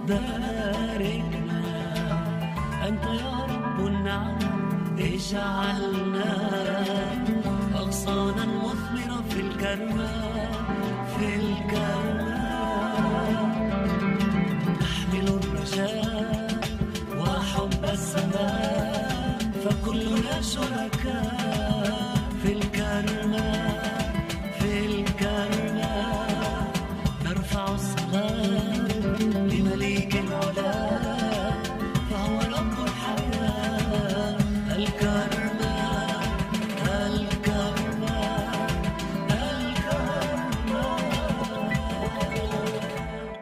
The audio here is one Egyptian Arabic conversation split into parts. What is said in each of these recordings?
باركنا أنت يا رب النعم اجعلنا أغصانا مثمرة في الكرمة في الكرمة نحمل الرجاء وحب السماء فكلنا شركاء في الكرمة في الكرمة نرفع الصلاة لمليك العلا فهو رب الحياة الكرمة الكرمة الكرمة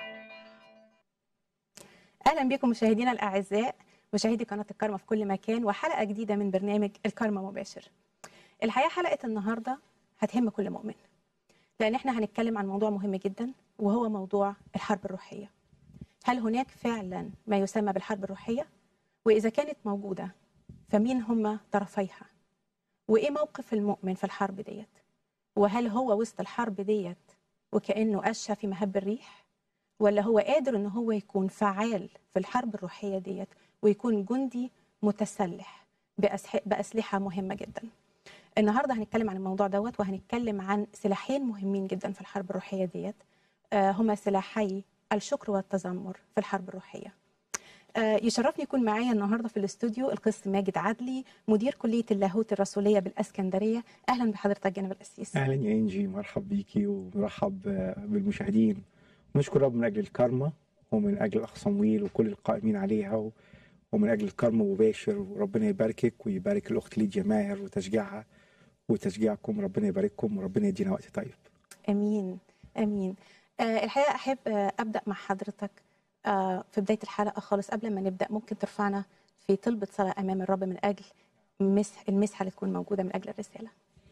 اهلا بكم مشاهدينا الاعزاء مشاهدي قناه الكرمه في كل مكان وحلقه جديده من برنامج الكرمه مباشر. الحقيقه حلقه النهارده هتهم كل مؤمن. لان احنا هنتكلم عن موضوع مهم جدا وهو موضوع الحرب الروحيه. هل هناك فعلا ما يسمى بالحرب الروحيه؟ واذا كانت موجوده فمين هم طرفيها؟ وايه موقف المؤمن في الحرب ديت؟ وهل هو وسط الحرب ديت وكانه قشه في مهب الريح؟ ولا هو قادر ان هو يكون فعال في الحرب الروحيه ديت ويكون جندي متسلح بأسح- باسلحه مهمه جدا. النهارده هنتكلم عن الموضوع دوت وهنتكلم عن سلاحين مهمين جدا في الحرب الروحيه ديت آه، هما سلاحي الشكر والتذمر في الحرب الروحيه. آه، يشرفني يكون معايا النهارده في الاستوديو القس ماجد عدلي مدير كليه اللاهوت الرسوليه بالاسكندريه اهلا بحضرتك جناب القسيس. اهلا يا انجي مرحب بيكي ومرحب بالمشاهدين نشكر رب من اجل الكرمة ومن اجل الاخ صمويل وكل القائمين عليها و- ومن اجل الكرمة مباشر وربنا يباركك ويبارك الاخت ليديا ماهر وتشجيعها وتشجيعكم ربنا يبارككم وربنا يدينا وقت طيب امين امين آه الحقيقه احب آه ابدا مع حضرتك آه في بدايه الحلقه خالص قبل ما نبدا ممكن ترفعنا في طلبه صلاه امام الرب من اجل مسح المسحه اللي تكون موجوده من اجل الرساله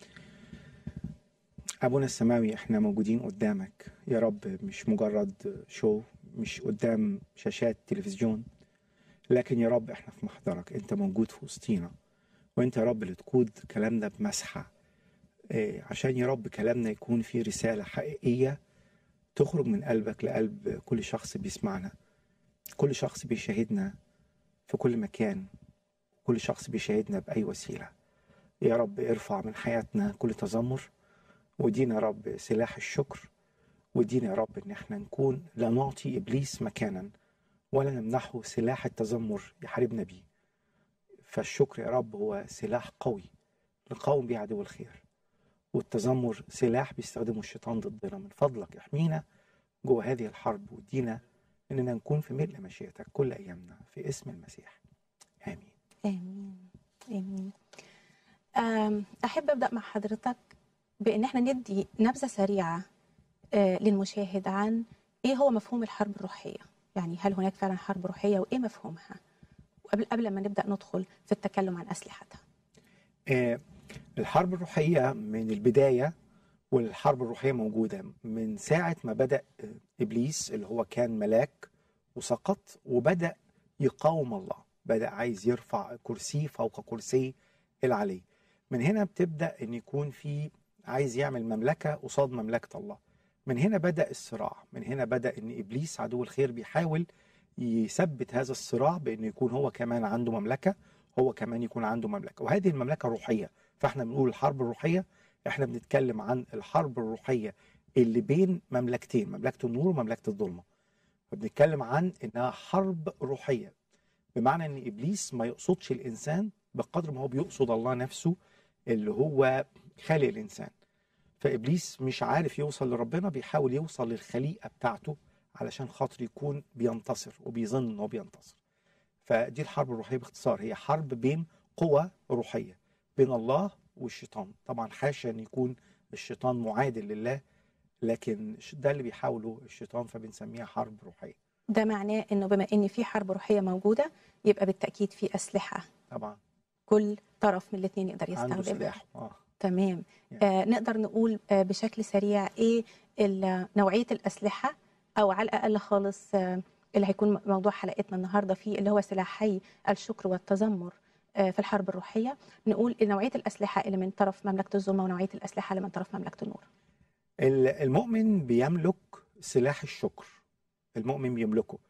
ابونا السماوي احنا موجودين قدامك يا رب مش مجرد شو مش قدام شاشات تلفزيون لكن يا رب احنا في محضرك انت موجود في وسطينا وانت يا رب اللي تقود كلامنا بمسحه إيه، عشان يا رب كلامنا يكون فيه رساله حقيقيه تخرج من قلبك لقلب كل شخص بيسمعنا كل شخص بيشاهدنا في كل مكان كل شخص بيشاهدنا بأي وسيلة يا رب ارفع من حياتنا كل تذمر ودينا يا رب سلاح الشكر ودينا يا رب ان احنا نكون لا نعطي ابليس مكانا ولا نمنحه سلاح التذمر يحاربنا بيه فالشكر يا رب هو سلاح قوي نقاوم بيه عدو الخير والتذمر سلاح بيستخدمه الشيطان ضدنا من فضلك احمينا جوه هذه الحرب ودينا اننا نكون في ملء مشيئتك كل ايامنا في اسم المسيح امين امين امين آم، احب ابدا مع حضرتك بان احنا ندي نبذه سريعه آه، للمشاهد عن ايه هو مفهوم الحرب الروحيه يعني هل هناك فعلا حرب روحيه وايه مفهومها وقبل قبل ما نبدا ندخل في التكلم عن اسلحتها آه، الحرب الروحية من البداية والحرب الروحية موجودة من ساعة ما بدأ آه، إبليس اللي هو كان ملاك وسقط وبدأ يقاوم الله بدأ عايز يرفع كرسيه فوق كرسي العلي من هنا بتبدأ أن يكون في عايز يعمل مملكة قصاد مملكة الله من هنا بدأ الصراع من هنا بدأ أن إبليس عدو الخير بيحاول يثبت هذا الصراع بأنه يكون هو كمان عنده مملكة هو كمان يكون عنده مملكة وهذه المملكة الروحية فاحنا بنقول الحرب الروحية احنا بنتكلم عن الحرب الروحية اللي بين مملكتين مملكة النور ومملكة الظلمة فبنتكلم عن انها حرب روحية بمعنى ان ابليس ما يقصدش الانسان بقدر ما هو بيقصد الله نفسه اللي هو خالق الانسان فابليس مش عارف يوصل لربنا بيحاول يوصل للخليقة بتاعته علشان خاطر يكون بينتصر وبيظن انه بينتصر فدي الحرب الروحية باختصار هي حرب بين قوى روحية بين الله والشيطان طبعا حاشا ان يكون الشيطان معادل لله لكن ده اللي بيحاوله الشيطان فبنسميها حرب روحية ده معناه انه بما ان في حرب روحيه موجوده يبقى بالتاكيد في اسلحه طبعا كل طرف من الاثنين يقدر عنده يستخدمها سلاح اه تمام يعني. آه نقدر نقول آه بشكل سريع ايه ال- نوعيه الاسلحه او على الاقل خالص آه اللي هيكون موضوع حلقتنا النهارده فيه اللي هو سلاحي الشكر والتذمر آه في الحرب الروحيه نقول نوعيه الاسلحه اللي من طرف مملكه الظلمه ونوعيه الاسلحه اللي من طرف مملكه النور ال- المؤمن بيملك سلاح الشكر المؤمن بيملكه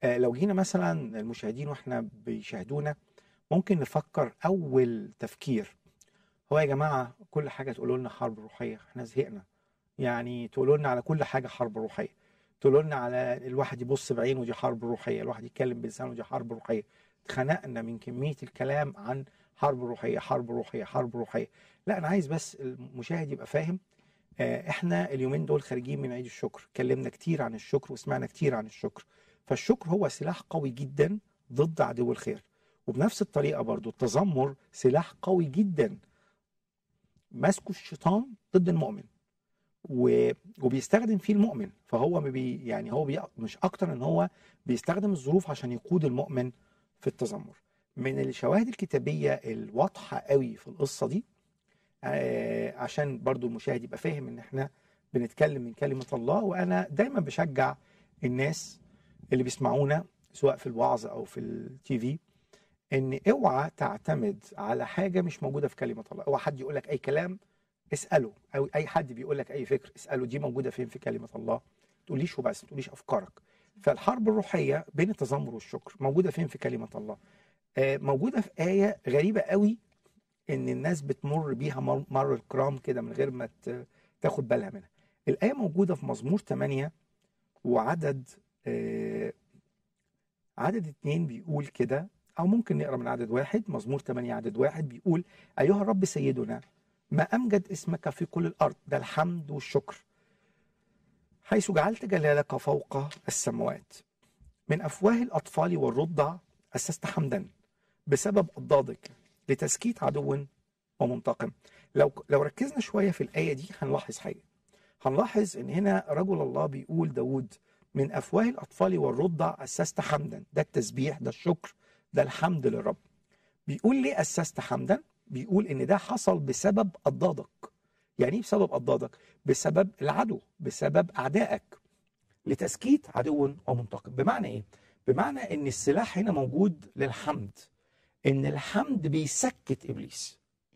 آه، لو جينا مثلا المشاهدين واحنا بيشاهدونا ممكن نفكر اول تفكير هو يا جماعه كل حاجه تقولوا لنا حرب روحيه احنا زهقنا يعني تقولوا لنا على كل حاجه حرب روحيه تقولوا لنا على الواحد يبص بعينه دي حرب روحيه الواحد يتكلم بلسانه دي حرب روحيه اتخنقنا من كميه الكلام عن حرب روحيه حرب روحيه حرب روحيه لا انا عايز بس المشاهد يبقى فاهم آه، احنا اليومين دول خارجين من عيد الشكر اتكلمنا كتير عن الشكر وسمعنا كتير عن الشكر فالشكر هو سلاح قوي جدا ضد عدو الخير وبنفس الطريقه برضو التذمر سلاح قوي جدا ماسكه الشيطان ضد المؤمن و... وبيستخدم فيه المؤمن فهو ما بي يعني هو بي... مش اكتر ان هو بيستخدم الظروف عشان يقود المؤمن في التذمر من الشواهد الكتابيه الواضحه قوي في القصه دي آه عشان برضو المشاهد يبقى فاهم ان احنا بنتكلم من كلمه الله وانا دايما بشجع الناس اللي بيسمعونا سواء في الوعظ او في التي في ان اوعى تعتمد على حاجه مش موجوده في كلمه الله اوعى حد يقول لك اي كلام اساله او اي حد بيقول لك اي فكر اساله دي موجوده فين في كلمه الله ما تقوليش وبس ما تقوليش افكارك فالحرب الروحيه بين التذمر والشكر موجوده فين في كلمه الله آه، موجوده في ايه غريبه قوي ان الناس بتمر بيها مر مر الكرام كده من غير ما ت- تاخد بالها منها الايه موجوده في مزمور 8 وعدد آه، عدد اتنين بيقول كده او ممكن نقرا من عدد واحد مزمور 8 عدد واحد بيقول ايها الرب سيدنا ما امجد اسمك في كل الارض ده الحمد والشكر حيث جعلت جلالك فوق السماوات من افواه الاطفال والرضع اسست حمدا بسبب اضدادك لتسكيت عدو ومنتقم لو لو ركزنا شويه في الايه دي هنلاحظ حاجه هنلاحظ ان هنا رجل الله بيقول داود من افواه الاطفال والرضع اسست حمدا ده التسبيح ده الشكر ده الحمد للرب بيقول ليه اسست حمدا بيقول ان ده حصل بسبب اضدادك يعني ايه بسبب اضدادك بسبب العدو بسبب اعدائك لتسكيت عدو ومنتقم بمعنى ايه بمعنى ان السلاح هنا موجود للحمد ان الحمد بيسكت ابليس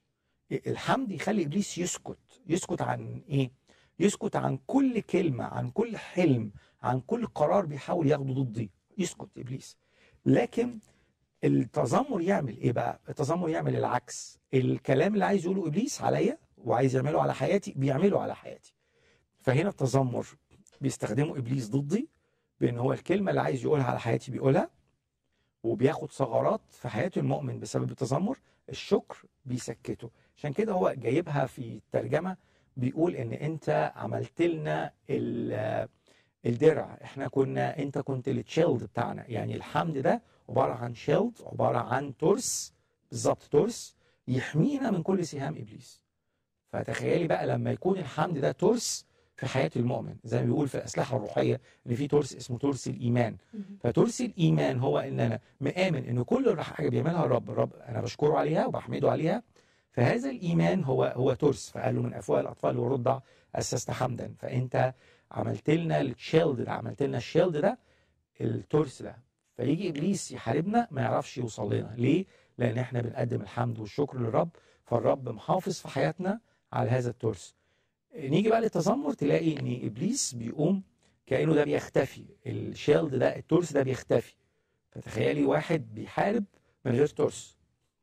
الحمد يخلي ابليس يسكت يسكت عن ايه يسكت عن كل كلمه عن كل حلم عن كل قرار بيحاول ياخده ضدي يسكت ابليس لكن التذمر يعمل ايه بقى التذمر يعمل العكس الكلام اللي عايز يقوله ابليس عليا وعايز يعمله على حياتي بيعمله على حياتي فهنا التذمر بيستخدمه ابليس ضدي بان هو الكلمه اللي عايز يقولها على حياتي بيقولها وبياخد ثغرات في حياه المؤمن بسبب التذمر الشكر بيسكته عشان كده هو جايبها في الترجمه بيقول ان انت عملت لنا ال- الدرع احنا كنا انت كنت التشيلد بتاعنا يعني الحمد ده عباره عن شيلد عباره عن ترس بالظبط ترس يحمينا من كل سهام ابليس فتخيلي بقى لما يكون الحمد ده ترس في حياه المؤمن زي ما بيقول في الاسلحه الروحيه ان في ترس اسمه ترس الايمان فترس الايمان هو ان انا مآمن ان كل حاجه بيعملها الرب الرب انا بشكره عليها وبحمده عليها فهذا الايمان هو هو ترس فقال له من افواه الاطفال والرضع اسست حمدا فانت عملت لنا الشيلد ده عملت لنا الشيلد ده الترس ده فيجي ابليس يحاربنا ما يعرفش يوصل لنا ليه لان احنا بنقدم الحمد والشكر للرب فالرب محافظ في حياتنا على هذا الترس نيجي بقى للتذمر تلاقي ان ابليس بيقوم كانه ده بيختفي الشيلد ده الترس ده بيختفي فتخيلي واحد بيحارب من غير ترس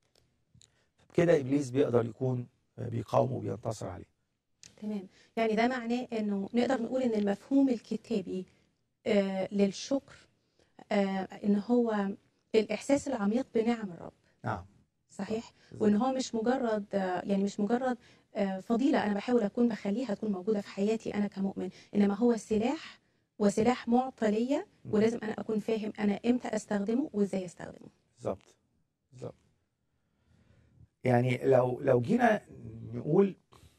كده ابليس بيقدر يكون بيقاومه وبينتصر عليه تمام يعني ده معناه انه نقدر نقول ان المفهوم الكتابي آه للشكر آه ان هو الاحساس العميق بنعم الرب نعم صحيح وان هو مش مجرد آه يعني مش مجرد آه فضيله انا بحاول اكون بخليها تكون موجوده في حياتي انا كمؤمن انما هو سلاح وسلاح معطى ليا ولازم انا اكون فاهم انا امتى استخدمه وازاي استخدمه بالظبط بالظبط يعني لو لو جينا نقول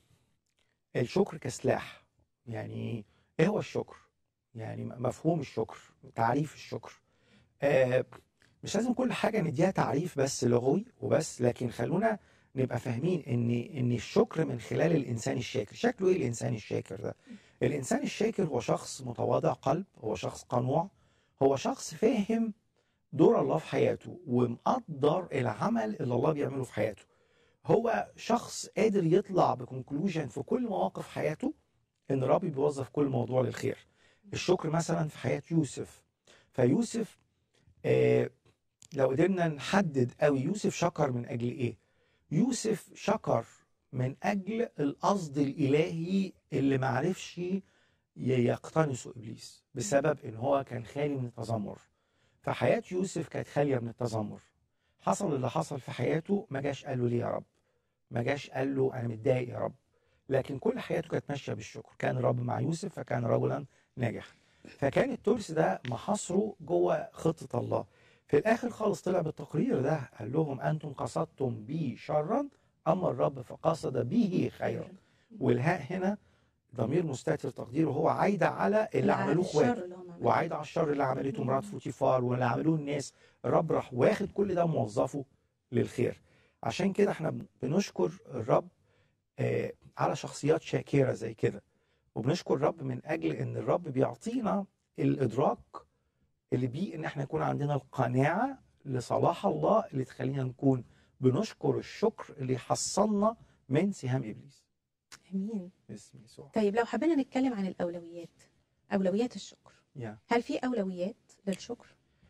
الشكر كسلاح يعني ايه هو الشكر يعني مفهوم الشكر تعريف الشكر آه مش لازم كل حاجه نديها تعريف بس لغوي وبس لكن خلونا نبقى فاهمين ان ان الشكر من خلال الانسان الشاكر شكله ايه الانسان الشاكر ده الانسان الشاكر هو شخص متواضع قلب هو شخص قنوع هو شخص فاهم دور الله في حياته ومقدر العمل اللي الله بيعمله في حياته هو شخص قادر يطلع بكونكلوجن في كل مواقف حياته ان ربي بيوظف كل موضوع للخير الشكر مثلا في حياة يوسف فيوسف آه، لو قدرنا نحدد قوي يوسف شكر من اجل ايه يوسف شكر من اجل القصد الالهي اللي ما عرفش ي- يقتنصه ابليس بسبب ان هو كان خالي من التذمر فحياه يوسف كانت خاليه من التذمر حصل اللي حصل في حياته ما جاش قال له ليه يا رب ما جاش قال له انا متضايق يا رب لكن كل حياته كانت ماشيه بالشكر كان الرب مع يوسف فكان رجلا ناجح فكان الترس ده محاصره جوه خطه الله في الاخر خالص طلع بالتقرير ده قال لهم انتم قصدتم بي شرا اما الرب فقصد به خيرا والهاء هنا ضمير مستتر تقديره هو عايده على اللي عملوه اخواته الشر اللي هم عملوه. وعايده على الشر اللي عملته مرات فوتيفار واللي عملوه الناس الرب راح واخد كل ده موظفه للخير عشان كده احنا بنشكر الرب آه، على شخصيات شاكره زي كده وبنشكر الرب من اجل ان الرب بيعطينا الادراك اللي بيه ان احنا يكون عندنا القناعه لصلاح الله اللي تخلينا نكون بنشكر الشكر اللي يحصلنا من سهام ابليس امين باسم يسوع طيب لو حبينا نتكلم عن الاولويات اولويات الشكر يا. هل في اولويات للشكر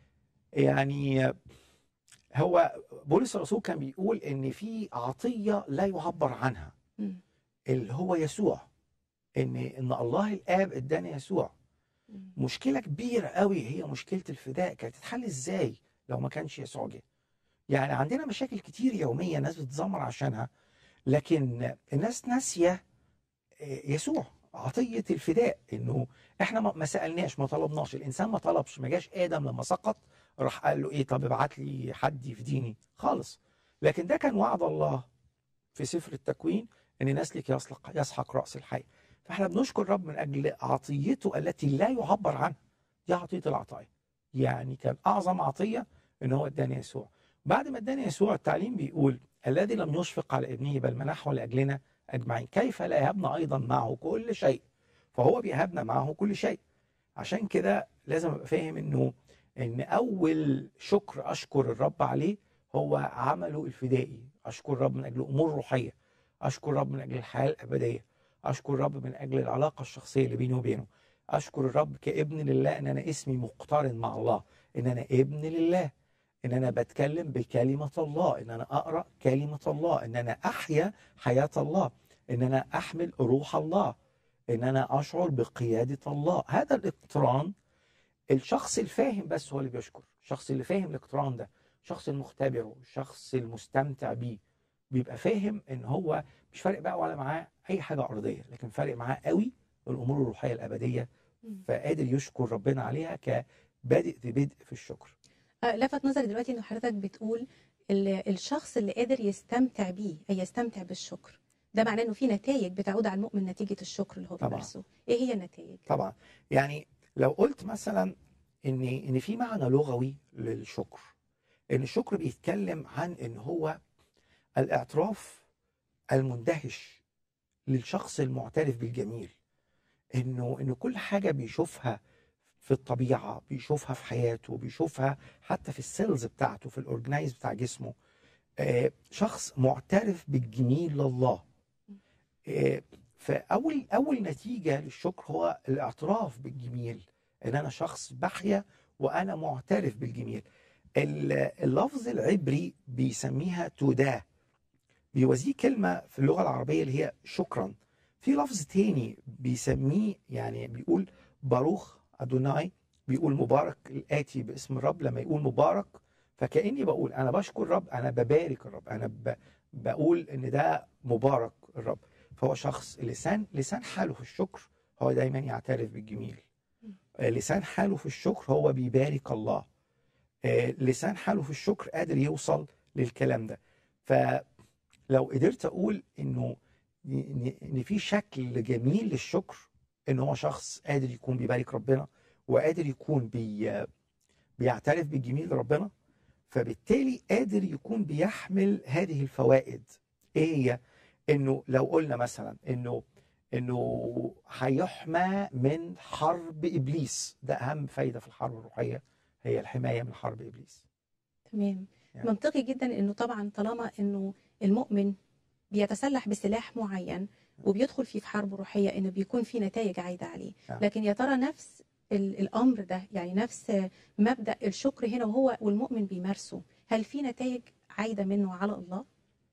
يعني هو بولس الرسول كان بيقول ان في عطيه لا يعبر عنها مم. اللي هو يسوع ان ان الله الاب ادانا يسوع مم. مشكله كبيره قوي هي مشكله الفداء كانت تتحل ازاي لو ما كانش يسوع جه يعني عندنا مشاكل كتير يوميه ناس بتتذمر عشانها لكن الناس ناسيه آه، يسوع عطيه الفداء انه احنا ما ما سالناش ما طلبناش الانسان ما طلبش ما جاش ادم لما سقط راح قال له ايه طب ابعت لي حد يفديني خالص لكن ده كان وعد الله في سفر التكوين ان نسلك يسلق يسحق راس الحي فاحنا بنشكر الرب من اجل عطيته التي لا يعبر عنها دي عطيه العطايا يعني كان اعظم عطيه ان هو اداني يسوع بعد ما اداني يسوع التعليم بيقول الذي لم يشفق على ابنه بل منحه لاجلنا اجمعين كيف لا يهبنا ايضا معه كل شيء فهو بيهبنا معه كل شيء عشان كده لازم ابقى فاهم انه ان اول شكر اشكر الرب عليه هو عمله الفدائي اشكر الرب من اجل امور روحيه اشكر الرب من اجل الحياه الابديه اشكر الرب من اجل العلاقه الشخصيه اللي بيني وبينه اشكر الرب كابن لله ان انا اسمي مقترن مع الله ان انا ابن لله ان انا بتكلم بكلمه الله ان انا اقرا كلمه الله ان انا احيا حياه الله ان انا احمل روح الله ان انا اشعر بقياده الله هذا الاقتران الشخص الفاهم بس هو اللي بيشكر الشخص اللي فاهم الاقتران ده الشخص المختبره الشخص المستمتع بيه بيبقى فاهم ان هو مش فارق بقى ولا معاه اي حاجه ارضيه لكن فارق معاه قوي الامور الروحيه الابديه مم. فقادر يشكر ربنا عليها كبادئ ببدء في الشكر آه، لفت نظري دلوقتي ان حضرتك بتقول ال- الشخص اللي قادر يستمتع بيه اي يستمتع بالشكر ده معناه انه في نتائج بتعود على المؤمن نتيجه الشكر اللي هو طبعاً. بيمارسه ايه هي النتائج طبعا يعني لو قلت مثلا ان ان في معنى لغوي للشكر ان الشكر بيتكلم عن ان هو الاعتراف المندهش للشخص المعترف بالجميل انه انه كل حاجه بيشوفها في الطبيعه بيشوفها في حياته بيشوفها حتى في السيلز بتاعته في الاورجنايز بتاع جسمه آه، شخص معترف بالجميل لله آه، فاول اول نتيجه للشكر هو الاعتراف بالجميل ان انا شخص بحيا وانا معترف بالجميل ال- اللفظ العبري بيسميها تودا بيوازيه كلمه في اللغه العربيه اللي هي شكرا في لفظ تاني بيسميه يعني بيقول باروخ ادوناي بيقول مبارك الاتي باسم الرب لما يقول مبارك فكاني بقول انا بشكر الرب انا ببارك الرب انا ب... بقول ان ده مبارك الرب فهو شخص لسان لسان حاله في الشكر هو دايما يعترف بالجميل آه، لسان حاله في الشكر هو بيبارك الله آه، لسان حاله في الشكر قادر يوصل للكلام ده فلو قدرت اقول انه ان إن في شكل جميل للشكر ان هو شخص قادر يكون بيبارك ربنا وقادر يكون بي بيعترف بالجميل لربنا فبالتالي قادر يكون بيحمل هذه الفوائد ايه هي انه لو قلنا مثلا انه انه هيحمى من حرب ابليس ده اهم فايده في الحرب الروحيه هي الحمايه من حرب ابليس تمام يعني. منطقي جدا انه طبعا طالما انه المؤمن بيتسلح بسلاح معين وبيدخل فيه في حرب روحيه انه بيكون في نتائج عايده عليه نعم. لكن يا ترى نفس ال- الامر ده يعني نفس مبدا الشكر هنا وهو والمؤمن بيمارسه هل في نتائج عايده منه على الله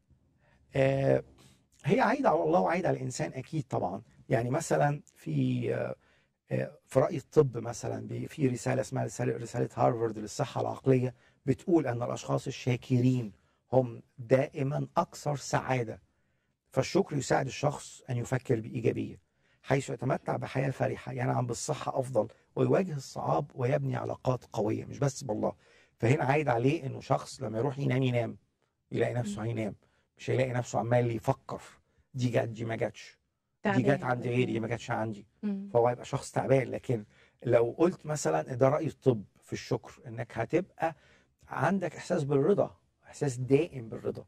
آه، هي عايدة على الله وعايدة على الإنسان أكيد طبعا يعني مثلا في آه، آه، في رأي الطب مثلا بي- في رسالة اسمها رسالة, رسالة هارفارد للصحة العقلية بتقول أن الأشخاص الشاكرين هم دائما أكثر سعادة فالشكر يساعد الشخص أن يفكر بإيجابية حيث يتمتع بحياة فرحة ينعم بالصحة أفضل ويواجه الصعاب ويبني علاقات قوية مش بس بالله فهنا عايد عليه أنه شخص لما يروح ينام ينام يلاقي نفسه هينام مش هيلاقي نفسه عمال يفكر دي جت دي ما جاتش دي تعبان جت عند غيري دي ما جاتش عندي مم. فهو هيبقى شخص تعبان لكن لو قلت مثلا ده رأي الطب في الشكر انك هتبقى عندك احساس بالرضا احساس دائم بالرضا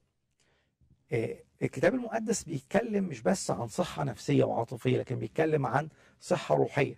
آه، الكتاب المقدس بيتكلم مش بس عن صحة نفسية وعاطفية لكن بيتكلم عن صحة روحية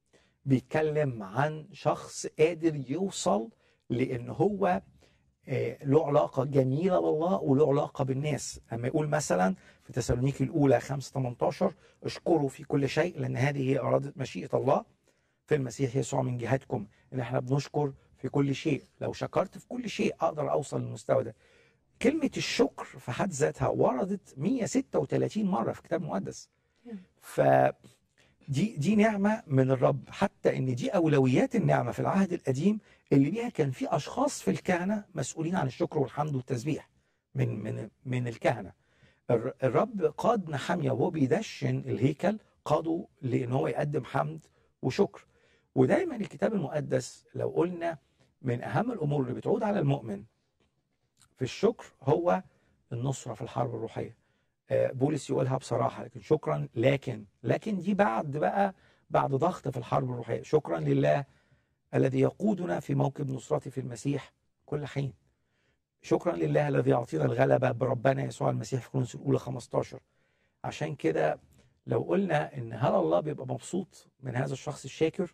بيتكلم عن شخص قادر يوصل لان هو آه، له علاقة جميلة بالله وله علاقة بالناس أما يقول مثلا في تسالونيكي الأولى 5 18 اشكروا في كل شيء لأن هذه هي إرادة مشيئة الله في المسيح يسوع من جهتكم إن احنا بنشكر في كل شيء لو شكرت في كل شيء أقدر أوصل للمستوى ده كلمة الشكر في حد ذاتها وردت 136 مرة في الكتاب المقدس ف دي دي نعمة من الرب حتى ان دي اولويات النعمة في العهد القديم اللي بيها كان في اشخاص في الكهنة مسؤولين عن الشكر والحمد والتسبيح من من من الكهنة الر- الرب قاد نحمية وهو بيدشن الهيكل قاده لان هو يقدم حمد وشكر ودايما الكتاب المقدس لو قلنا من اهم الامور اللي بتعود على المؤمن في الشكر هو النصرة في الحرب الروحية آه، بولس يقولها بصراحة لكن شكرا لكن لكن دي بعد بقى بعد ضغط في الحرب الروحية شكرا لله الذي يقودنا في موكب نصرته في المسيح كل حين شكرا لله الذي يعطينا الغلبة بربنا يسوع المسيح في كورنثوس الأولى 15 عشان كده لو قلنا إن هل الله بيبقى مبسوط من هذا الشخص الشاكر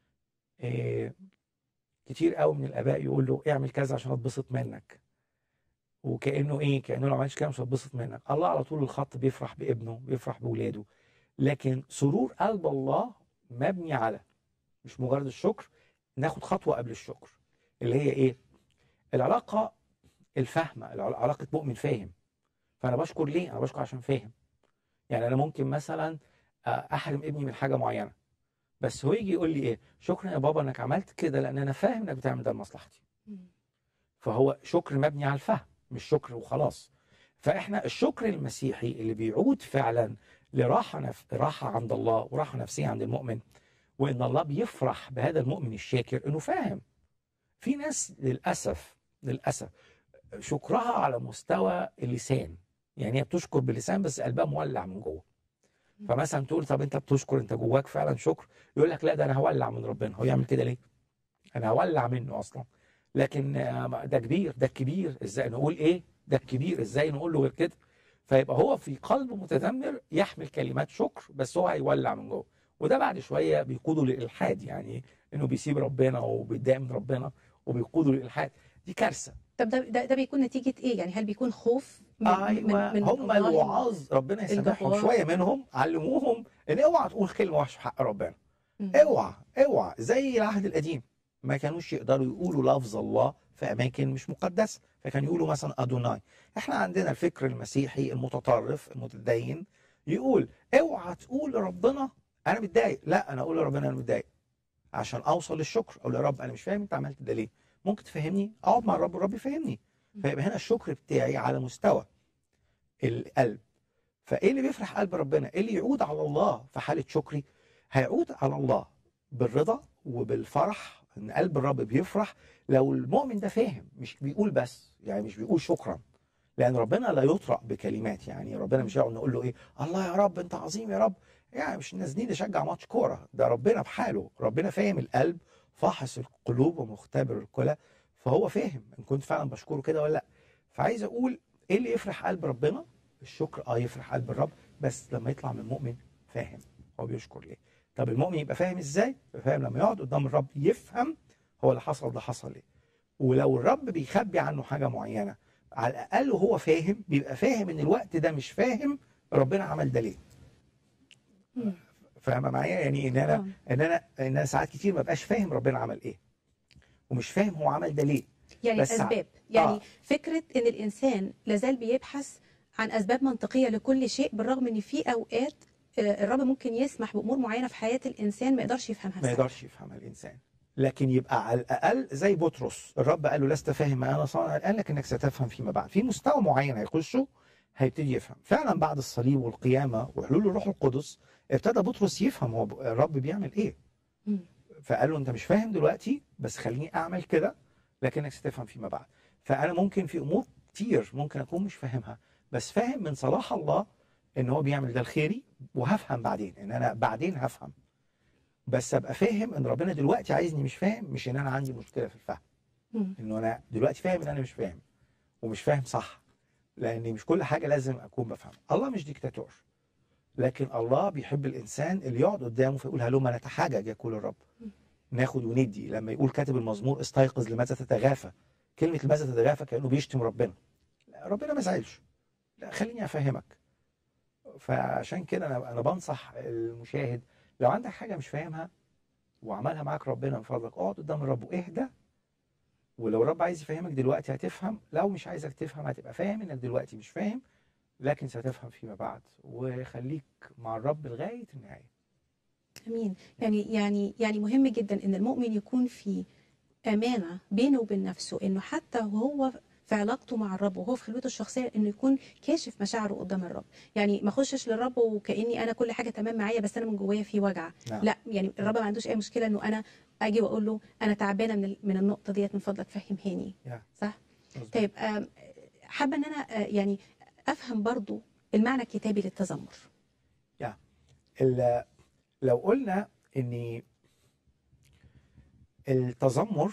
آه، كتير قوي من الآباء يقول له اعمل كذا عشان أتبسط منك وكانه ايه كانه لو ما عملش كده مش هتبسط منك الله على طول الخط بيفرح بابنه بيفرح باولاده لكن سرور قلب الله مبني على مش مجرد الشكر ناخد خطوه قبل الشكر اللي هي ايه العلاقه الفاهمه الع- علاقه مؤمن فاهم فانا بشكر ليه انا بشكر عشان فاهم يعني انا ممكن مثلا آه، احرم ابني من حاجه معينه بس هو يجي يقول لي ايه شكرا يا بابا انك عملت كده لان انا فاهم انك بتعمل ده لمصلحتي مم. فهو شكر مبني على الفهم مش شكر وخلاص فاحنا الشكر المسيحي اللي بيعود فعلا لراحه نف... راحه عند الله وراحه نفسيه عند المؤمن وان الله بيفرح بهذا المؤمن الشاكر انه فاهم في ناس للاسف للاسف شكرها على مستوى اللسان يعني هي بتشكر باللسان بس قلبها مولع من جوه فمثلا تقول طب انت بتشكر انت جواك فعلا شكر يقول لك لا ده انا هولع من ربنا هو يعمل كده ليه انا هولع منه اصلا لكن آه، ده كبير ده الكبير ازاي نقول ايه ده الكبير ازاي نقول له غير كده فيبقى هو في قلبه متذمر يحمل كلمات شكر بس هو هيولع من جوه وده بعد شويه بيقوده للالحاد يعني انه بيسيب ربنا وبيتضايق من ربنا وبيقوده للالحاد دي كارثه طب ده ده, ده بيكون نتيجه ايه يعني هل بيكون خوف من ايوه من, من هم الله الوعاظ ربنا يسامحهم الجبار. شويه منهم علموهم ان اوعى تقول كلمه وحشه في حق ربنا مم. اوعى اوعى زي العهد القديم ما كانوش يقدروا يقولوا لفظ الله في اماكن مش مقدسه فكانوا يقولوا مثلا ادوناي احنا عندنا الفكر المسيحي المتطرف المتدين يقول اوعى تقول لربنا انا متضايق لا انا اقول لربنا انا متضايق عشان اوصل للشكر اقول يا رب انا مش فاهم انت عملت ده ليه ممكن تفهمني اقعد مع الرب والرب يفهمني فيبقى هنا الشكر بتاعي على مستوى القلب فايه اللي بيفرح قلب ربنا ايه اللي يعود على الله في حاله شكري هيعود على الله بالرضا وبالفرح ان قلب الرب بيفرح لو المؤمن ده فاهم مش بيقول بس يعني مش بيقول شكرا لان ربنا لا يطرق بكلمات يعني ربنا مش هيقعد نقول له ايه الله يا رب انت عظيم يا رب يعني مش نازلين نشجع ماتش كوره ده ربنا بحاله ربنا فاهم القلب فاحص القلوب ومختبر الكلى فهو فاهم ان كنت فعلا بشكره كده ولا لا فعايز اقول ايه اللي يفرح قلب ربنا الشكر اه يفرح قلب الرب بس لما يطلع من مؤمن فاهم هو بيشكر ليه طب المؤمن يبقى فاهم ازاي يبقى فاهم لما يقعد قدام الرب يفهم هو اللي حصل ده حصل ليه ولو الرب بيخبي عنه حاجه معينه على الاقل هو فاهم بيبقى فاهم ان الوقت ده مش فاهم ربنا عمل ده ليه مم. فاهمه معايا يعني ان انا آه. ان انا ان انا ساعات كتير ما بقاش فاهم ربنا عمل ايه ومش فاهم هو عمل ده ليه يعني بس ع- الاسباب يعني آه. فكره ان الانسان لازال بيبحث عن اسباب منطقيه لكل شيء بالرغم ان في اوقات آه، الرب ممكن يسمح بامور معينه في حياه الانسان ما يقدرش يفهمها ما ساعتها. يقدرش يفهمها الانسان لكن يبقى على الاقل زي بطرس الرب قال له لست فاهم ما انا صانع قال لك انك ستفهم فيما بعد في مستوى معين هيخشه هيبتدي يفهم فعلا بعد الصليب والقيامه وحلول الروح القدس ابتدى بطرس يفهم هو الرب بيعمل ايه مم. فقال له انت مش فاهم دلوقتي بس خليني اعمل كده لكنك ستفهم فيما بعد فانا ممكن في امور كتير ممكن اكون مش فاهمها بس فاهم من صلاح الله ان هو بيعمل ده الخيري وهفهم بعدين ان انا بعدين هفهم بس ابقى فاهم ان ربنا دلوقتي عايزني مش فاهم مش ان انا عندي مشكله في الفهم مم. انه انا دلوقتي فاهم ان انا مش فاهم ومش فاهم صح لان مش كل حاجه لازم اكون بفهم الله مش ديكتاتور لكن الله بيحب الانسان اللي يقعد قدامه فيقول هلما نتحاجج يقول الرب ناخد وندي لما يقول كاتب المزمور استيقظ لماذا تتغافى كلمه لماذا تتغافى كانه بيشتم ربنا لا ربنا ما زعلش لا خليني افهمك فعشان كده انا انا بنصح المشاهد لو عندك حاجه مش فاهمها وعملها معاك ربنا من فضلك اقعد قدام الرب واهدى ولو الرب عايز يفهمك دلوقتي هتفهم لو مش عايزك تفهم هتبقى فاهم انك دلوقتي مش فاهم لكن ستفهم فيما بعد وخليك مع الرب لغايه النهايه امين يعني يعني يعني مهم جدا ان المؤمن يكون في امانه بينه وبين نفسه انه حتى وهو في علاقته مع الرب وهو في خلوته الشخصيه انه يكون كاشف مشاعره قدام الرب يعني ما اخشش للرب وكاني انا كل حاجه تمام معايا بس انا من جوايا في وجع نعم. لا يعني الرب ما عندوش اي مشكله انه انا اجي واقول له انا تعبانه من ال- من النقطه ديت من فضلك فهمهاني يا. صح مظبوط. طيب آم، حابه ان انا آه، يعني افهم برضو المعنى الكتابي للتذمر ال- لو قلنا ان التذمر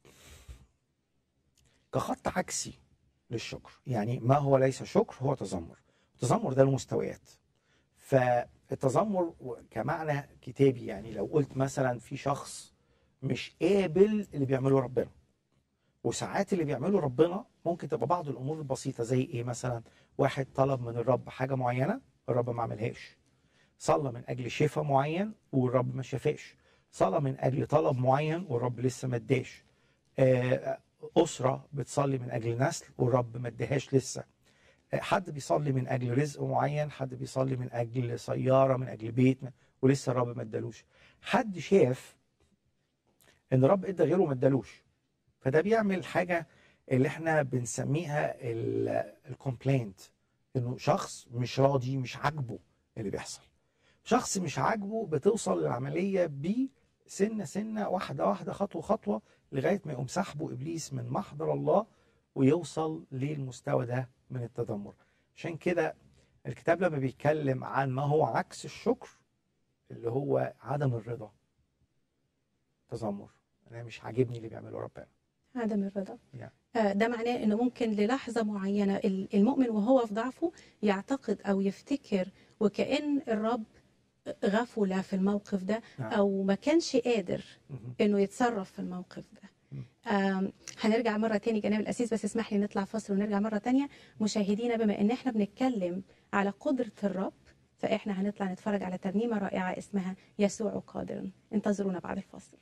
كخط عكسي للشكر يعني ما هو ليس شكر هو تذمر التذمر ده له مستويات فالتذمر كمعنى كتابي يعني لو قلت مثلا في شخص مش قابل اللي بيعمله ربنا وساعات اللي بيعمله ربنا ممكن تبقى بعض الامور البسيطه زي ايه مثلا واحد طلب من الرب حاجه معينه الرب ما عملهاش صلى من اجل شفاء معين والرب ما شفاش صلى من اجل طلب معين والرب لسه ما اداش آه، اسره بتصلي من اجل نسل والرب ما اداهاش لسه آه، حد بيصلي من اجل رزق معين حد بيصلي من اجل سياره من اجل بيت ولسه الرب ما ادالوش حد شاف ان الرب ادى غيره ما ادالوش فده بيعمل حاجه اللي احنا بنسميها الكومبلينت انه شخص مش راضي مش عاجبه اللي بيحصل شخص مش عاجبه بتوصل العمليه بيه سنه سنه واحده واحده خطوه خطوه لغايه ما يقوم سحبه ابليس من محضر الله ويوصل للمستوى ده من التذمر عشان كده الكتاب لما بيتكلم عن ما هو عكس الشكر اللي هو عدم الرضا تذمر انا مش عاجبني اللي بيعمله ربنا عدم الرضا Yeah. آه، ده معناه انه ممكن للحظه معينه ال- المؤمن وهو في ضعفه يعتقد او يفتكر وكأن الرب غفل في الموقف ده نعم. او ما كانش قادر مهم. انه يتصرف في الموقف ده آم، هنرجع مرة تاني جناب الأسيس بس اسمح لي نطلع فاصل ونرجع مرة تانية مشاهدينا بما ان احنا بنتكلم على قدرة الرب فاحنا هنطلع نتفرج على ترنيمة رائعة اسمها يسوع قادر انتظرونا بعد الفاصل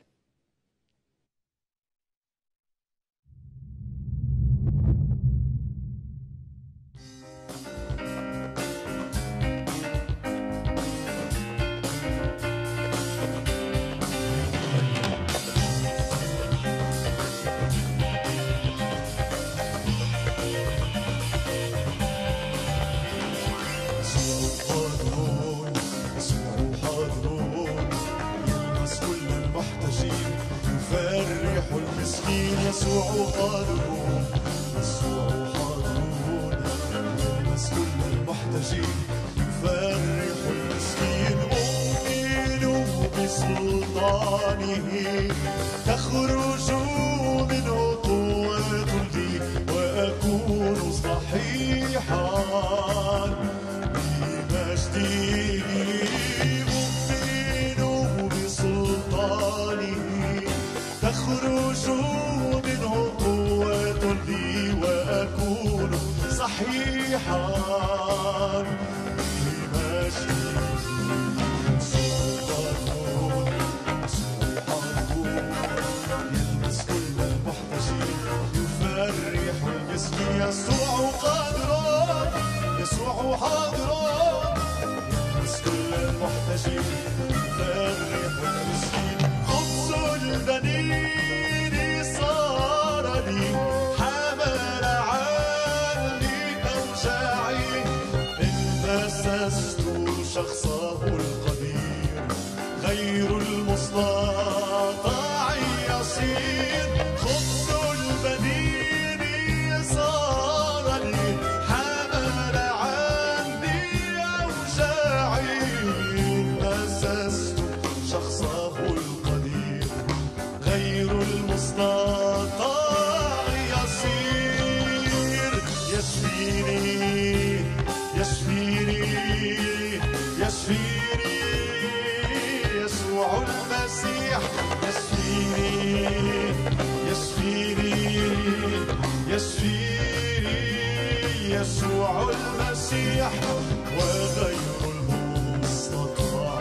حاضرون اسمعوا حاضرون يلمس كل المحتاجين يفرح المسكين يسوع حاضرون يسوع حاضرون يلمس كل المحتاجين يفرح المسكين أؤمن بسلطانه تخرج منه قوة لي وأكون صحيحا بمجده أؤمن بسلطانه تخرج منه قوة لي وأكون صحيحا بمجده يسوع قادر يسوع حاضر يلمس كل المحتاجين يفرح المسكين خبز البنين صار لي حمل عني أوجاعي إن مسست شخصه القدير غير المستطاع يصير خبز البنين صار لي حمل عني أوجاعي مسست شخصه القدير غير المستطاع يصير يشفيني يشفيني يشفيني يسوع المسيح يشفيني يشفيني يشفيني يسوع المسيح وغير المستطاع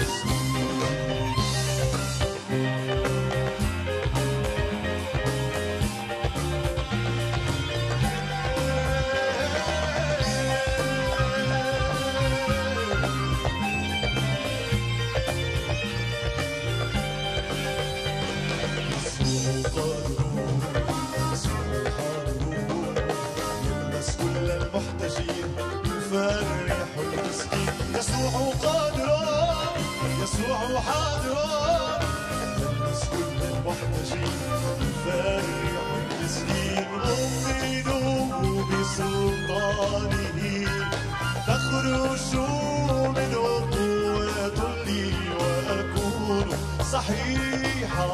يسوع قادر يسوع حاضر يلمس كل المحتاجين يفرح المسكين يسوع قادر يسوع حاضر يلمس كل المحتاجين يفرح المسكين أؤمن بسلطانه تخرج منه قوة لي وأكون صحيحا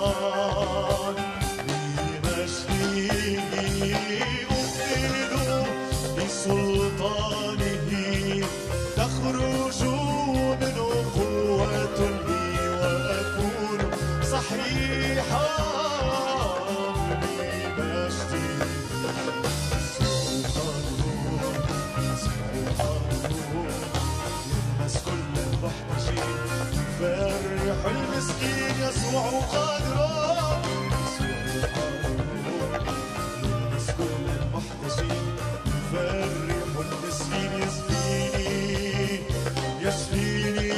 بمجده أؤمن بسلطانه تخرج منه قوة لي وأكون صحيحا بمجده يلمس كل المحتاجين يفرح المسكين يسوع قادر يسوع قادر يلمس كل المحتاجين يفرح المسكين يشفيني يشفيني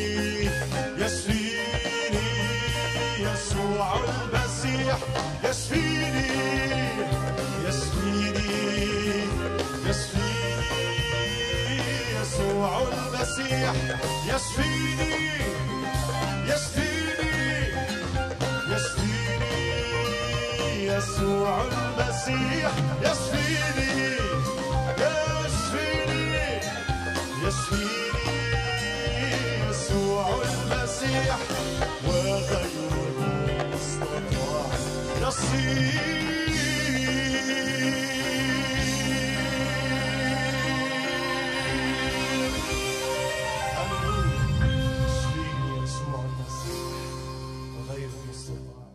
يشفيني يسوع المسيح يشفيني يشفيني يشفيني يسوع المسيح يشفيني يشفيني يشفيني يسوع المسيح يشفيني يشفيني يشفيني يسوع المسيح وغير المستطاع يصير هللويا يشفيني يسوع المسيح وغير المستطاع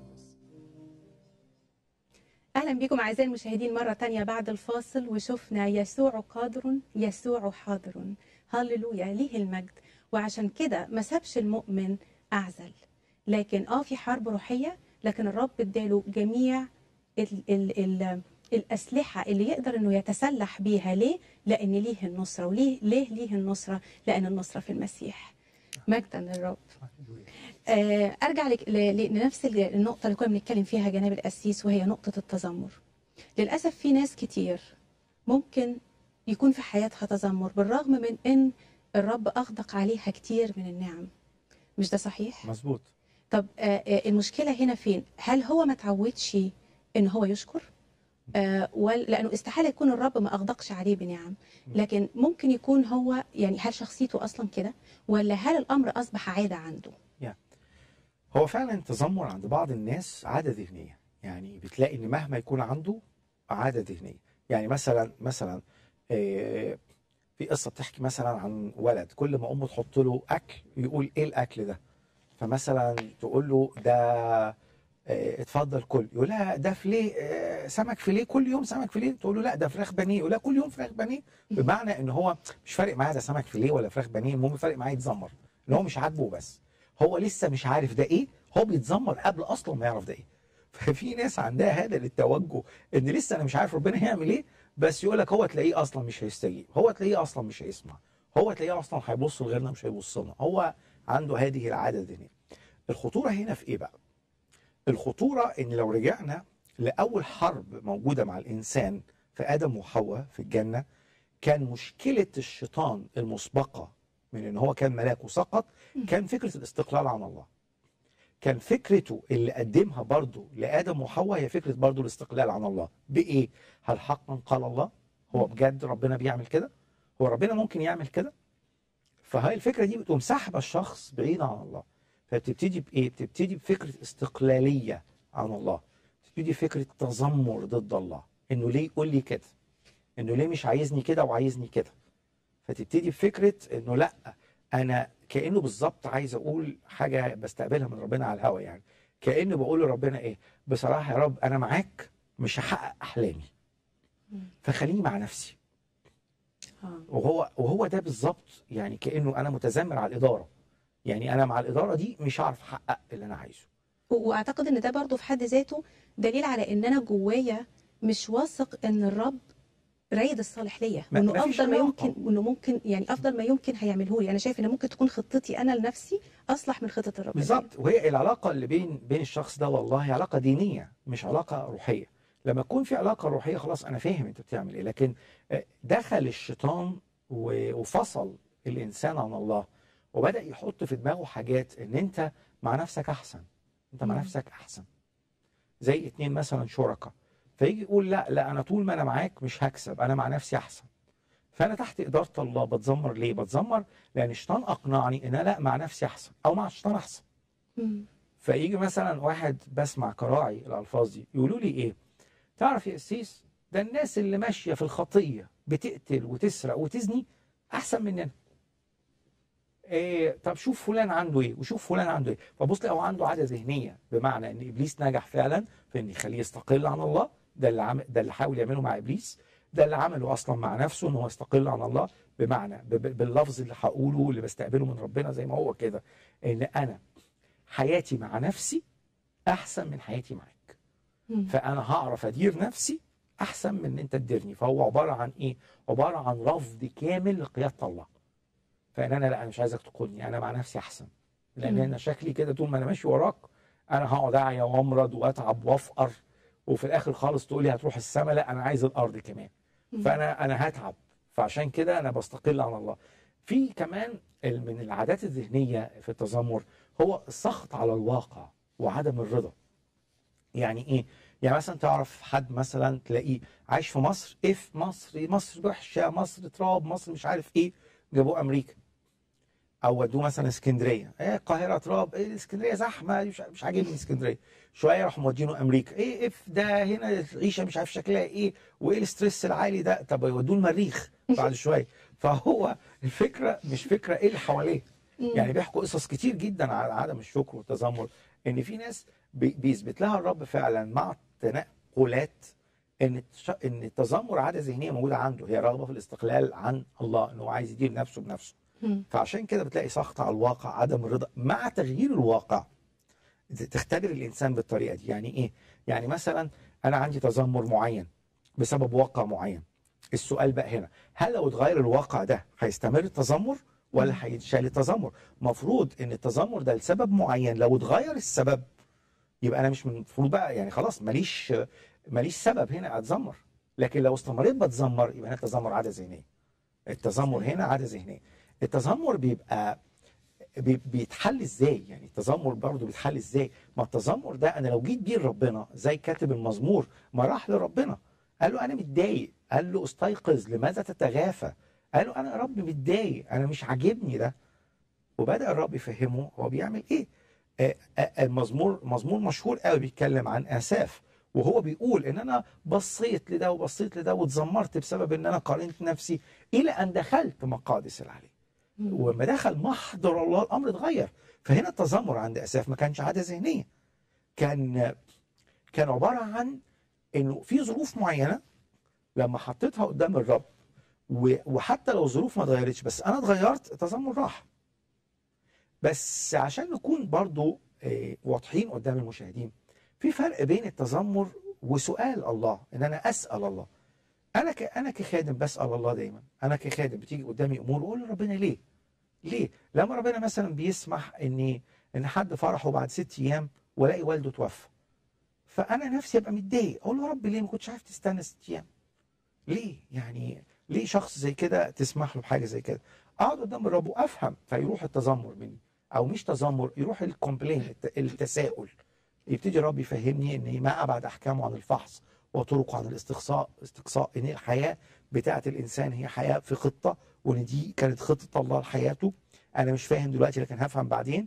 اهلا بكم اعزائي المشاهدين مره تانية بعد الفاصل وشفنا يسوع قادر يسوع حاضر هللويا ليه المجد وعشان كده ما سابش المؤمن اعزل لكن اه في حرب روحيه لكن الرب اداله جميع ال ال ال الاسلحه اللي يقدر انه يتسلح بيها ليه لان ليه النصره وليه ليه ليه النصره لان النصره في المسيح مجدا للرب آه، ارجع لك- ل- ل- لنفس ال- النقطه اللي كنا بنتكلم فيها جناب القسيس وهي نقطه التذمر للاسف في ناس كتير ممكن يكون في حياتها تذمر بالرغم من ان الرب اغدق عليها كتير من النعم مش ده صحيح مظبوط طب آه، آه، المشكله هنا فين هل هو ما تعودش ان هو يشكر آه، ولا لانه استحاله يكون الرب ما اغدقش عليه بنعم لكن ممكن يكون هو يعني هل شخصيته اصلا كده ولا هل الامر اصبح عاده عنده هو فعلا التذمر عند بعض الناس عاده ذهنيه يعني بتلاقي ان مهما يكون عنده عاده ذهنيه يعني مثلا مثلا آه، في قصه بتحكي مثلا عن ولد كل ما امه تحط له اكل يقول ايه الاكل ده فمثلا تقول له ده آه، اتفضل كل يقول لها ده فيليه آه، سمك فيليه كل يوم سمك فيليه تقول له لا ده فراخ بانيه يقول لها كل يوم فراخ بانيه بمعنى ان هو مش فارق معاه ده سمك فيليه ولا فراخ بانيه المهم فارق معاه يتذمر ان هو مش عاجبه بس هو لسه مش عارف ده ايه هو بيتذمر قبل اصلا ما يعرف ده ايه ففي ناس عندها هذا التوجه ان لسه انا مش عارف ربنا هيعمل ايه بس يقول لك هو تلاقيه اصلا مش هيستجيب هو تلاقيه اصلا مش هيسمع هو تلاقيه اصلا هيبص لغيرنا مش هيبص لنا هو عنده هذه العاده الذهنيه الخطوره هنا في ايه بقى الخطوره ان لو رجعنا لاول حرب موجوده مع الانسان في ادم وحواء في الجنه كان مشكله الشيطان المسبقه من ان هو كان ملاك وسقط كان فكره الاستقلال عن الله كان فكرته اللي قدمها برضه لادم وحواء هي فكره برضه الاستقلال عن الله بايه هل حقا قال الله هو بجد ربنا بيعمل كده هو ربنا ممكن يعمل كده فهاي الفكره دي بتقوم ساحبه الشخص بعيد عن الله فبتبتدي بايه بتبتدي بفكره استقلاليه عن الله بتبتدي فكره تذمر ضد الله انه ليه يقول لي كده انه ليه مش عايزني كده وعايزني كده فتبتدي بفكره انه لا انا كانه بالظبط عايز اقول حاجه بستقبلها من ربنا على الهوا يعني كانه بقول لربنا ايه بصراحه يا رب انا معاك مش هحقق احلامي فخليني مع نفسي آه. وهو وهو ده بالظبط يعني كانه انا متذمر على الاداره يعني انا مع الاداره دي مش هعرف احقق اللي انا عايزه و- واعتقد ان ده برضو في حد ذاته دليل على ان انا جوايا مش واثق ان الرب رايد الصالح ليا ما- وانه ما فيش افضل ما علاقة. يمكن وانه ممكن يعني افضل ما يمكن هيعمله لي انا شايف ان ممكن تكون خطتي انا لنفسي اصلح من خطه الرب ليا. بالظبط وهي العلاقه اللي بين بين الشخص ده والله علاقه دينيه مش علاقه روحيه لما يكون في علاقه روحيه خلاص انا فاهم انت بتعمل ايه لكن آه، دخل الشيطان و- وفصل الانسان عن الله وبدا يحط في دماغه حاجات ان انت مع نفسك احسن انت مع مم. نفسك احسن زي اتنين مثلا شركاء فيجي يقول لا لا انا طول ما انا معاك مش هكسب انا مع نفسي احسن فانا تحت اداره الله بتذمر ليه بتذمر لان الشيطان اقنعني ان انا لا مع نفسي احسن او مع الشيطان احسن مم. فيجي مثلا واحد بسمع كراعي الالفاظ دي يقولوا لي ايه تعرف يا قسيس ده الناس اللي ماشيه في الخطيه بتقتل وتسرق وتزني احسن مننا إيه طب شوف فلان عنده ايه وشوف فلان عنده ايه فبص هو عنده عاده ذهنيه بمعنى ان ابليس نجح فعلا في ان يخليه يستقل عن الله ده اللي عمل ده اللي حاول يعمله مع ابليس ده اللي عمله اصلا مع نفسه ان هو يستقل عن الله بمعنى ب- ب- باللفظ اللي هقوله اللي بستقبله من ربنا زي ما هو كده ان انا حياتي مع نفسي احسن من حياتي معاك مم. فانا هعرف ادير نفسي احسن من ان انت تديرني فهو عباره عن ايه عباره عن رفض كامل لقياده الله فان انا لا انا مش عايزك تقودني انا مع نفسي احسن لان مم. انا شكلي كده طول ما انا ماشي وراك انا هقعد اعيا وامرض واتعب وافقر وفي الاخر خالص تقول لي هتروح السما لا انا عايز الارض كمان مم. فانا انا هتعب فعشان كده انا بستقل عن الله في كمان ال- من العادات الذهنيه في التذمر هو السخط على الواقع وعدم الرضا يعني ايه يعني مثلا تعرف حد مثلا تلاقيه عايش في مصر ايه في مصر مصر وحشه مصر تراب مصر مش عارف ايه جابوه امريكا او ودوه مثلا اسكندريه ايه القاهره تراب ايه اسكندريه زحمه مش مش عاجبني اسكندريه شويه يروحوا مودينه امريكا ايه اف ده هنا العيشه مش عارف شكلها ايه وايه الاسترس العالي ده طب يودوه المريخ بعد شويه فهو الفكره مش فكره ايه اللي حواليه يعني بيحكوا قصص كتير جدا على عدم الشكر والتذمر ان في ناس بي- بيثبت لها الرب فعلا مع التنقلات ان التش- ان التذمر عاده ذهنيه موجوده عنده هي رغبه في الاستقلال عن الله انه عايز يدير نفسه بنفسه مم. فعشان كده بتلاقي سخط على الواقع عدم الرضا مع تغيير الواقع تختبر الانسان بالطريقه دي يعني ايه يعني مثلا انا عندي تذمر معين بسبب واقع معين السؤال بقى هنا هل لو اتغير الواقع ده هيستمر التذمر ولا هيتشال التذمر مفروض ان التذمر ده لسبب معين لو اتغير السبب يبقى انا مش المفروض بقى يعني خلاص ماليش ماليش سبب هنا اتذمر لكن لو استمريت بتذمر يبقى هنا التذمر عاده ذهنيه التذمر هنا عاده ذهنيه التذمر بيبقى بي- بيتحل ازاي يعني التذمر برضه بيتحل ازاي ما التذمر ده انا لو جيت بيه لربنا زي كاتب المزمور ما راح لربنا قال له انا متضايق قال له استيقظ لماذا تتغافى قال له انا يا رب متضايق انا مش عاجبني ده وبدا الرب يفهمه هو بيعمل ايه آه، آه، المزمور مزمور مشهور قوي بيتكلم عن اساف وهو بيقول ان انا بصيت لده وبصيت لده واتذمرت بسبب ان انا قارنت نفسي الى ان دخلت مقادس العلي وما دخل محضر الله الامر اتغير فهنا التذمر عند اساف ما كانش عاده ذهنيه كان كان عباره عن انه في ظروف معينه لما حطيتها قدام الرب و- وحتى لو الظروف ما اتغيرتش بس انا اتغيرت التذمر راح بس عشان نكون برضو آه، واضحين قدام المشاهدين في فرق بين التذمر وسؤال الله ان انا اسال الله انا ك... انا كخادم بسال الله دايما انا كخادم بتيجي قدامي امور واقول لربنا ليه؟ ليه؟ لما ربنا مثلا بيسمح ان ان حد فرحه بعد ست ايام والاقي والده توفى فانا نفسي ابقى متضايق اقول له يا رب ليه ما كنتش عارف تستنى ست ايام؟ ليه؟ يعني ليه شخص زي كده تسمح له بحاجه زي كده؟ اقعد قدام الرب وافهم فيروح التذمر مني او مش تذمر يروح الكومبلين الت- التساؤل يبتدي الرب يفهمني ان ما ابعد احكامه عن الفحص وطرقه عن الاستقصاء استقصاء ان الحياه بتاعه الانسان هي حياه في خطه وان دي كانت خطه الله لحياته انا مش فاهم دلوقتي لكن هفهم بعدين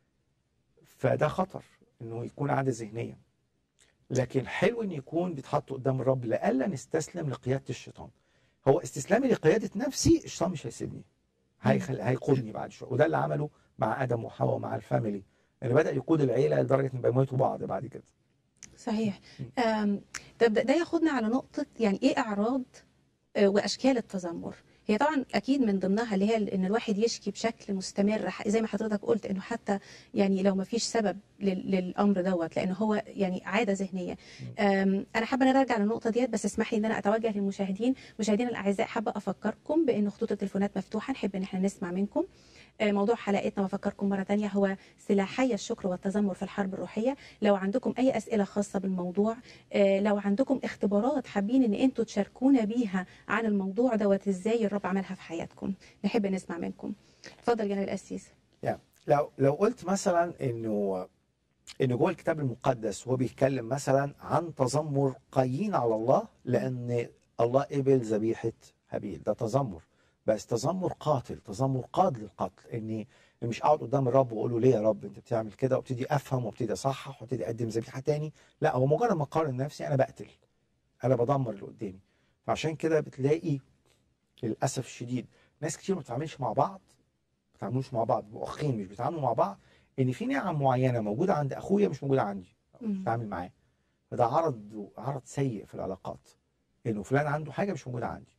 فده خطر انه يكون عاده ذهنيه لكن حلو ان يكون بيتحط قدام الرب لئلا نستسلم لقياده الشيطان هو استسلامي لقياده نفسي الشيطان مش هيسيبني هيخل... هيقودني بعد شويه وده اللي عمله مع ادم وحواء ومع الفاميلي اللي بدا يقود العيله لدرجه ان بيموتوا بعض بعد كده صحيح أم، طب ده ده ياخدنا على نقطة يعني إيه أعراض آه، وأشكال التذمر هي طبعا أكيد من ضمنها اللي هي إن الواحد يشكي بشكل مستمر ح- زي ما حضرتك قلت إنه حتى يعني لو ما فيش سبب لل- للأمر دوت لأنه هو يعني عادة ذهنية أم، أنا حابة إن أنا أرجع للنقطة ديت بس اسمح لي إن أنا أتوجه للمشاهدين مشاهدينا الأعزاء حابة أفكركم بإن خطوط التليفونات مفتوحة نحب إن احنا نسمع منكم آه، موضوع حلقتنا بفكركم مرة تانية هو سلاحي الشكر والتذمر في الحرب الروحية لو عندكم أي أسئلة خاصة بالموضوع آه، لو عندكم اختبارات حابين ان انتوا تشاركونا بيها عن الموضوع دوت ازاي الرب عملها في حياتكم نحب نسمع منكم اتفضل جناب القسيس يعني لو لو قلت مثلا انه انه جوه الكتاب المقدس هو بيتكلم مثلا عن تذمر قايين على الله لان الله قبل ذبيحه هابيل ده تذمر بس تذمر قاتل تذمر قاد للقتل اني مش اقعد قدام الرب واقول له ليه يا رب انت بتعمل كده وابتدي افهم وابتدي اصحح وابتدي اقدم ذبيحه تاني لا هو مجرد ما اقارن نفسي انا بقتل انا بدمر اللي قدامي فعشان كده بتلاقي للاسف الشديد ناس كتير ما بتتعاملش مع بعض ما بيتعاملوش مع بعض اخين مش بيتعاملوا مع بعض ان في نعم معينه موجوده عند اخويا مش موجوده عندي مم. بتعامل معاه فده عرض عرض سيء في العلاقات انه فلان عنده حاجه مش موجوده عندي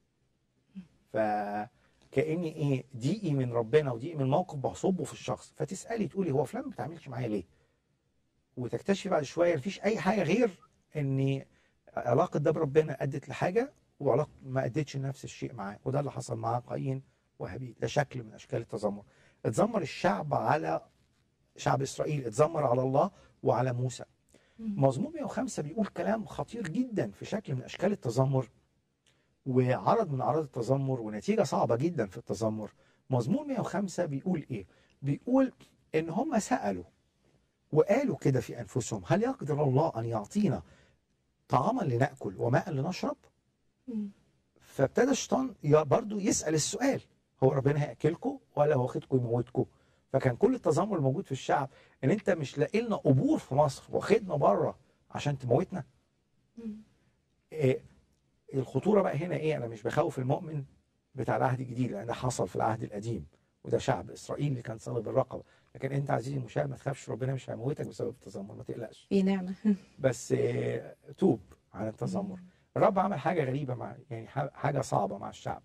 فكاني ايه ضيقي من ربنا وضيقي من موقف بصبه في الشخص فتسالي تقولي هو فلان ما بيتعاملش معايا ليه وتكتشفي بعد شويه مفيش اي حاجه غير ان علاقه ده بربنا ادت لحاجه وعلاقه ما ادتش نفس الشيء معاه وده اللي حصل مع قايين وهابيل ده شكل من اشكال التذمر اتذمر الشعب على شعب اسرائيل اتذمر على الله وعلى موسى مم. مزمور 105 بيقول كلام خطير جدا في شكل من اشكال التذمر وعرض من اعراض التذمر ونتيجه صعبه جدا في التذمر مزمور 105 بيقول ايه بيقول ان هم سالوا وقالوا كده في انفسهم هل يقدر الله ان يعطينا طعاما لناكل وماء لنشرب مم. فابتدى الشيطان ي- برضو يسال السؤال هو ربنا هياكلكم ولا هو واخدكم يموتكم فكان كل التذمر الموجود في الشعب ان انت مش لاقي لنا قبور في مصر واخدنا بره عشان تموتنا مم. إيه الخطوره بقى هنا ايه انا مش بخوف المؤمن بتاع العهد الجديد لان ده حصل في العهد القديم وده شعب اسرائيل اللي كان صلب الرقبه لكن انت عزيزي المشاهد ما تخافش ربنا مش هيموتك بسبب التذمر ما تقلقش في نعمة بس إيه توب عن التذمر الرب عمل حاجه غريبه مع يعني ح- حاجه صعبه مع الشعب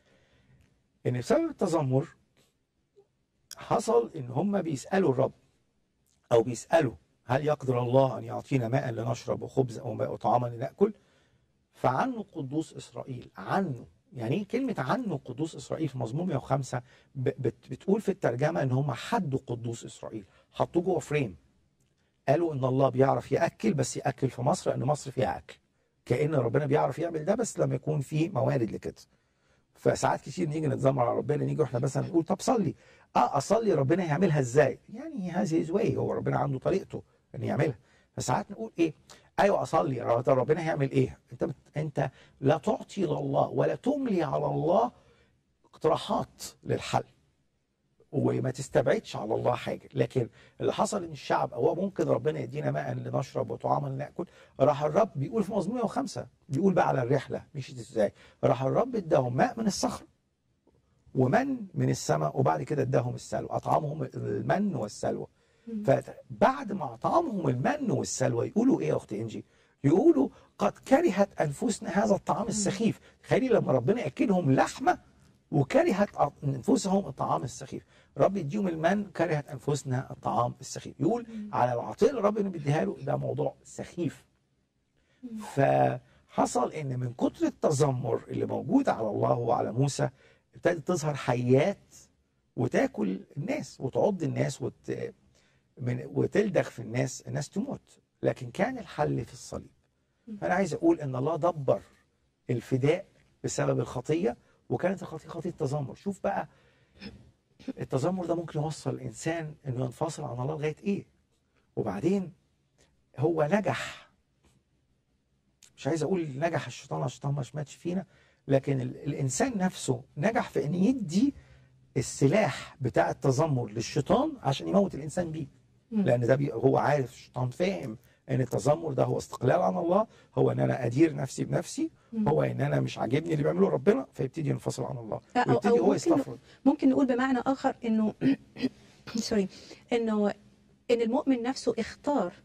ان بسبب التذمر حصل ان هم بيسالوا الرب او بيسالوا هل يقدر الله ان يعطينا ماء لنشرب وخبز او ماء وطعاما لناكل فعنه قدوس اسرائيل عنه يعني ايه كلمه عنه قدوس اسرائيل في مزمور 105 ب- بت- بتقول في الترجمه ان هم حدوا قدوس اسرائيل حطوه جوه فريم قالوا ان الله بيعرف ياكل بس ياكل في مصر لان مصر فيها اكل كان ربنا بيعرف يعمل ده بس لما يكون في موارد لكده فساعات كتير نيجي نتذمر على ربنا نيجي واحنا مثلا نقول طب صلي اه اصلي ربنا هيعملها ازاي يعني هذه واي هو ربنا عنده طريقته ان يعملها فساعات نقول ايه ايوه اصلي يا رب، طب ربنا هيعمل ايه انت بت... انت لا تعطي لله ولا تملي على الله اقتراحات للحل وما تستبعدش على الله حاجه لكن اللي حصل ان الشعب هو ممكن ربنا يدينا ماء لنشرب وطعاما لناكل راح الرب بيقول في مزمور 105 بيقول بقى على الرحله مشيت ازاي راح الرب اداهم ماء من الصخر ومن من السماء وبعد كده اداهم السلوى اطعمهم المن والسلوى فبعد ما اطعمهم المن والسلوى يقولوا ايه يا اخت انجي يقولوا قد كرهت انفسنا هذا الطعام السخيف تخيلي لما ربنا ياكلهم لحمه وكرهت انفسهم الطعام السخيف رب يديهم المن كرهت انفسنا الطعام السخيف يقول على العطيه اللي ربنا بيديها له ده موضوع سخيف حصل ان من كتر التذمر اللي موجود على الله وعلى موسى ابتدت تظهر حيات وتاكل الناس وتعض الناس وت... من... وتلدغ في الناس الناس تموت لكن كان الحل في الصليب فانا عايز اقول ان الله دبر الفداء بسبب الخطيه وكانت الخطيه خطيه تذمر شوف بقى التذمر ده ممكن يوصل الانسان انه ينفصل عن الله لغايه ايه وبعدين هو نجح مش عايز اقول نجح الشيطان عشان الشيطان مش ماتش فينا لكن ال- الانسان نفسه نجح في ان يدي السلاح بتاع التذمر للشيطان عشان يموت الانسان بيه مم. لان ده بي هو عارف الشيطان فاهم ان التذمر ده هو استقلال عن الله هو ان انا ادير نفسي بنفسي مم. هو ان انا مش عاجبني اللي بيعمله ربنا فيبتدي ينفصل عن الله أو- ويبتدي أو هو ممكن يستفرد ممكن نقول بمعنى اخر انه سوري انه ان المؤمن نفسه اختار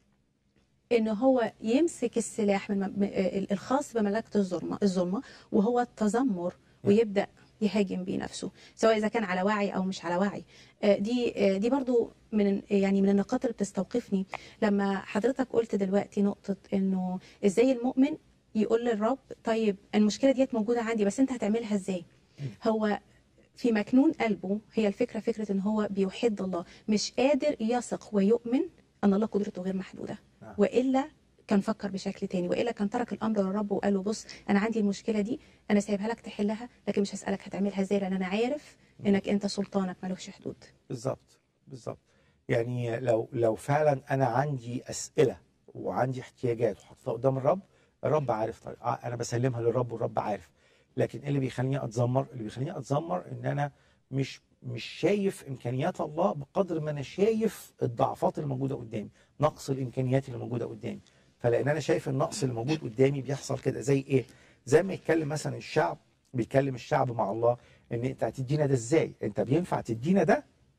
ان هو يمسك السلاح من م- ال- الخاص بملكه الظلمه الظلمه وهو التذمر ويبدا يهاجم بيه نفسه سواء اذا كان على وعي او مش على وعي آه، دي آه، دي برضو من يعني من النقاط اللي بتستوقفني لما حضرتك قلت دلوقتي نقطه انه ازاي المؤمن يقول للرب طيب المشكله ديت موجوده عندي بس انت هتعملها ازاي هو في مكنون قلبه هي الفكره فكره ان هو بيحد الله مش قادر يثق ويؤمن ان الله قدرته غير محدوده نعم. والا كان فكر بشكل تاني والا كان ترك الامر للرب وقال له بص انا عندي المشكله دي انا سايبها لك تحلها لكن مش هسالك هتعملها ازاي لان انا عارف انك انت سلطانك ملوش حدود بالظبط بالظبط يعني لو لو فعلا انا عندي اسئله وعندي احتياجات وحطيتها قدام الرب الرب عارف طيب آه، انا بسلمها للرب والرب عارف لكن ايه اللي بيخليني اتذمر اللي بيخليني اتذمر ان انا مش مش شايف امكانيات الله بقدر ما انا شايف الضعفات اللي موجوده قدامي نقص الامكانيات اللي موجوده قدامي فلان انا شايف النقص اللي موجود قدامي بيحصل كده زي ايه زي ما يتكلم مثلا الشعب بيتكلم الشعب مع الله ان انت هتدينا ده ازاي انت بينفع تدينا ده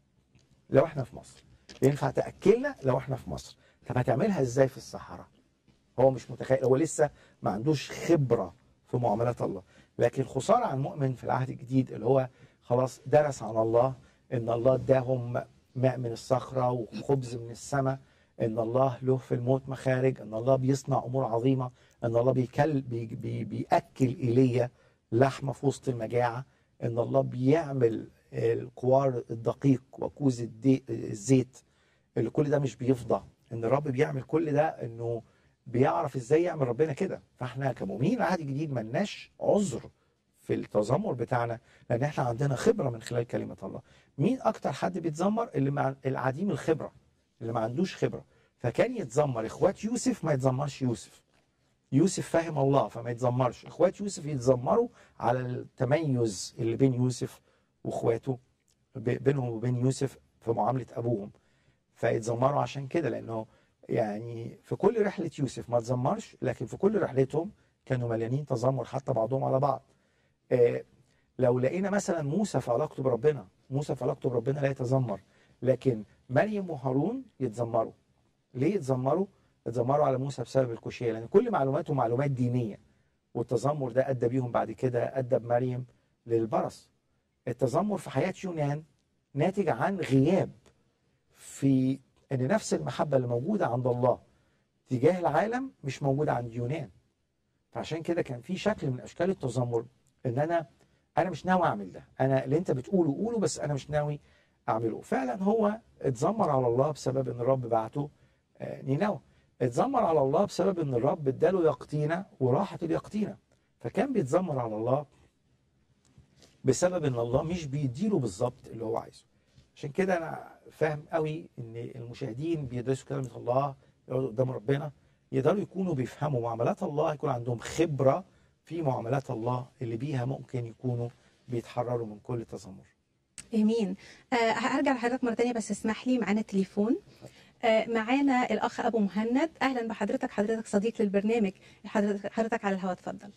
لو احنا في مصر ينفع تاكلنا لو احنا في مصر طب هتعملها ازاي في الصحراء هو مش متخيل هو لسه ما عندوش خبره في معاملات الله لكن خساره عن مؤمن في العهد الجديد اللي هو خلاص درس عن الله ان الله اداهم ماء من الصخره وخبز من السماء ان الله له في الموت مخارج ان الله بيصنع امور عظيمه ان الله بيكل بي بي بياكل ايليا لحمه في وسط المجاعه ان الله بيعمل القوار الدقيق وكوز الدي- الزيت اللي كل ده مش بيفضى ان الرب بيعمل كل ده انه بيعرف ازاي يعمل ربنا كده فاحنا كمؤمنين العهد الجديد ملناش عذر في التذمر بتاعنا لان احنا عندنا خبره من خلال كلمه الله مين اكتر حد بيتذمر اللي مع العديم الخبره اللي ما عندوش خبره فكان يتذمر اخوات يوسف ما يتذمرش يوسف يوسف فاهم الله فما يتذمرش اخوات يوسف يتذمروا على التميز اللي بين يوسف واخواته ب- بينهم وبين يوسف في معامله ابوهم فيتذمروا عشان كده لانه يعني في كل رحله يوسف ما تذمرش لكن في كل رحلتهم كانوا مليانين تذمر حتى بعضهم على بعض آه، لو لقينا مثلا موسى في علاقته بربنا موسى في علاقته بربنا لا يتذمر لكن مريم وهارون يتذمروا ليه يتذمروا يتذمروا على موسى بسبب الكوشيه لان كل معلوماته معلومات دينيه والتذمر ده ادى بيهم بعد كده ادى بمريم للبرص التذمر في حياه يونان ناتج عن غياب في ان نفس المحبه اللي موجوده عند الله تجاه العالم مش موجوده عند يونان فعشان كده كان في شكل من اشكال التذمر ان انا انا مش ناوي اعمل ده انا اللي انت بتقوله قوله بس انا مش ناوي اعمله فعلا هو اتذمر على الله بسبب ان الرب بعته آه، نينوى اتذمر على الله بسبب ان الرب اداله يقطينه وراحت اليقطينه فكان بيتذمر على الله بسبب ان الله مش بيديله بالظبط اللي هو عايزه عشان كده انا فاهم قوي ان المشاهدين بيدرسوا كلمه الله يقعدوا قدام ربنا يقدروا يكونوا بيفهموا معاملات الله يكون عندهم خبره في معاملات الله اللي بيها ممكن يكونوا بيتحرروا من كل تذمر امين آه هرجع لحضرتك مره تانية بس اسمح لي معانا تليفون آه معانا الاخ ابو مهند اهلا بحضرتك حضرتك صديق للبرنامج حضرتك حضرتك على الهواء اتفضل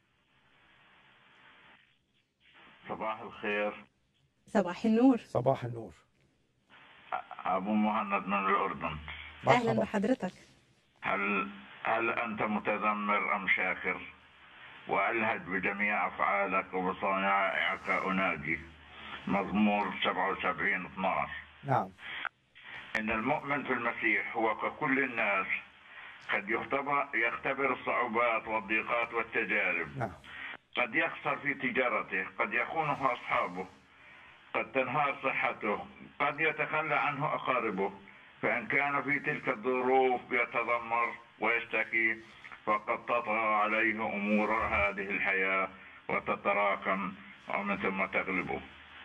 صباح الخير صباح النور صباح النور أبو مهند من الأردن اهلا مرحبا بحضرتك هل هل أنت متذمر أم شاكر وألهج بجميع أفعالك وبصنائعك أناجي مزمور 77 12 نعم إن المؤمن في المسيح هو ككل الناس قد يختبر يختبر الصعوبات والضيقات والتجارب نعم قد يخسر في تجارته قد يخونه أصحابه قد تنهار صحته قد يتخلى عنه أقاربه فإن كان في تلك الظروف يتذمر ويشتكي فقد تطغى عليه أمور هذه الحياة وتتراكم ومن ثم تغلبه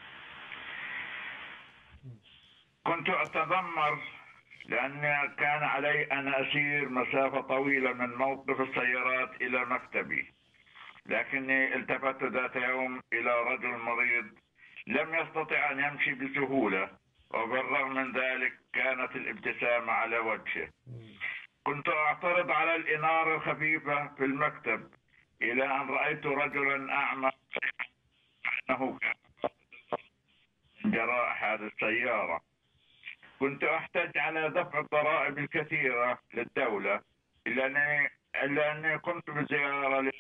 كنت أتذمر لأن كان علي أن أسير مسافة طويلة من موقف السيارات إلى مكتبي لكني التفت ذات يوم إلى رجل مريض لم يستطع أن يمشي بسهولة وبالرغم من ذلك كانت الابتسامة على وجهه كنت أعترض على الإنارة الخفيفة في المكتب إلى أن رأيت رجلا أعمى أنه كان جراء حادث سيارة كنت أحتاج على دفع الضرائب الكثيرة للدولة إلا أني إلا أني قمت بزيارة ل-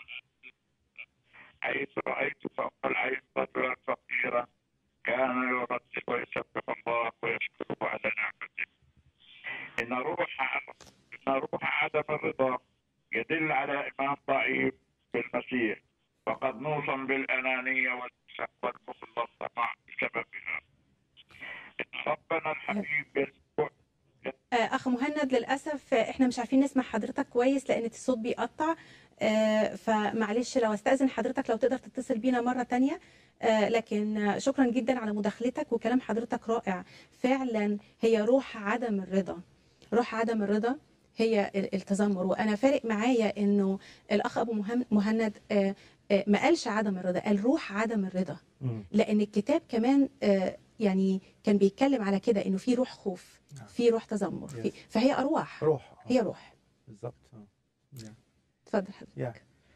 حيث رأيت فوق العين رجلا فقيرا كان يردد ويسبح الله ويشكره على نعمته إن روح إن روح عدم الرضا يدل على إيمان ضعيف بالمسيح وقد نوصم بالأنانية والكسل والبخل والطمع بسببها إن ربنا الحبيب يسوع آه، اخ مهند للاسف آه، احنا مش عارفين نسمع حضرتك كويس لان الصوت بيقطع آه، فمعلش لو استاذن حضرتك لو تقدر تتصل بينا مره تانية آه، لكن آه، شكرا جدا على مداخلتك وكلام حضرتك رائع فعلا هي روح عدم الرضا روح عدم الرضا هي ال- التذمر وانا فارق معايا انه الاخ ابو مهم- مهند آه، آه، ما قالش عدم الرضا قال روح عدم الرضا مم. لان الكتاب كمان آه، يعني كان بيتكلم على كده انه في روح خوف نعم. في روح تذمر في Yes. فهي ارواح روح آه، هي روح بالظبط آه. Yeah. اتفضل حضرتك يا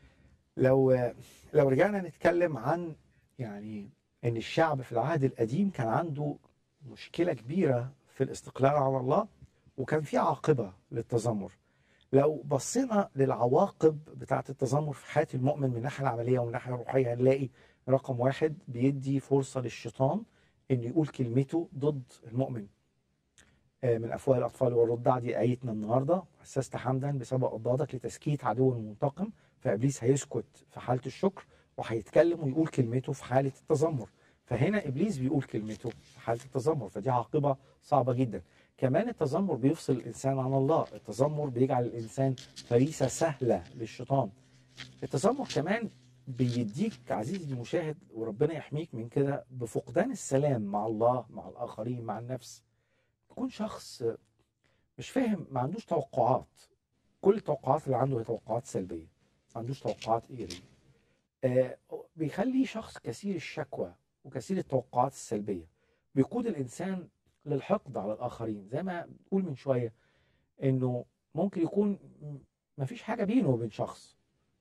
لو لو رجعنا نتكلم عن يعني ان الشعب في العهد القديم كان عنده مشكله كبيره في الاستقلال على الله وكان في عاقبه للتذمر لو بصينا للعواقب بتاعه التذمر في حياه المؤمن من الناحيه العمليه ومن الناحيه الروحيه هنلاقي رقم واحد بيدي فرصه للشيطان انه يقول كلمته ضد المؤمن آه، من افواه الاطفال والرضع دي ايتنا النهارده اسست حمدا بسبب اضدادك لتسكيت عدو منتقم فابليس هيسكت في حاله الشكر وهيتكلم ويقول كلمته في حاله التذمر فهنا ابليس بيقول كلمته في حاله التذمر فدي عاقبه صعبه جدا كمان التذمر بيفصل الانسان عن الله التذمر بيجعل الانسان فريسه سهله للشيطان التذمر كمان بيديك عزيزي المشاهد وربنا يحميك من كده بفقدان السلام مع الله مع الاخرين مع النفس تكون شخص مش فاهم ما عندوش توقعات كل التوقعات اللي عنده هي توقعات سلبيه ما عندوش توقعات ايجابيه آه بيخلي شخص كثير الشكوى وكثير التوقعات السلبيه بيقود الانسان للحقد على الاخرين زي ما بنقول من شويه انه ممكن يكون ما فيش حاجه بينه وبين شخص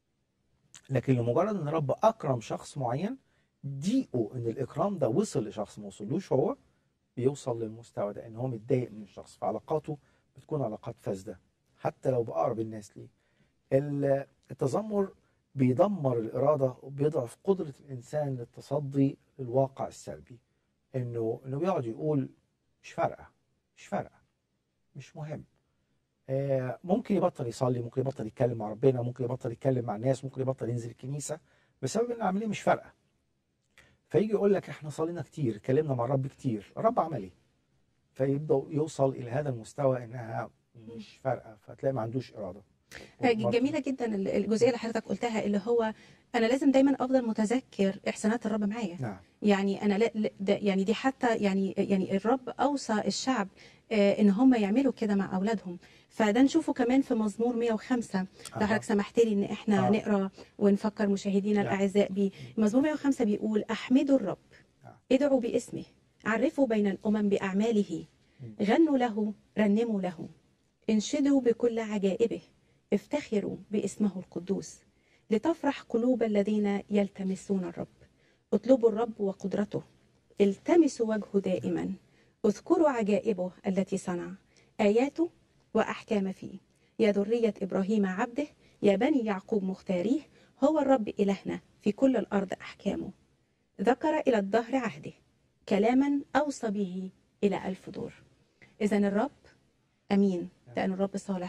لكن لمجرد ان رب اكرم شخص معين ضيقه ان الاكرام ده وصل لشخص ما وصلوش هو بيوصل للمستوى ده ان هو متضايق من الشخص فعلاقاته بتكون علاقات فاسده حتى لو باقرب الناس ليه ال- التذمر بيدمر الاراده وبيضعف قدره الانسان للتصدي للواقع السلبي انه انه بيقعد يقول مش فارقه مش فارقه مش مهم آه، ممكن يبطل يصلي ممكن يبطل يتكلم مع ربنا ممكن يبطل يتكلم مع الناس ممكن يبطل ينزل الكنيسه بسبب ان العمليه مش فارقه فيجي يقول لك احنا صلينا كتير اتكلمنا مع الرب كتير الرب عمل ايه فيبدا يوصل الى هذا المستوى انها مش فارقه فتلاقي ما عندوش اراده آه، جميله جدا ال- الجزئيه اللي حضرتك قلتها اللي هو انا لازم دايما افضل متذكر احسانات الرب معايا نعم يعني انا لا لا- ده يعني دي حتى يعني يعني الرب اوصى الشعب آه، ان هم يعملوا كده مع اولادهم فده نشوفه كمان في مزمور 105 لو أها. حضرتك سمحت لي ان احنا آه. نقرا ونفكر مشاهدينا نعم. الاعزاء بيه مزمور 105 بيقول احمدوا الرب نعم. ادعوا باسمه عرفوا بين الامم باعماله غنوا له رنموا له انشدوا بكل عجائبه افتخروا باسمه القدوس لتفرح قلوب الذين يلتمسون الرب اطلبوا الرب وقدرته التمسوا وجهه دائما اذكروا عجائبه التي صنع آياته وأحكام فيه يا ذرية إبراهيم عبده يا بني يعقوب مختاريه هو الرب إلهنا في كل الأرض أحكامه ذكر إلى الدهر عهده كلاما أوصى به إلى ألف دور إذا الرب أمين لأن الرب صالح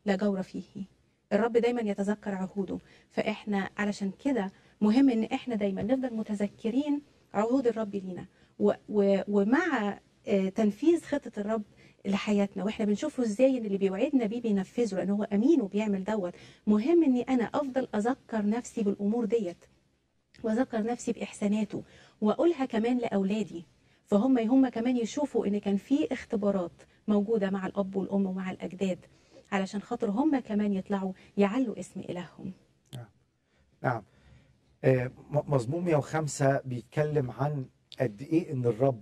لا جور فيه الرب دايما يتذكر عهوده فاحنا علشان كده مهم ان احنا دايما نفضل متذكرين عهود الرب لينا و و ومع آه، تنفيذ خطه الرب لحياتنا واحنا بنشوفه ازاي ان اللي بيوعدنا بيه بينفذه لان هو امين وبيعمل دوت مهم اني انا افضل اذكر نفسي بالامور ديت واذكر نفسي باحساناته واقولها كمان لاولادي فهم هم كمان يشوفوا ان كان في اختبارات موجوده مع الاب والام ومع الاجداد علشان خاطر هم كمان يطلعوا يعلوا اسم الههم نعم آه، م- مزمور 105 بيتكلم عن قد ايه ان الرب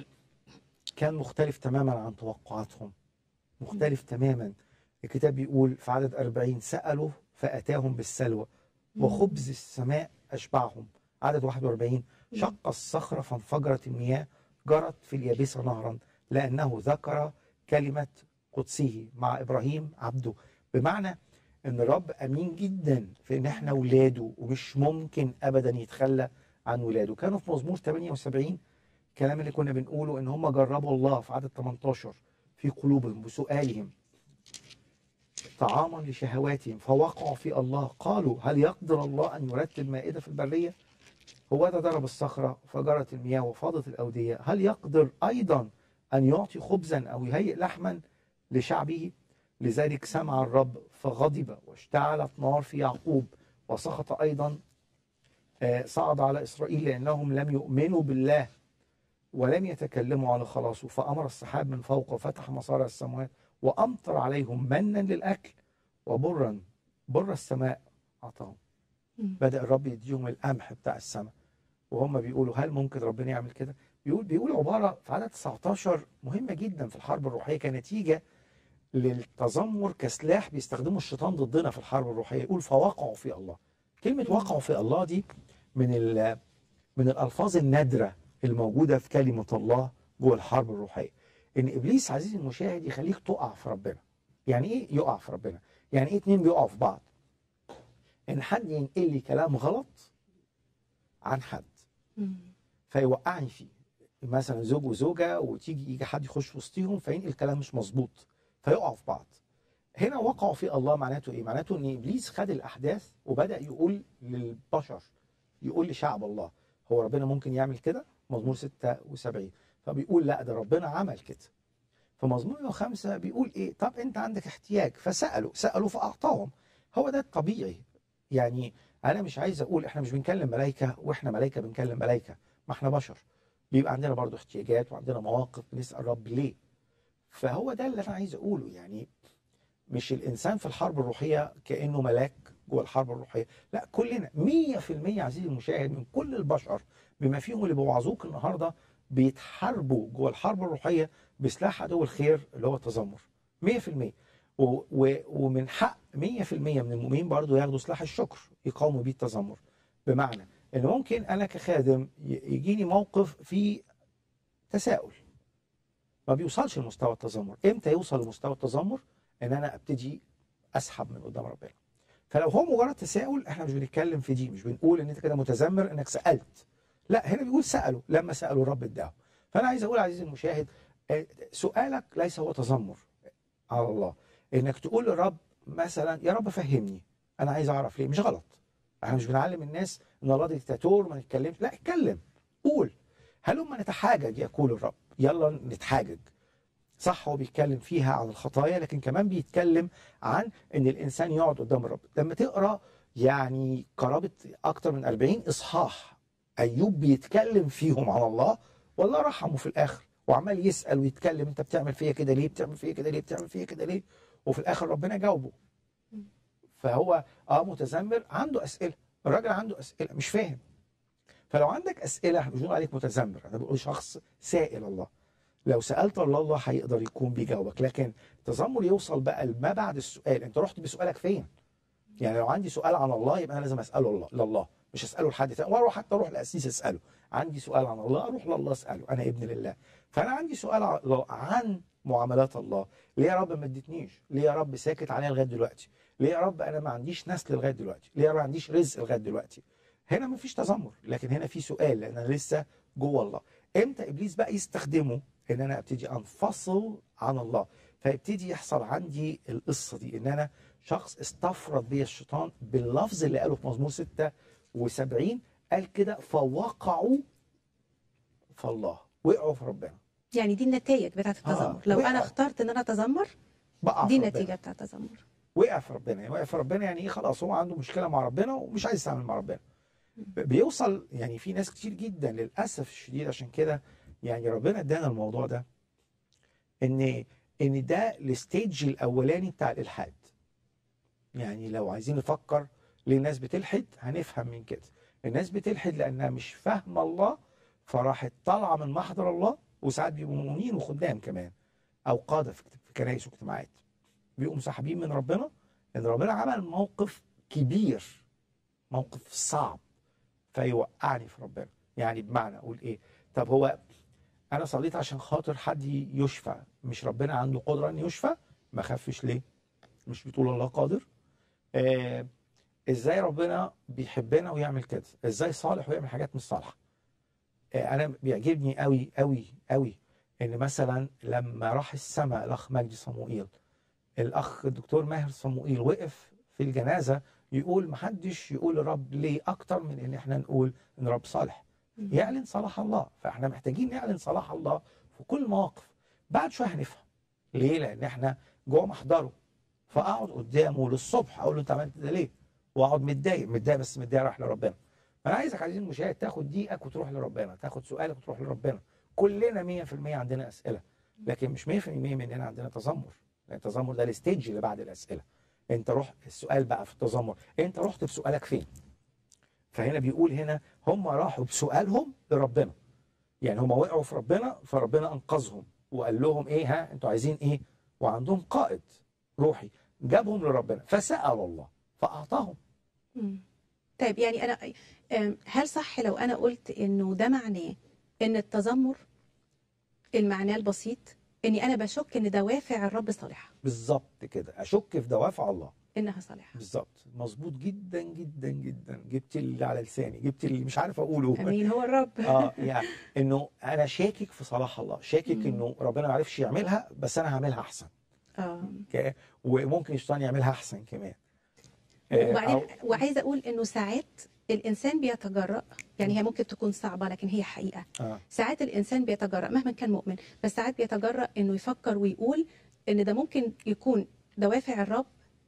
كان مختلف تماما عن توقعاتهم مختلف تماما الكتاب بيقول في عدد 40 سألوا فأتاهم بالسلوى وخبز السماء أشبعهم عدد 41 شق الصخرة فانفجرت المياه جرت في اليابسة نهرا لأنه ذكر كلمة قدسه مع إبراهيم عبده بمعنى ان الرب امين جدا في ان احنا ولاده ومش ممكن ابدا يتخلى عن ولاده كانوا في مزمور 78 الكلام اللي كنا بنقوله ان هم جربوا الله في عدد 18 في قلوبهم بسؤالهم طعاما لشهواتهم فوقعوا في الله قالوا هل يقدر الله ان يرتب مائده في البريه هو ده ضرب الصخره فجرت المياه وفاضت الاوديه هل يقدر ايضا ان يعطي خبزا او يهيئ لحما لشعبه لذلك سمع الرب فغضب واشتعلت نار في يعقوب وسخط ايضا آه، صعد على اسرائيل لانهم لم يؤمنوا بالله ولم يتكلموا على خلاصه فامر السحاب من فوق وفتح مصارع السماوات وامطر عليهم منا للاكل وبرا بر السماء اعطاهم مم. بدا الرب يديهم القمح بتاع السماء وهم بيقولوا هل ممكن ربنا يعمل كده بيقول بيقول عباره في عدد 19 مهمه جدا في الحرب الروحيه كنتيجه للتذمر كسلاح بيستخدمه الشيطان ضدنا في الحرب الروحيه يقول فوقعوا في الله كلمه وقعوا في الله دي من ال- من الالفاظ النادره الموجوده في كلمه الله جوه الحرب الروحيه ان ابليس عزيزي المشاهد يخليك تقع في ربنا يعني ايه يقع في ربنا يعني ايه اتنين بيقعوا في بعض ان حد ينقل لي كلام غلط عن حد مم. فيوقعني فيه مثلا زوج وزوجه وتيجي يجي حد يخش وسطيهم فينقل كلام مش مظبوط فيقعوا في بعض هنا وقعوا في الله معناته ايه معناته ان ابليس خد الاحداث وبدا يقول للبشر يقول لشعب الله هو ربنا ممكن يعمل كده مزمور 76 فبيقول لا ده ربنا عمل كده فمزمور 105 بيقول ايه طب انت عندك احتياج فسالوا سالوا فاعطاهم هو ده الطبيعي يعني انا مش عايز اقول احنا مش بنكلم ملائكه واحنا ملائكه بنكلم ملائكه ما احنا بشر بيبقى عندنا برضو احتياجات وعندنا مواقف بنسال رب ليه فهو ده اللي انا عايز اقوله يعني مش الانسان في الحرب الروحيه كانه ملاك جوه الحرب الروحيه لا كلنا 100% عزيزي المشاهد من كل البشر بما فيهم اللي بيوعظوك النهارده بيتحاربوا جوه الحرب الروحيه بسلاح عدو الخير اللي هو التذمر 100% و و ومن حق 100% من المؤمنين برضو ياخدوا سلاح الشكر يقاوموا بيه التذمر بمعنى ان ممكن انا كخادم ي- يجيني موقف فيه تساؤل ما بيوصلش لمستوى التذمر امتى يوصل لمستوى التذمر ان انا ابتدي اسحب من قدام ربنا فلو هو مجرد تساؤل احنا مش بنتكلم في دي مش بنقول ان انت كده متذمر انك سالت لا هنا بيقول سالوا لما سالوا الرب اداهم فانا عايز اقول عزيزي المشاهد آه، سؤالك ليس هو تذمر على الله انك تقول للرب مثلا يا رب فهمني انا عايز اعرف ليه مش غلط احنا مش بنعلم الناس ان الله ديكتاتور ما نتكلمش لا اتكلم قول هلما نتحاجج يقول الرب يلا نتحاجج صح هو بيتكلم فيها عن الخطايا لكن كمان بيتكلم عن ان الانسان يقعد قدام الرب لما تقرا يعني قرابه اكتر من 40 اصحاح ايوب بيتكلم فيهم عن الله والله رحمه في الاخر وعمال يسال ويتكلم انت بتعمل فيا كده ليه بتعمل فيا كده ليه بتعمل فيا كده ليه وفي الاخر ربنا جاوبه فهو اه متذمر عنده اسئله الراجل عنده اسئله مش فاهم فلو عندك اسئله احنا مش بنقول عليك متذمر انا بقول شخص سائل الله لو سالت الله الله هيقدر يكون بيجاوبك لكن التذمر يوصل بقى لما بعد السؤال انت رحت بسؤالك فين يعني لو عندي سؤال عن الله يبقى انا لازم اساله الله لله مش اساله لحد تاني واروح حتى اروح لاسيس اساله عندي سؤال عن الله اروح لله اساله انا ابن لله فانا عندي سؤال ع- عن معاملات الله ليه يا رب ما اديتنيش ليه يا رب ساكت عليا لغايه دلوقتي ليه يا رب انا ما عنديش نسل لغايه دلوقتي ليه يا رب ما عنديش رزق لغايه دلوقتي هنا ما فيش تذمر لكن هنا في سؤال لان انا لسه جوه الله امتى ابليس بقى يستخدمه ان انا ابتدي انفصل عن الله فيبتدي يحصل عندي القصه دي ان انا شخص استفرد بي الشيطان باللفظ اللي قاله في مزمور 76 قال كده فوقعوا في الله وقعوا في ربنا يعني دي النتائج بتاعت التذمر لو وقع. انا اخترت ان انا اتذمر بقع دي في ربنا. النتيجه بتاعت التذمر وقع في ربنا يعني وقع في ربنا يعني ايه خلاص هو عنده مشكله مع ربنا ومش عايز يتعامل مع ربنا ب- بيوصل يعني في ناس كتير جدا للاسف الشديد عشان كده يعني ربنا ادانا الموضوع ده ان ان ده الستيج الاولاني بتاع الالحاد يعني لو عايزين نفكر ليه الناس بتلحد هنفهم من كده الناس بتلحد لانها مش فاهمه الله فراحت طالعه من محضر الله وساعات بيبقوا مؤمنين وخدام كمان او قاده في في كنائس واجتماعات بيقوموا ساحبين من ربنا ان ربنا عمل موقف كبير موقف صعب فيوقعني في ربنا يعني بمعنى اقول ايه طب هو انا صليت عشان خاطر حد يشفى مش ربنا عنده قدره ان يشفى ما خفش ليه مش بتقول الله قادر آه ازاي ربنا بيحبنا ويعمل كده ازاي صالح ويعمل حاجات مش صالحه آه انا بيعجبني قوي قوي قوي ان مثلا لما راح السماء الاخ مجدي صموئيل الاخ الدكتور ماهر صموئيل وقف في الجنازه يقول محدش يقول الرب ليه اكتر من ان احنا نقول ان رب صالح يعلن صلاح الله فاحنا محتاجين نعلن صلاح الله في كل المواقف بعد شويه هنفهم ليه لان احنا جوه محضره فاقعد قدامه للصبح اقول له انت عملت ده ليه واقعد متضايق متضايق بس متضايق رايح لربنا فانا عايزك عايزين المشاهد تاخد دقيقك وتروح لربنا تاخد سؤالك وتروح لربنا كلنا 100% عندنا اسئله لكن مش 100% مننا عندنا تذمر لان التذمر ده الستيج اللي بعد الاسئله انت روح السؤال بقى في التذمر انت رحت بسؤالك فين فهنا بيقول هنا هم راحوا بسؤالهم لربنا يعني هم وقعوا في ربنا فربنا انقذهم وقال لهم ايه ها انتوا عايزين ايه وعندهم قائد روحي جابهم لربنا فسالوا الله فاعطاهم مم. طيب يعني انا أم، هل صح لو انا قلت انه ده معناه ان التذمر المعنى البسيط اني انا بشك ان دوافع الرب صالحه بالظبط كده اشك في دوافع الله انها صالحه بالظبط مظبوط جدا جدا جدا جبت اللي على لساني جبت اللي مش عارف اقوله امين هو الرب اه يعني انه انا شاكك في صلاح الله شاكك مم. انه ربنا ما عرفش يعملها بس انا هعملها احسن اه ك- وممكن الشيطان يعملها احسن كمان آه، وبعدين أو- وعايزه اقول انه ساعات الانسان بيتجرأ يعني هي ممكن تكون صعبه لكن هي حقيقه آه. ساعات الانسان بيتجرأ مهما كان مؤمن بس ساعات بيتجرأ انه يفكر ويقول ان ده ممكن يكون دوافع الرب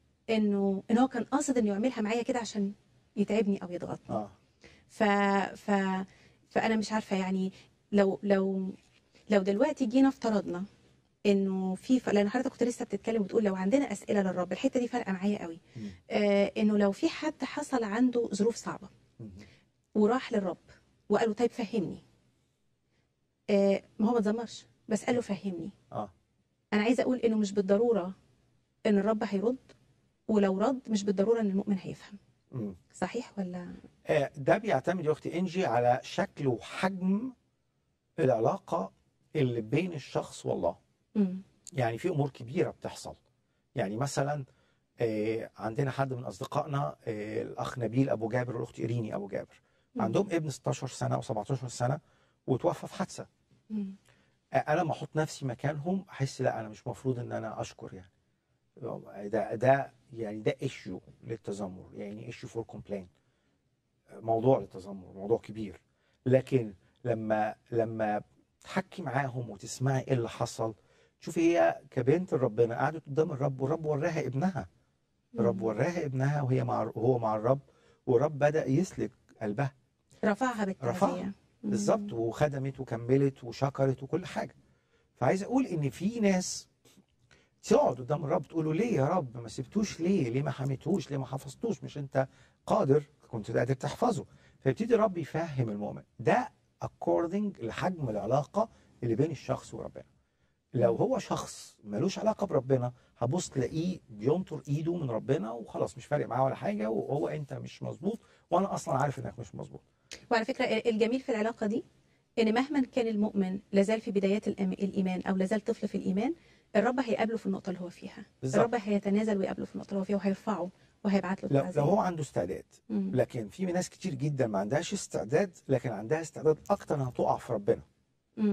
انه ان هو كان قاصد انه يعملها معايا كده عشان يتعبني او يضغطني اه ف ف فانا مش عارفه يعني لو لو لو دلوقتي جينا افترضنا انه في ف... لان حضرتك كنت لسه بتتكلم وتقول لو عندنا اسئله للرب الحته دي فارقه معايا قوي مم. آه انه لو في حد حصل عنده ظروف صعبه مم. وراح للرب وقال له طيب فهمني آه ما هو ما اتذمرش بس قال له فهمني اه انا عايزه اقول انه مش بالضروره ان الرب هيرد ولو رد مش بالضروره ان المؤمن هيفهم مم. صحيح ولا آه، ده بيعتمد يا اختي انجي على شكل وحجم العلاقه اللي بين الشخص والله مم. يعني في امور كبيره بتحصل يعني مثلا آه، عندنا حد من اصدقائنا آه، الاخ نبيل ابو جابر والاخت ايريني ابو جابر مم. عندهم ابن 16 سنه او 17 سنه وتوفى في حادثه مم. آه، انا لما احط نفسي مكانهم احس لا انا مش مفروض ان انا اشكر يعني ده ده يعني ده ايشيو للتذمر يعني ايشيو فور كومبلين موضوع للتذمر موضوع كبير لكن لما لما تحكي معاهم وتسمعي ايه اللي حصل شوفي هي كبنت ربنا قعدت قدام الرب والرب وراها ابنها الرب مم. وراها ابنها وهي مع وهو مع الرب والرب بدا يسلك قلبها رفعها بالتعزيه رفعها. مم. بالظبط وخدمت وكملت وشكرت وكل حاجه فعايز اقول ان في ناس تقعد قدام الرب تقول له ليه يا رب ما سبتوش ليه ليه ما حميتهوش ليه ما حفظتوش مش انت قادر كنت قادر تحفظه فيبتدي الرب يفهم المؤمن ده according لحجم العلاقه اللي بين الشخص وربنا لو هو شخص ملوش علاقه بربنا هبص تلاقيه بينطر ايده من ربنا وخلاص مش فارق معاه ولا حاجه وهو انت مش مظبوط وانا اصلا عارف انك مش مظبوط وعلى فكرة الجميل في العلاقة دي إن مهما كان المؤمن لازال في بدايات الأم- الإيمان أو لازال طفل في الإيمان الرب هيقابله في النقطة اللي هو فيها بالظبط. الرب هيتنازل ويقابله في النقطة اللي هو فيها وهيرفعه وهيبعت له لو, التعزية لو هو عنده استعداد مم. لكن في ناس كتير جدا ما عندهاش استعداد لكن عندها استعداد اكتر انها تقع في ربنا مم.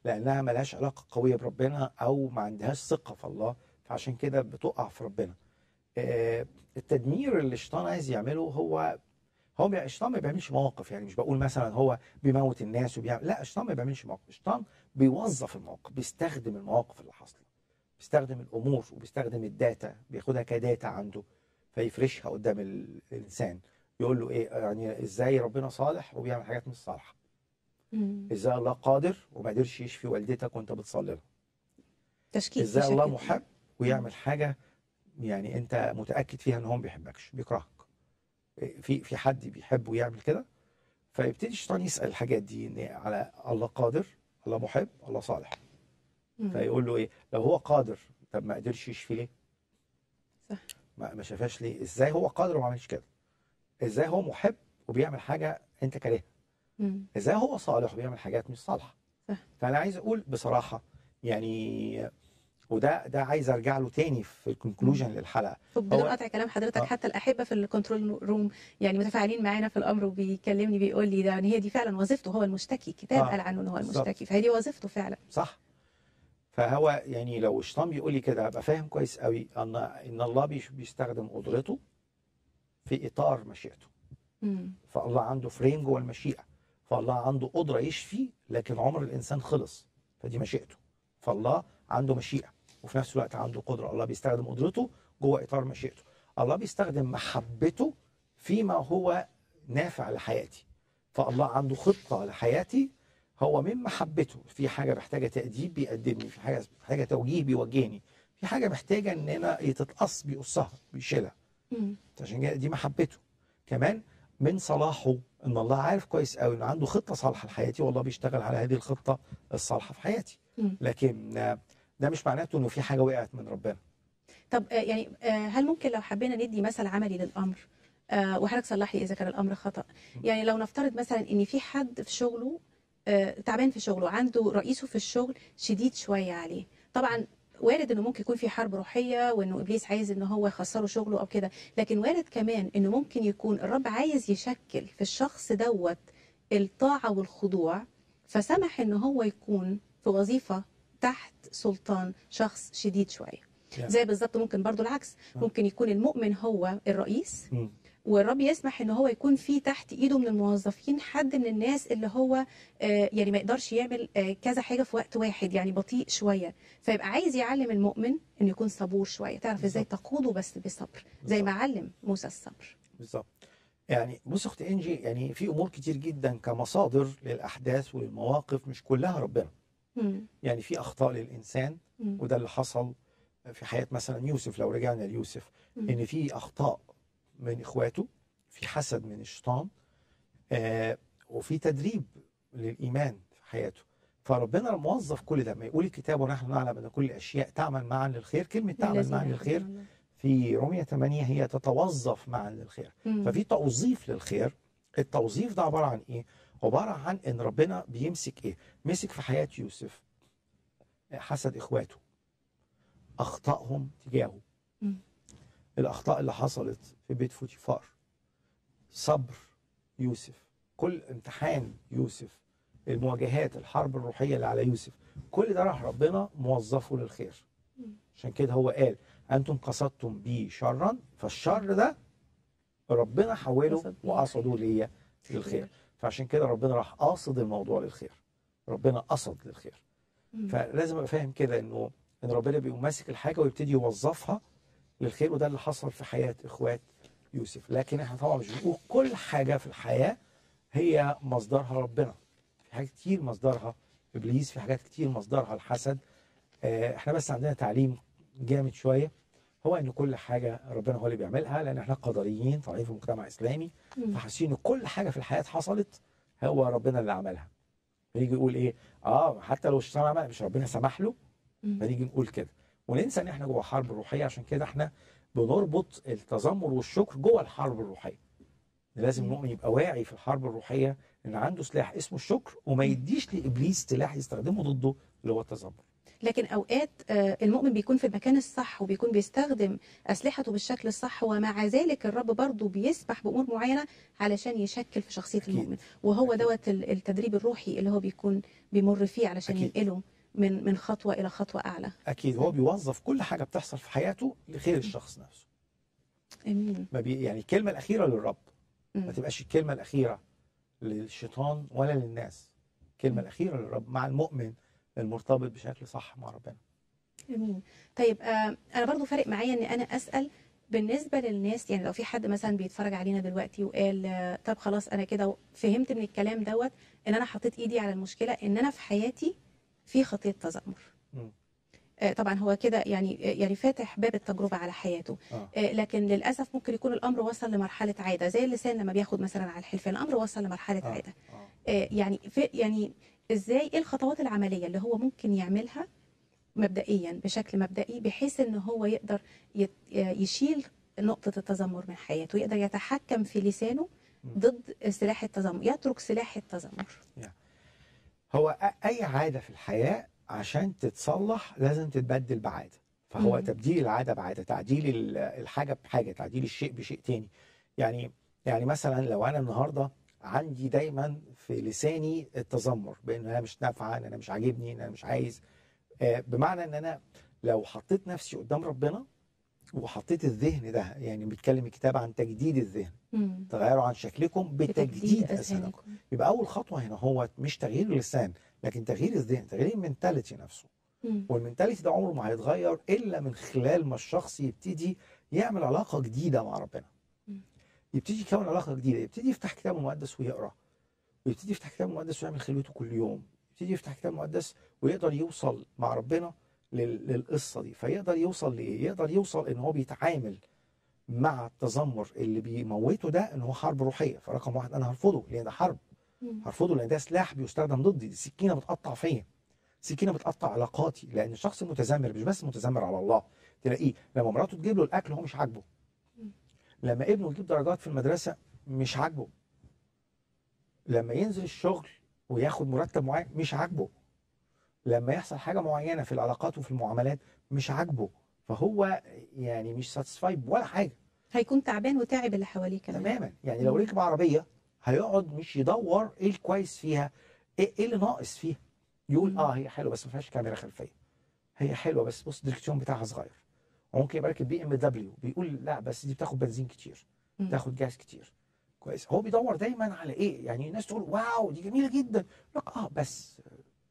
لانها ملهاش علاقه قويه بربنا او ما عندهاش ثقه في الله فعشان كده بتقع في ربنا آه، التدمير اللي الشيطان عايز يعمله هو هو بي- الشيطان ما بيعملش مواقف يعني مش بقول مثلا هو بيموت الناس وبيعمل لا الشيطان ما بيعملش مواقف الشيطان بيوظف المواقف بيستخدم المواقف اللي حاصله بيستخدم الامور وبيستخدم الداتا بياخدها كداتا عنده فيفرشها قدام ال- الانسان يقول له ايه يعني ازاي ربنا صالح وبيعمل حاجات مش صالحه مم. ازاي الله قادر وما قدرش يشفي والدتك وانت بتصلي لها تشكيك ازاي بشكل الله كبير. محب ويعمل حاجه يعني انت متاكد فيها ان هو ما بيحبكش بيكرهك في في حد بيحب ويعمل كده فيبتدي الشيطان يسال الحاجات دي ان على الله قادر الله محب الله صالح مم. فيقول له ايه لو هو قادر طب ما قدرش يشفي ليه صح. ما ما شافهاش ليه ازاي هو قادر وما عملش كده ازاي هو محب وبيعمل حاجه انت كارهها مم. ازاي هو صالح وبيعمل حاجات مش صالحه صح. فانا عايز اقول بصراحه يعني وده ده عايز ارجع له تاني في الكونكلوجن للحلقه وبدون هو- قطع كلام حضرتك آه. حتى الاحبه في الكنترول روم يعني متفاعلين معانا في الامر وبيكلمني بيقول لي ده يعني هي دي فعلا وظيفته هو المشتكي كتاب آه. قال عنه ان هو بالظبط. المشتكي فهي دي وظيفته فعلا صح فهو يعني لو الشيطان بيقول لي كده ابقى فاهم كويس قوي ان ان الله بيش- بيستخدم قدرته في اطار مشيئته مم. فالله عنده فريم جوه المشيئه فالله عنده قدره يشفي لكن عمر الانسان خلص فدي مشيئته فالله عنده مشيئه وفي نفس الوقت عنده قدره الله بيستخدم قدرته جوه اطار مشيئته الله بيستخدم محبته فيما هو نافع لحياتي فالله عنده خطه لحياتي هو من محبته في حاجه محتاجه تاديب بيقدمني في حاجه محتاجه توجيه بيوجهني في حاجه محتاجه ان انا تتقص بيقصها بيشيلها مم. عشان كده دي محبته كمان من صلاحه ان الله عارف كويس قوي انه عنده خطه صالحه لحياتي والله بيشتغل على هذه الخطه الصالحه في حياتي مم. لكن آه، ده مش معناته انه في حاجه وقعت من ربنا طب آه، يعني آه، هل ممكن لو حبينا ندي مثل عملي للامر آه، وحضرتك صلح لي اذا كان الامر خطا يعني لو نفترض مثلا ان في حد في شغله آه، تعبان في شغله عنده رئيسه في الشغل شديد شويه عليه طبعا وارد انه ممكن يكون في حرب روحيه وانه ابليس عايز ان هو يخسره شغله او كده لكن وارد كمان انه ممكن يكون الرب عايز يشكل في الشخص دوت الطاعه والخضوع فسمح ان هو يكون في وظيفه تحت سلطان شخص شديد شويه يعني. زي بالظبط ممكن برضو العكس آه. ممكن يكون المؤمن هو الرئيس مم. والرب يسمح ان هو يكون في تحت ايده من الموظفين حد من الناس اللي هو آه، يعني ما يقدرش يعمل آه، كذا حاجه في وقت واحد يعني بطيء شويه فيبقى عايز يعلم المؤمن انه يكون صبور شويه تعرف ازاي تقوده بس بصبر زي ما علم موسى الصبر بالظبط يعني بص اخت انجي يعني في امور كتير جدا كمصادر للاحداث والمواقف مش كلها ربنا مم. يعني في اخطاء للانسان مم. وده اللي حصل في حياه مثلا يوسف لو رجعنا ليوسف مم. ان في اخطاء من اخواته في حسد من الشيطان آه وفي تدريب للايمان في حياته فربنا موظف كل ده ما يقول الكتاب ونحن نعلم ان كل الاشياء تعمل معا للخير كلمه تعمل الذين معا للخير يحبون الله. في رومية 8 هي تتوظف معا للخير مم. ففي توظيف للخير التوظيف ده عباره عن ايه عباره عن ان ربنا بيمسك ايه مسك في حياه يوسف حسد اخواته اخطائهم تجاهه مم. الاخطاء اللي حصلت في بيت فوتيفار صبر يوسف كل امتحان يوسف المواجهات الحرب الروحيه اللي على يوسف كل ده راح ربنا موظفه للخير عشان كده هو قال انتم قصدتم بي شرا فالشر ده ربنا حوله قصد بيه وقصده ليا للخير فعشان كده ربنا راح قاصد الموضوع للخير ربنا قصد للخير مم. فلازم ابقى فاهم كده انه ان ربنا بيقوم ماسك الحاجه ويبتدي يوظفها للخير وده اللي حصل في حياه اخوات يوسف لكن احنا طبعا مش بنقول كل حاجه في الحياه هي مصدرها ربنا في حاجات كتير مصدرها ابليس في حاجات كتير مصدرها الحسد آه، احنا بس عندنا تعليم جامد شويه هو ان كل حاجه ربنا هو اللي بيعملها لان احنا قدريين طالعين في مجتمع اسلامي مم. فحاسين ان كل حاجه في الحياه حصلت هو ربنا اللي عملها فيجي يقول ايه اه حتى لو الشيطان عمل مش ربنا سمح له مم. فنيجي نقول كده وننسى ان احنا جوه حرب روحيه عشان كده احنا بنربط التذمر والشكر جوه الحرب الروحيه لازم المؤمن يبقى واعي في الحرب الروحيه ان عنده سلاح اسمه الشكر وما يديش لابليس سلاح يستخدمه ضده اللي هو التذمر لكن اوقات آه، المؤمن بيكون في المكان الصح وبيكون بيستخدم اسلحته بالشكل الصح ومع ذلك الرب برضه بيسمح بامور معينه علشان يشكل في شخصيه أكيد. المؤمن وهو أكيد. دوت ال- التدريب الروحي اللي هو بيكون بيمر فيه علشان أكيد. ينقله من من خطوه الى خطوه اعلى اكيد هو بيوظف كل حاجه بتحصل في حياته لخير الشخص نفسه امين ما بي يعني الكلمه الاخيره للرب ما مم. تبقاش الكلمه الاخيره للشيطان ولا للناس الكلمه مم. الاخيره للرب مع المؤمن المرتبط بشكل صح مع ربنا امين طيب آه انا برضو فارق معايا ان انا اسال بالنسبه للناس يعني لو في حد مثلا بيتفرج علينا دلوقتي وقال آه، طب خلاص انا كده فهمت من الكلام دوت ان انا حطيت ايدي على المشكله ان انا في حياتي في خطيه تذمر مم. آه، طبعا هو كده يعني يعني فاتح باب التجربه على حياته آه. آه، لكن للاسف ممكن يكون الامر وصل لمرحله عاده زي اللسان لما بياخد مثلا على الحلفان الامر وصل لمرحله آه. عاده آه. آه، يعني في يعني ازاي ايه الخطوات العمليه اللي هو ممكن يعملها مبدئيا بشكل مبدئي بحيث ان هو يقدر يت- يشيل نقطه التذمر من حياته يقدر يتحكم في لسانه ضد سلاح التذمر يترك سلاح التذمر هو أ- اي عاده في الحياه عشان تتصلح لازم تتبدل بعاده فهو مم. تبديل العاده بعاده تعديل ال- الحاجه بحاجه تعديل الشيء بشيء تاني يعني يعني مثلا لو انا النهارده عندي دايما في لساني التذمر بان انا مش نافعه ان انا مش عاجبني ان انا مش عايز آه، بمعنى ان انا لو حطيت نفسي قدام ربنا وحطيت الذهن ده يعني بيتكلم الكتاب عن تجديد الذهن مم. تغيروا عن شكلكم بتجديد اذهانكم اذهانكم يبقى اول خطوه هنا هو مش تغيير اللسان لكن تغيير الذهن تغيير المنتاليتي نفسه مم. والمنتاليتي ده عمره ما هيتغير الا من خلال ما الشخص يبتدي يعمل علاقه جديده مع ربنا مم. يبتدي يكون علاقه جديده يبتدي يفتح كتاب مقدس ويقرا ويبتدي يفتح كتاب مقدس ويعمل خلوته كل يوم يبتدي يفتح كتاب مقدس ويقدر يوصل مع ربنا لل- للقصه دي فيقدر يوصل لايه يقدر يوصل ان هو بيتعامل مع التذمر اللي بيموته ده ان هو حرب روحيه فرقم واحد انا هرفضه لان ده حرب مم. هرفضه لان ده سلاح بيستخدم ضدي دي سكينه بتقطع فيا سكينه بتقطع علاقاتي لان الشخص المتذمر مش بس متذمر على الله تلاقيه لما مراته تجيب له الاكل هو مش عاجبه لما ابنه يجيب درجات في المدرسه مش عاجبه لما ينزل الشغل وياخد مرتب معين مش عاجبه لما يحصل حاجه معينه في العلاقات وفي المعاملات مش عاجبه فهو يعني مش ساتسفايد ولا حاجه هيكون تعبان وتعب اللي حواليه كمان تماما يعني لو مم. ركب عربيه هيقعد مش يدور ايه الكويس فيها ايه, إيه اللي ناقص فيها يقول مم. اه هي حلوه بس ما فيهاش كاميرا خلفيه هي حلوه بس بص الدركسيون بتاعها صغير وممكن يبقى راكب بي ام دبليو بيقول لا بس دي بتاخد بنزين كتير مم. بتاخد جاز كتير كويس هو بيدور دايما على ايه يعني الناس تقول واو دي جميله جدا لك اه بس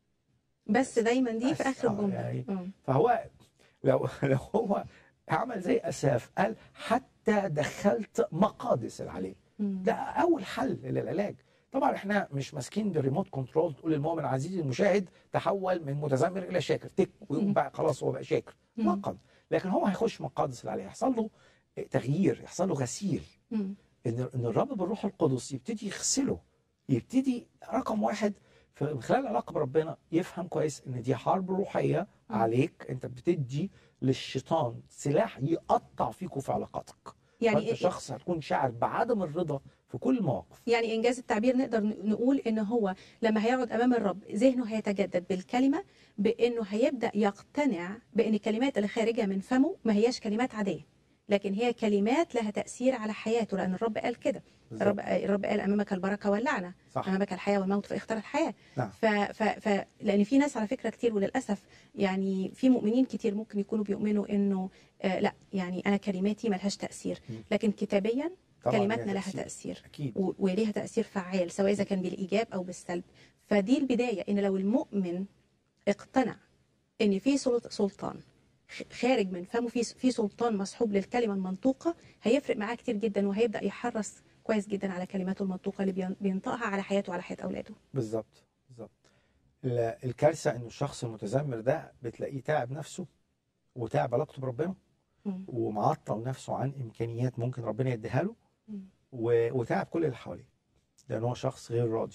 بس دايما دي في بس، اخر آه، الجمله يعني مم. فهو لو لو هو عمل زي اساف قال حتى دخلت مقادس العليه مم. ده اول حل للعلاج طبعا احنا مش ماسكين بالريموت كنترول تقول للمؤمن عزيزي المشاهد تحول من متذمر الى شاكر تك ويقوم مم. بقى خلاص هو بقى شاكر مم. اطلاقا لكن هو هيخش مقادس العليه يحصل له تغيير يحصل له غسيل مم. ان ان الرب بالروح القدس يبتدي يغسله يبتدي رقم واحد في من خلال العلاقه بربنا يفهم كويس ان دي حرب روحيه مم. عليك انت بتدي للشيطان سلاح يقطع فيكوا في علاقاتك يعني فانت شخص هتكون شاعر بعدم الرضا في كل المواقف يعني انجاز التعبير نقدر ن- نقول ان هو لما هيقعد امام الرب ذهنه هيتجدد بالكلمه بانه هيبدا يقتنع بان الكلمات اللي خارجه من فمه ما هياش كلمات عاديه لكن هي كلمات لها تاثير على حياته لان الرب قال كده الرب الرب قال امامك البركه واللعنه صح امامك الحياه والموت فاختار الحياه نعم. ف... ف... ف... لان في ناس على فكره كتير وللاسف يعني في مؤمنين كتير ممكن يكونوا بيؤمنوا انه آه لا يعني انا كلماتي ملهاش تاثير مم. لكن كتابيا طبعاً كلماتنا ليها لها تأثير. تاثير اكيد و- وليها تأثير فعال سواء إذا كان بالإيجاب أو بالسلب فدي البداية إن لو المؤمن اقتنع إن في سلط- سلطان خ- خارج من فمه في في سلطان مسحوب للكلمة المنطوقة هيفرق معاه كتير جدا وهيبدأ يحرص كويس جدا على كلماته المنطوقة اللي بين- بينطقها على حياته وعلى حياة أولاده بالظبط بالظبط ال- الكارثه ان الشخص المتذمر ده بتلاقيه تعب نفسه وتعب علاقته بربنا مم. ومعطل نفسه عن امكانيات ممكن ربنا يديها له مم. و- وتعب كل اللي حواليه لان هو شخص غير راضي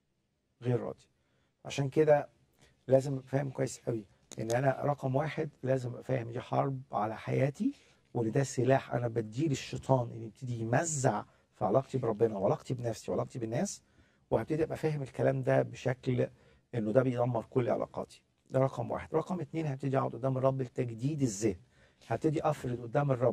غير راضي عشان كده لازم أبقى فاهم كويس قوي ان انا رقم واحد لازم ابقى فاهم دي حرب على حياتي وان ده سلاح انا بديه للشيطان ان يبتدي يمزع في علاقتي بربنا وعلاقتي بنفسي وعلاقتي بالناس وهبتدي ابقى فاهم الكلام ده بشكل انه ده بيدمر كل علاقاتي ده رقم واحد رقم اتنين هبتدي اقعد قدام الرب لتجديد الذهن هبتدي افرض قدام الرب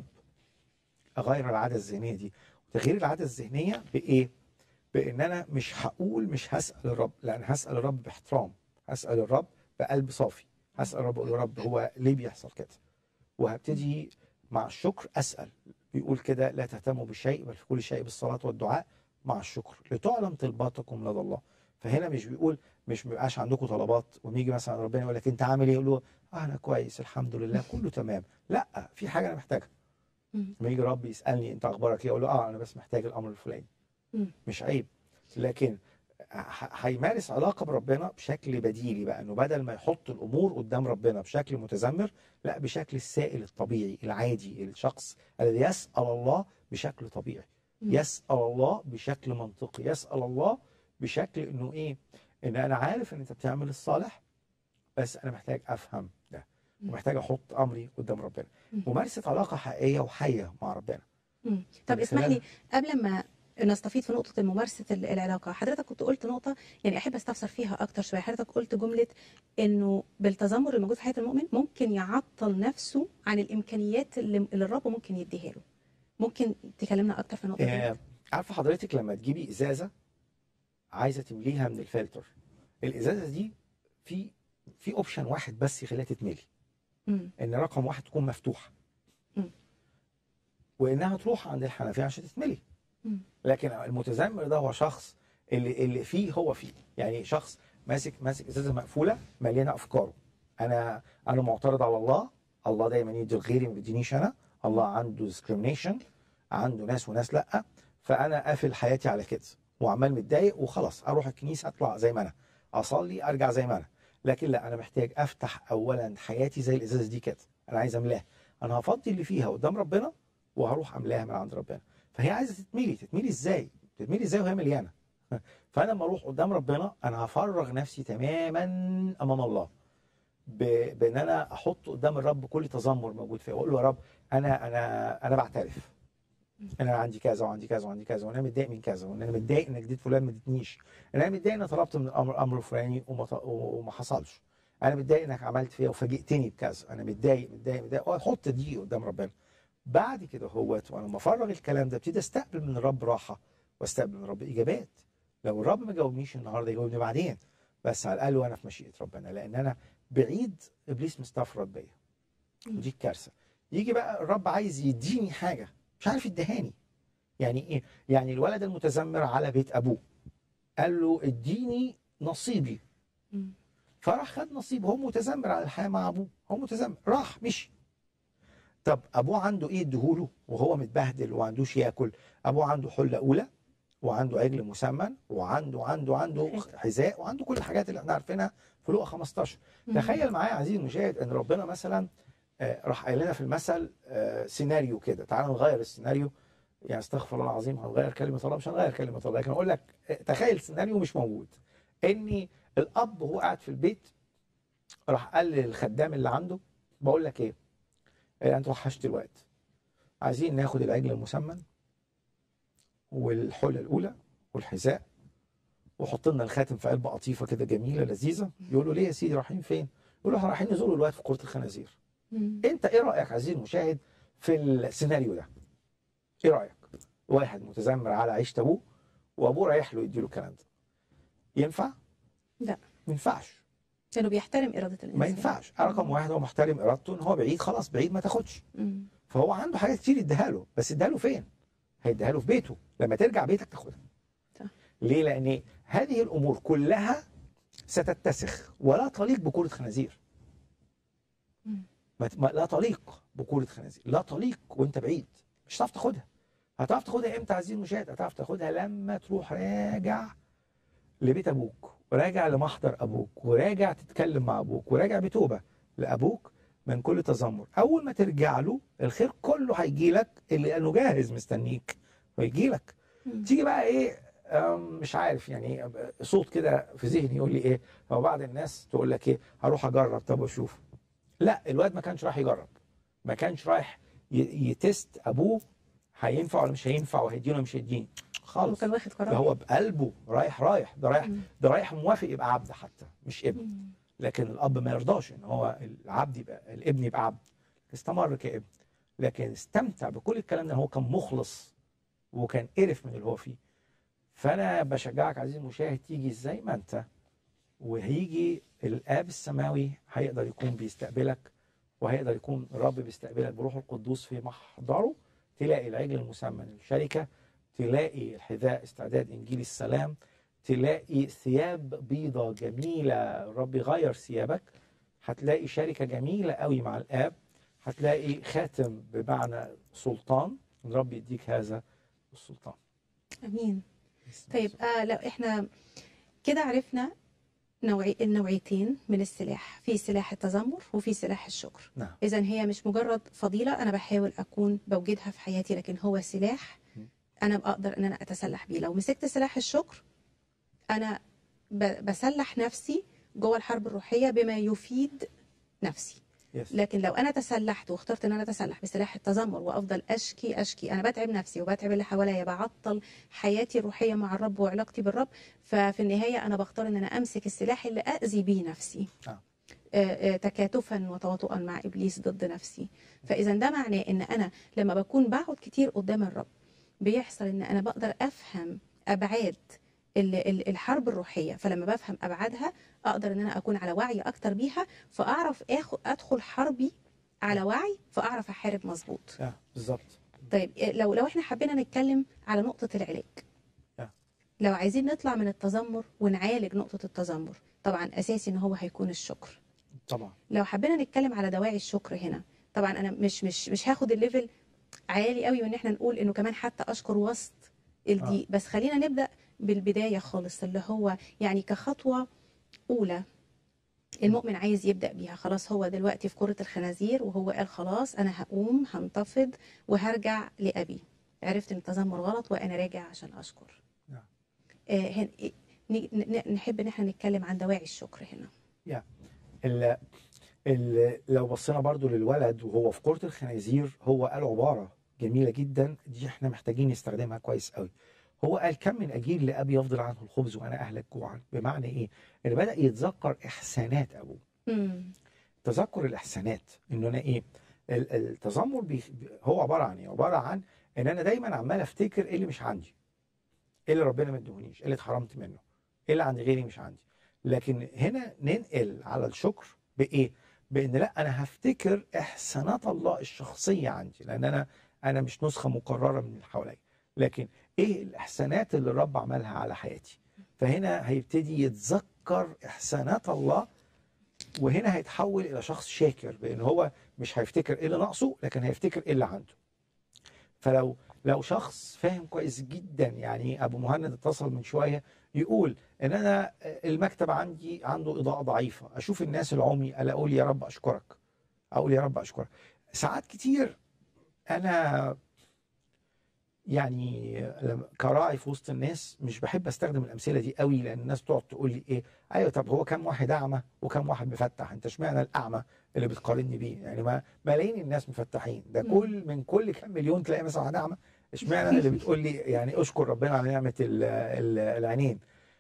اغير العاده الذهنيه دي وتغيير العاده الذهنيه بايه بان انا مش هقول مش هسال الرب لان هسال الرب باحترام هسال الرب بقلب صافي هسال الرب اقول له يا رب هو ليه بيحصل كده وهبتدي مع الشكر اسال بيقول كده لا تهتموا بشيء بل في كل شيء بالصلاه والدعاء مع الشكر لتعلم طلباتكم لدى الله فهنا مش بيقول مش بيبقاش عندكم طلبات ونيجي مثلا ربنا يقول لك انت عامل ايه يقول له آه انا كويس الحمد لله كله تمام لا في حاجه انا محتاجها مم. لما يجي رب يسالني انت اخبارك ايه اقول له اه انا بس محتاج الامر الفلاني مم. مش عيب لكن ه- هيمارس علاقه بربنا بشكل بديلي بقى انه بدل ما يحط الامور قدام ربنا بشكل متذمر لا بشكل السائل الطبيعي العادي الشخص الذي يسال الله بشكل طبيعي مم. يسال الله بشكل منطقي يسال الله بشكل انه ايه ان انا عارف ان انت بتعمل الصالح بس انا محتاج افهم ده مم. ومحتاج احط امري قدام ربنا مم. ممارسه علاقه حقيقيه وحيه مع ربنا مم. طب من اسمح لي خلال- قبل ما نستفيد في نقطة ممارسة ال- العلاقة حضرتك كنت قلت نقطة يعني أحب أستفسر فيها أكتر شوية حضرتك قلت جملة إنه بالتذمر الموجود في حياة المؤمن ممكن يعطل نفسه عن الإمكانيات اللي, اللي الرب ممكن يديها له ممكن تكلمنا أكتر في النقطة دي آه، عارفه حضرتك لما تجيبي ازازه عايزه تمليها من الفلتر الازازه دي في في اوبشن واحد بس يخليها تتملي مم. ان رقم واحد تكون مفتوحه مم. وانها تروح عند الحنفيه عشان تتملي مم. لكن المتذمر ده هو شخص اللي اللي فيه هو فيه يعني شخص ماسك ماسك ازازه مقفوله مليانه افكاره انا انا معترض على الله الله دايما يدي لغيري ما بيدينيش انا الله عنده discrimination عنده ناس وناس لا فانا قافل حياتي على كده وعمال متضايق وخلاص اروح الكنيسه اطلع زي ما انا اصلي ارجع زي ما انا لكن لا انا محتاج افتح اولا حياتي زي الازازه دي كده انا عايز املاها انا هفضي اللي فيها قدام ربنا وهروح املاها من عند ربنا فهي عايزه تتملي تتملي ازاي تتملي ازاي وهي مليانه فانا لما اروح قدام ربنا انا هفرغ نفسي تماما امام الله ب- بان انا احط قدام الرب كل تذمر موجود فيا واقول له يا رب انا انا انا بعترف انا عندي كذا وعندي كذا وعندي كذا وانا متضايق من كذا وان انا متضايق ان اديت فلان ما ادتنيش انا متضايق ان طلبت من الامر امر فلاني وما ط- وما حصلش انا متضايق انك عملت فيا وفاجئتني بكذا انا متضايق متضايق متضايق واحط دي قدام ربنا بعد كده هوت وانا لما افرغ الكلام ده ابتدي استقبل من الرب راحه واستقبل من الرب اجابات لو الرب ما جاوبنيش النهارده يجاوبني بعدين بس على الاقل وانا في مشيئه ربنا لان انا بعيد ابليس مستفرد بيا ودي الكارثه يجي بقى الرب عايز يديني حاجه مش عارف يديهاني يعني ايه يعني الولد المتذمر على بيت ابوه قال له اديني نصيبي مم. فراح خد نصيب هو متذمر على الحياه مع ابوه هو متذمر راح مشي طب ابوه عنده ايه اديهوله وهو متبهدل وما عندوش ياكل ابوه عنده حله اولى وعنده عجل مسمن وعنده عنده عنده حذاء وعنده كل الحاجات اللي احنا عارفينها في لقا 15 مم. تخيل معايا عزيزي المشاهد ان ربنا مثلا آه، راح قايل لنا في المثل آه، سيناريو كده تعال نغير السيناريو يعني استغفر الله العظيم هنغير كلمه الله مش هنغير كلمه الله لكن اقول لك آه، تخيل سيناريو مش موجود ان الاب وهو قاعد في البيت راح قال للخدام اللي عنده بقول لك ايه آه، انت وحشت الوقت عايزين ناخد العجل المسمن والحله الاولى والحذاء وحط لنا الخاتم في علبه قطيفه كده جميله لذيذه يقولوا ليه يا سيدي رايحين فين؟ يقولوا احنا رايحين نزور الوقت في كره الخنازير مم. انت ايه رايك عزيزي المشاهد في السيناريو ده ايه رايك واحد متذمر على عيشه ابوه وابوه رايح له يديله الكلام ده ينفع لا. ما ينفعش لأنه بيحترم إرادة الإنسان ما ينفعش رقم واحد هو محترم ارادته ان هو بعيد خلاص بعيد ما تاخدش مم. فهو عنده حاجات كتير يديها له بس يديها له فين هيديها له في بيته لما ترجع بيتك تاخدها صح. ليه لان هذه الامور كلها ستتسخ ولا تليق بكره خنازير مم. ما ما- لا تليق بكره خنازير لا تليق وانت بعيد مش هتعرف تاخدها هتعرف تاخدها امتى عزيزي المشاهد هتعرف تاخدها لما تروح راجع لبيت ابوك وراجع لمحضر ابوك وراجع تتكلم مع ابوك وراجع بتوبه لابوك من كل تذمر اول ما ترجع له الخير كله هيجي لك اللي لانه جاهز مستنيك ويجي لك مم. تيجي بقى ايه أم، مش عارف يعني صوت كده في ذهني يقول لي ايه هو بعض الناس تقول لك ايه هروح اجرب طب واشوف لا الواد ما كانش رايح يجرب ما كانش رايح ي- يتست ابوه هينفع ولا مش هينفع وهيديني ولا مش هيديني هو خالص كان واخد ده قرار هو بقلبه رايح رايح ده رايح مم. ده رايح موافق يبقى عبد حتى مش ابن مم. لكن الاب ما يرضاش ان هو العبد يبقى الابن يبقى عبد استمر كابن لكن استمتع بكل الكلام ده هو كان مخلص وكان قرف من اللي هو فيه فانا بشجعك عزيزي المشاهد تيجي زي ما انت وهيجي الاب السماوي هيقدر يكون بيستقبلك وهيقدر يكون الرب بيستقبلك بروح القدوس في محضره تلاقي العجل المسمن الشركه تلاقي الحذاء استعداد انجيل السلام تلاقي ثياب بيضة جميلة الرب يغير ثيابك هتلاقي شركة جميلة قوي مع الآب هتلاقي خاتم بمعنى سلطان الرب يديك هذا السلطان امين طيب آه لو احنا كده عرفنا نوعي النوعيتين من السلاح في سلاح التذمر وفي سلاح الشكر نعم اذا هي مش مجرد فضيله انا بحاول اكون بوجدها في حياتي لكن هو سلاح انا بقدر ان انا اتسلح بيه لو مسكت سلاح الشكر انا ب- بسلح نفسي جوه الحرب الروحيه بما يفيد نفسي يس لكن لو انا تسلحت واخترت ان انا اتسلح بسلاح التذمر وافضل اشكي اشكي انا بتعب نفسي وبتعب اللي حواليا بعطل حياتي الروحيه مع الرب وعلاقتي بالرب ففي النهايه انا بختار ان انا امسك السلاح اللي اذي بيه نفسي آه. آه، آه، تكاتفا وتواطؤا مع ابليس ضد نفسي فاذا ده معناه ان انا لما بكون بقعد كتير قدام الرب بيحصل ان انا بقدر افهم ابعاد ال- ال- الحرب الروحيه فلما بفهم ابعادها اقدر ان انا اكون على وعي اكتر بيها فاعرف اخد ادخل حربي على وعي فاعرف احارب مظبوط آه، بالظبط طيب إيه، لو لو احنا حبينا نتكلم على نقطه العلاج آه. لو عايزين نطلع من التذمر ونعالج نقطه التذمر طبعا اساسي ان هو هيكون الشكر طبعا لو حبينا نتكلم على دواعي الشكر هنا طبعا انا مش مش مش هاخد الليفل عالي قوي وان احنا نقول انه كمان حتى اشكر وسط الضيق بس خلينا نبدا بالبدايه خالص اللي هو يعني كخطوه اولى المؤمن عايز يبدا بيها خلاص هو دلوقتي في كره الخنازير وهو قال خلاص انا هقوم هنتفض وهرجع لابي عرفت ان التذمر غلط وانا راجع عشان اشكر نعم. آه هن... ن- ن- نحب ان احنا نتكلم عن دواعي الشكر هنا ال ال لو بصينا برضو للولد وهو في كرة الخنازير هو قال عبارة جميلة جدا دي احنا محتاجين نستخدمها كويس قوي هو قال كم من أجيل لأبي يفضل عنه الخبز وأنا أهلك جوعا بمعنى إيه؟ إن بدأ يتذكر إحسانات أبوه مم. تذكر الإحسانات إنه أنا إيه؟ ال- التذمر بي هو عبارة عن إيه؟ عبارة عن إن أنا دايما عمال أفتكر إيه اللي مش عندي إيه اللي ربنا ما ادهونيش إيه اللي اتحرمت منه إيه اللي عند غيري مش عندي لكن هنا ننقل على الشكر بايه؟ بان لا انا هفتكر احسانات الله الشخصيه عندي لان انا انا مش نسخه مكرره من اللي حواليا لكن ايه الاحسانات اللي الرب عملها على حياتي؟ فهنا هيبتدي يتذكر احسانات الله وهنا هيتحول الى شخص شاكر بان هو مش هيفتكر ايه اللي ناقصه لكن هيفتكر ايه اللي عنده. فلو لو شخص فاهم كويس جدا يعني ابو مهند اتصل من شويه يقول ان انا المكتب عندي عنده اضاءه ضعيفه اشوف الناس العمي الا اقول يا رب اشكرك اقول يا رب اشكرك ساعات كتير انا يعني لما- كراعي في وسط الناس مش بحب استخدم الامثله دي قوي لان الناس تقعد تقول لي ايه ايوه طب هو كم واحد اعمى وكم واحد مفتح انت اشمعنى الاعمى اللي بتقارني بيه يعني ما ملايين الناس مفتحين ده مم. كل من كل كام مليون تلاقي مثلا واحد اعمى اشمعنى اللي بتقول لي يعني اشكر ربنا على نعمه ال- ال- العينين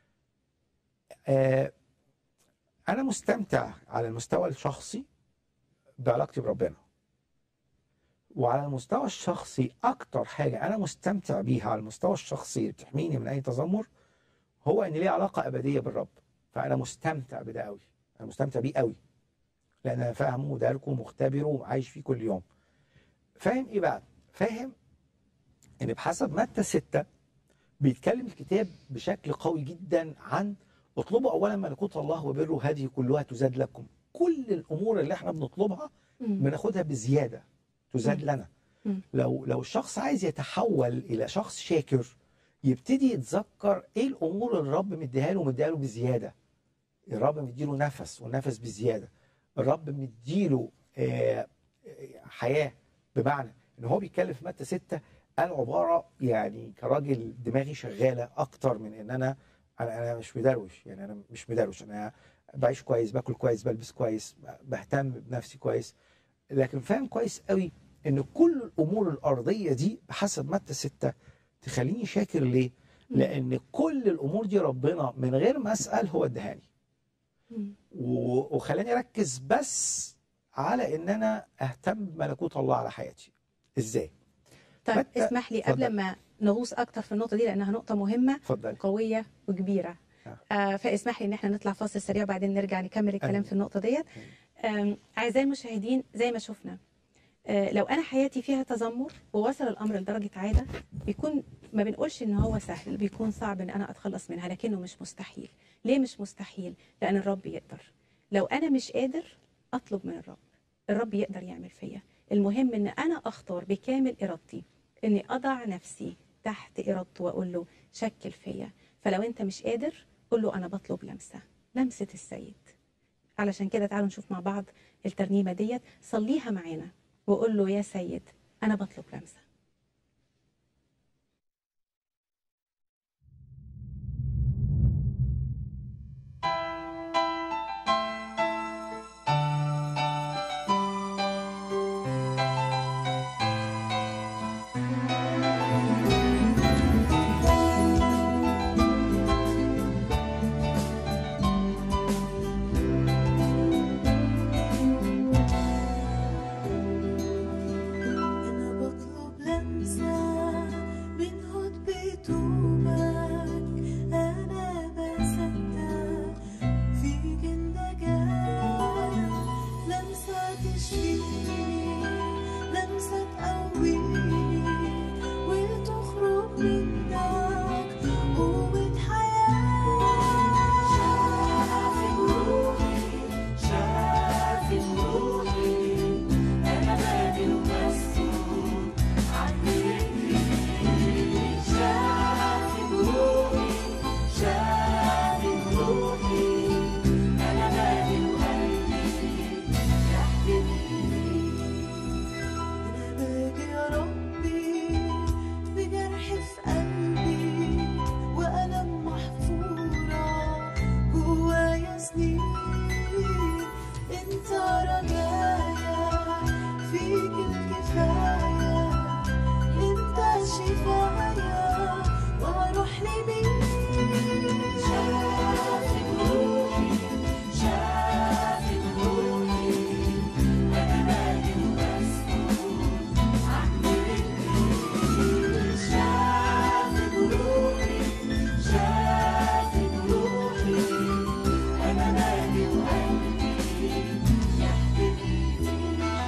آه، انا مستمتع على المستوى الشخصي بعلاقتي بربنا وعلى المستوى الشخصي اكتر حاجه انا مستمتع بيها على المستوى الشخصي اللي بتحميني من اي تذمر هو ان ليه علاقه ابديه بالرب فانا مستمتع بده قوي انا مستمتع بيه قوي لان انا فاهمه وداركه ومختبره وعايش فيه كل يوم فاهم ايه بقى فاهم ان بحسب متى ستة بيتكلم الكتاب بشكل قوي جدا عن اطلبوا اولا ملكوت الله وبره هذه كلها تزاد لكم كل الامور اللي احنا بنطلبها مم. بناخدها بزياده تزاد لنا مم. لو لو الشخص عايز يتحول الى شخص شاكر يبتدي يتذكر ايه الامور اللي الرب مديها له مديها له بزياده الرب مديله نفس والنفس بزياده الرب مديله آه، آه، حياه بمعنى ان هو بيتكلم في متى 6 قال عباره يعني كراجل دماغي شغاله اكتر من ان انا انا انا مش مدروش يعني انا مش مدروش انا بعيش كويس باكل كويس بلبس كويس بهتم بنفسي كويس لكن فاهم كويس قوي ان كل الامور الارضيه دي بحسب متى 6 تخليني شاكر ليه؟ لان كل الامور دي ربنا من غير ما اسال هو ادهاني و- وخلاني اركز بس على ان انا اهتم بملكوت الله على حياتي ازاي طيب متى- اسمح لي قبل اتفضل. ما نغوص اكتر في النقطه دي لانها نقطه مهمه اتفضل قويه وكبيره آه. آه فاسمح لي ان احنا نطلع فاصل سريع وبعدين نرجع نكمل الكلام أيوة. في النقطه ديت آم، اعزائي المشاهدين زي ما شفنا آه، لو انا حياتي فيها تذمر ووصل الامر لدرجه عاده بيكون ما بنقولش ان هو سهل بيكون صعب ان انا اتخلص منها لكنه مش مستحيل ليه مش مستحيل لان الرب يقدر لو انا مش قادر اطلب من الرب الرب يقدر يعمل فيا المهم ان انا اختار بكامل ارادتي اني اضع نفسي تحت ارادته واقول له شكل فيا فلو انت مش قادر قول له انا بطلب لمسه لمسه السيد علشان كده تعالوا نشوف مع بعض الترنيمه ديت صليها معانا وقول له يا سيد انا بطلب لمسه أنا بطلب لمسة من هد بتوبك أنا بصدق فيك النجاة لمسة تشفيني لمسة تقويني وتخرج منك قوة حياة شافي روحي شافي روحي أنا بادئ ومسؤول عن رجلي شافي روحي شافي روحي أنا بادئ وقلبي يحتميني أنا باجي يا ربي بجرح في قلبي وألم محفورة جوايا سنين انت رجايا فيك الكفاية انت شفايا واروح لمين شافي روحي شافي روحي انا مالي ومسؤول عن رجلي شافي روحي شافي روحي انا مالي وقلبي يحتميني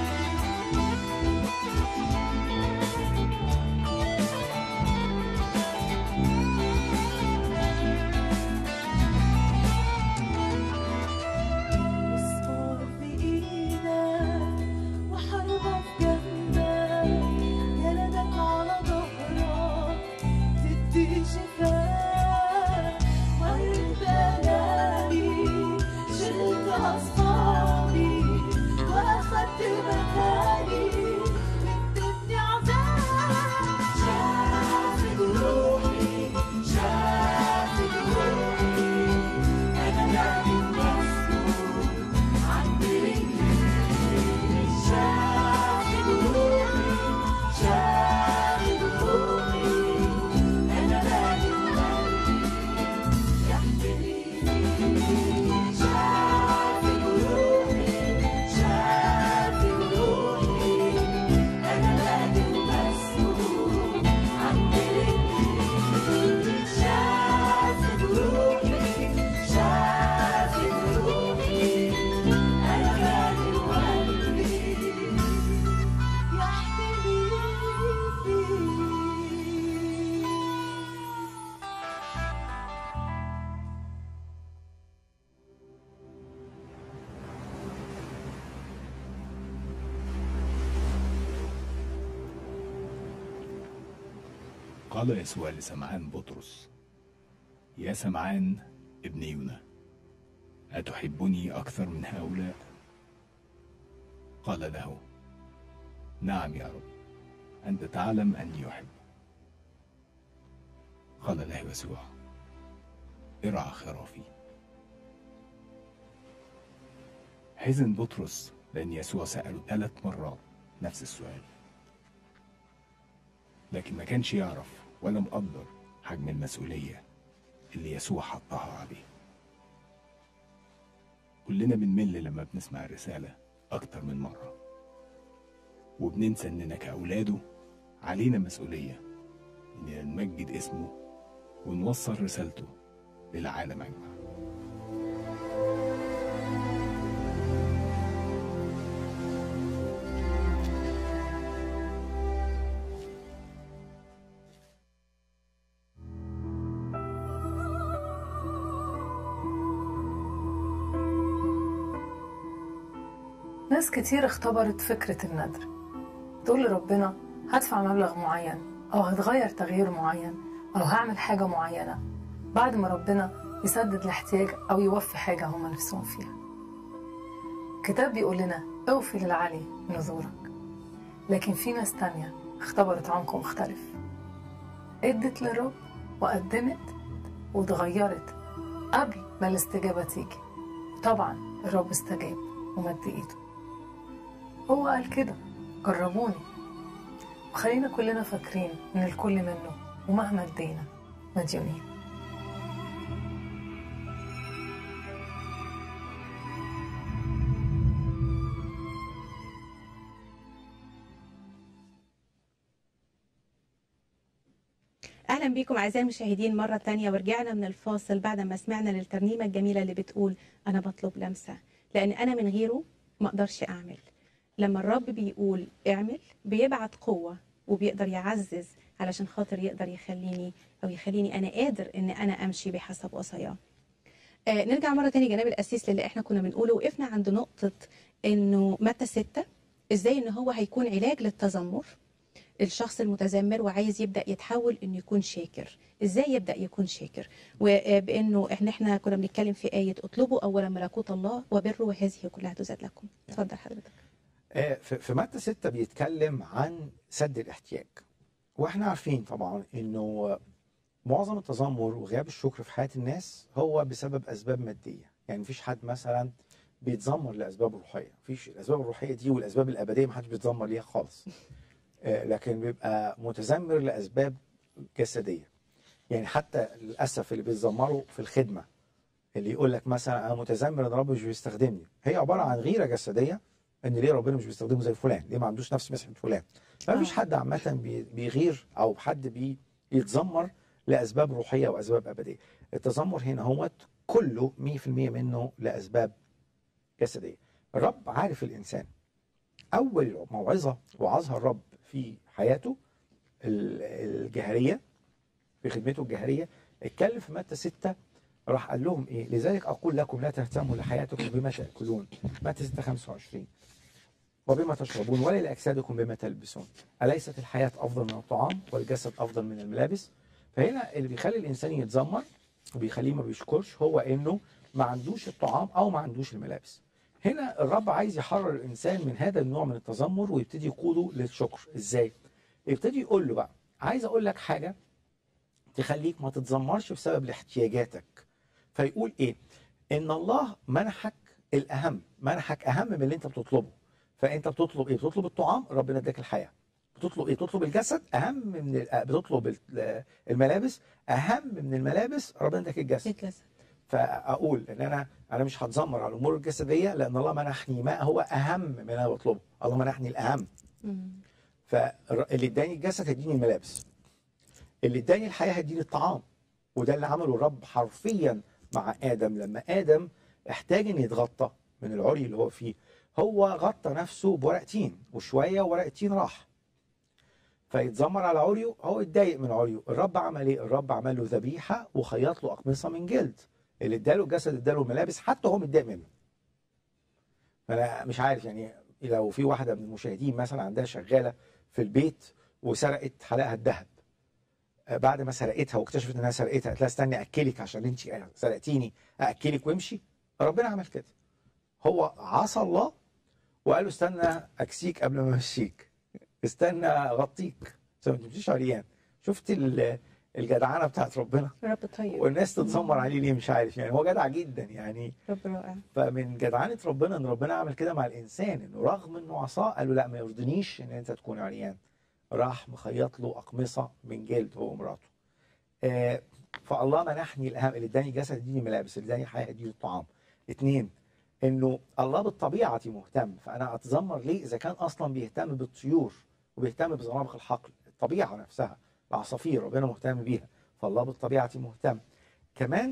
مسمار بإيدك وحربة في جنبك جلدك على ظهرك تدي شفاء مرت بلالي شلت أصحابي وأخدت مكاني ادتني عذاب شافي روحي شافي روحي أنا مالي مسؤول عن رجلي شافي روحي شافي روحي أنا مالي وقلبي يحتميني شافي روحي شافي روحي أنا مالي مسؤول عن رجلي شافي روحي شافي روحي أنا مالي وقلبي يحتميني قال يسوع لسمعان بطرس يا سمعان ابن يونا أتحبني أكثر من هؤلاء؟ قال له نعم يا رب أنت تعلم أني أحب قال له يسوع ارعى خرافي حزن بطرس لأن يسوع سأله ثلاث مرات نفس السؤال لكن ما كانش يعرف ولا مقدر حجم المسؤولية اللي يسوع حطها عليه كلنا بنمل لما بنسمع الرسالة أكتر من مرة وبننسى إننا كأولاده علينا مسؤولية إننا نمجد اسمه ونوصل رسالته للعالم أجمع ناس كتير اختبرت فكرة النذر تقول لربنا هدفع مبلغ معين أو هتغير تغيير معين أو هعمل حاجة معينة بعد ما ربنا يسدد الاحتياج أو يوفي حاجة هما نفسهم فيها الكتاب بيقول لنا اوفي للعلي نذورك لكن في ناس تانية اختبرت عمق مختلف ادت للرب وقدمت واتغيرت قبل ما الاستجابة تيجي طبعا الرب استجاب ومد ايده هو قال كده جربوني وخلينا كلنا فاكرين ان الكل منه ومهما ادينا مديونين اهلا بيكم اعزائي المشاهدين مره تانية ورجعنا من الفاصل بعد ما سمعنا للترنيمه الجميله اللي بتقول انا بطلب لمسه لان انا من غيره ما اقدرش اعمل لما الرب بيقول اعمل بيبعت قوه وبيقدر يعزز علشان خاطر يقدر يخليني او يخليني انا قادر ان انا امشي بحسب وصاياه آه نرجع مره تاني جناب الاسيس للي احنا كنا بنقوله وقفنا عند نقطه انه متى ستة ازاي ان هو هيكون علاج للتذمر الشخص المتذمر وعايز يبدا يتحول انه يكون شاكر ازاي يبدا يكون شاكر وبانه احنا احنا كنا بنتكلم في ايه اطلبوا اولا ملكوت الله وبره وهذه كلها تزاد لكم اتفضل حضرتك آه، في في متى 6 بيتكلم عن سد الاحتياج واحنا عارفين طبعا انه معظم التذمر وغياب الشكر في حياه الناس هو بسبب اسباب ماديه يعني مفيش حد مثلا بيتذمر لاسباب روحيه مفيش الاسباب الروحيه دي والاسباب الابديه محدش بيتذمر ليها خالص آه، لكن بيبقى متذمر لاسباب جسديه يعني حتى للاسف اللي بيتذمروا في الخدمه اللي يقول لك مثلا انا متذمر ان ربنا مش بيستخدمني هي عباره عن غيره جسديه ان ليه ربنا مش بيستخدمه زي فلان ليه ما عندوش نفس مسحه فلان ما فيش حد عامه بي- بيغير او حد بيتذمر لاسباب روحيه واسباب ابديه التذمر هنا هو كله 100% منه لاسباب جسديه الرب عارف الانسان اول موعظه وعظها الرب في حياته ال- الجهريه في خدمته الجهريه اتكلم في متى 6 راح قال لهم ايه لذلك اقول لكم لا تهتموا لحياتكم بما تاكلون متى 6 25 وبما تشربون ولا لاجسادكم بما تلبسون اليست الحياه افضل من الطعام والجسد افضل من الملابس فهنا اللي بيخلي الانسان يتذمر وبيخليه ما بيشكرش هو انه ما عندوش الطعام او ما عندوش الملابس هنا الرب عايز يحرر الانسان من هذا النوع من التذمر ويبتدي يقوده للشكر ازاي يبتدي يقول له بقى عايز اقول لك حاجه تخليك ما تتذمرش بسبب لاحتياجاتك فيقول ايه ان الله منحك الاهم منحك اهم من اللي انت بتطلبه فانت بتطلب ايه بتطلب الطعام ربنا اداك الحياه بتطلب ايه بتطلب الجسد اهم من ال- بتطلب ال- الملابس اهم من الملابس ربنا اداك الجسد الجسد فاقول ان انا انا مش هتذمر على الامور الجسديه لان الله منحني ما هو اهم من اللي انا بطلبه الله منحني الاهم مم. فاللي اداني الجسد هيديني الملابس اللي اداني الحياه هيديني الطعام وده اللي عمله الرب حرفيا مع ادم لما ادم احتاج ان يتغطى من العري اللي هو فيه هو غطى نفسه بورق تين وشويه ورق تين راح فيتذمر على عريه هو اتضايق من عريه الرب عمل ايه الرب عمل له ذبيحه وخيط له اقمصه من جلد اللي اداله الجسد اداله الملابس حتى هو متضايق منه فانا مش عارف يعني لو في واحده من المشاهدين مثلا عندها شغاله في البيت وسرقت حلقها الذهب آه، بعد ما سرقتها واكتشفت انها سرقتها قالت لها استني اكلك عشان انت سرقتيني اكلك وامشي ربنا عمل كده هو عصى الله وقال له استنى اكسيك قبل ما امشيك استنى اغطيك عشان ما تمشيش عريان شفت ال- الجدعنه بتاعت ربنا رب طيب والناس تتذمر عليه ليه مش عارف يعني هو جدع جدا يعني رب رائع فمن جدعنه ربنا ان ربنا عمل كده مع الانسان انه رغم انه عصاه قال له لا ما يرضنيش ان انت تكون عريان راح مخيط له اقمصه من جلد هو ومراته آه فالله منحني الاهم اللي اداني جسد اديني ملابس اللي اداني حياه اديني الطعام اثنين انه الله بالطبيعه مهتم فانا اتذمر ليه اذا كان اصلا بيهتم بالطيور وبيهتم بزنابق الحقل الطبيعه نفسها العصافير ربنا مهتم بيها فالله بالطبيعه مهتم كمان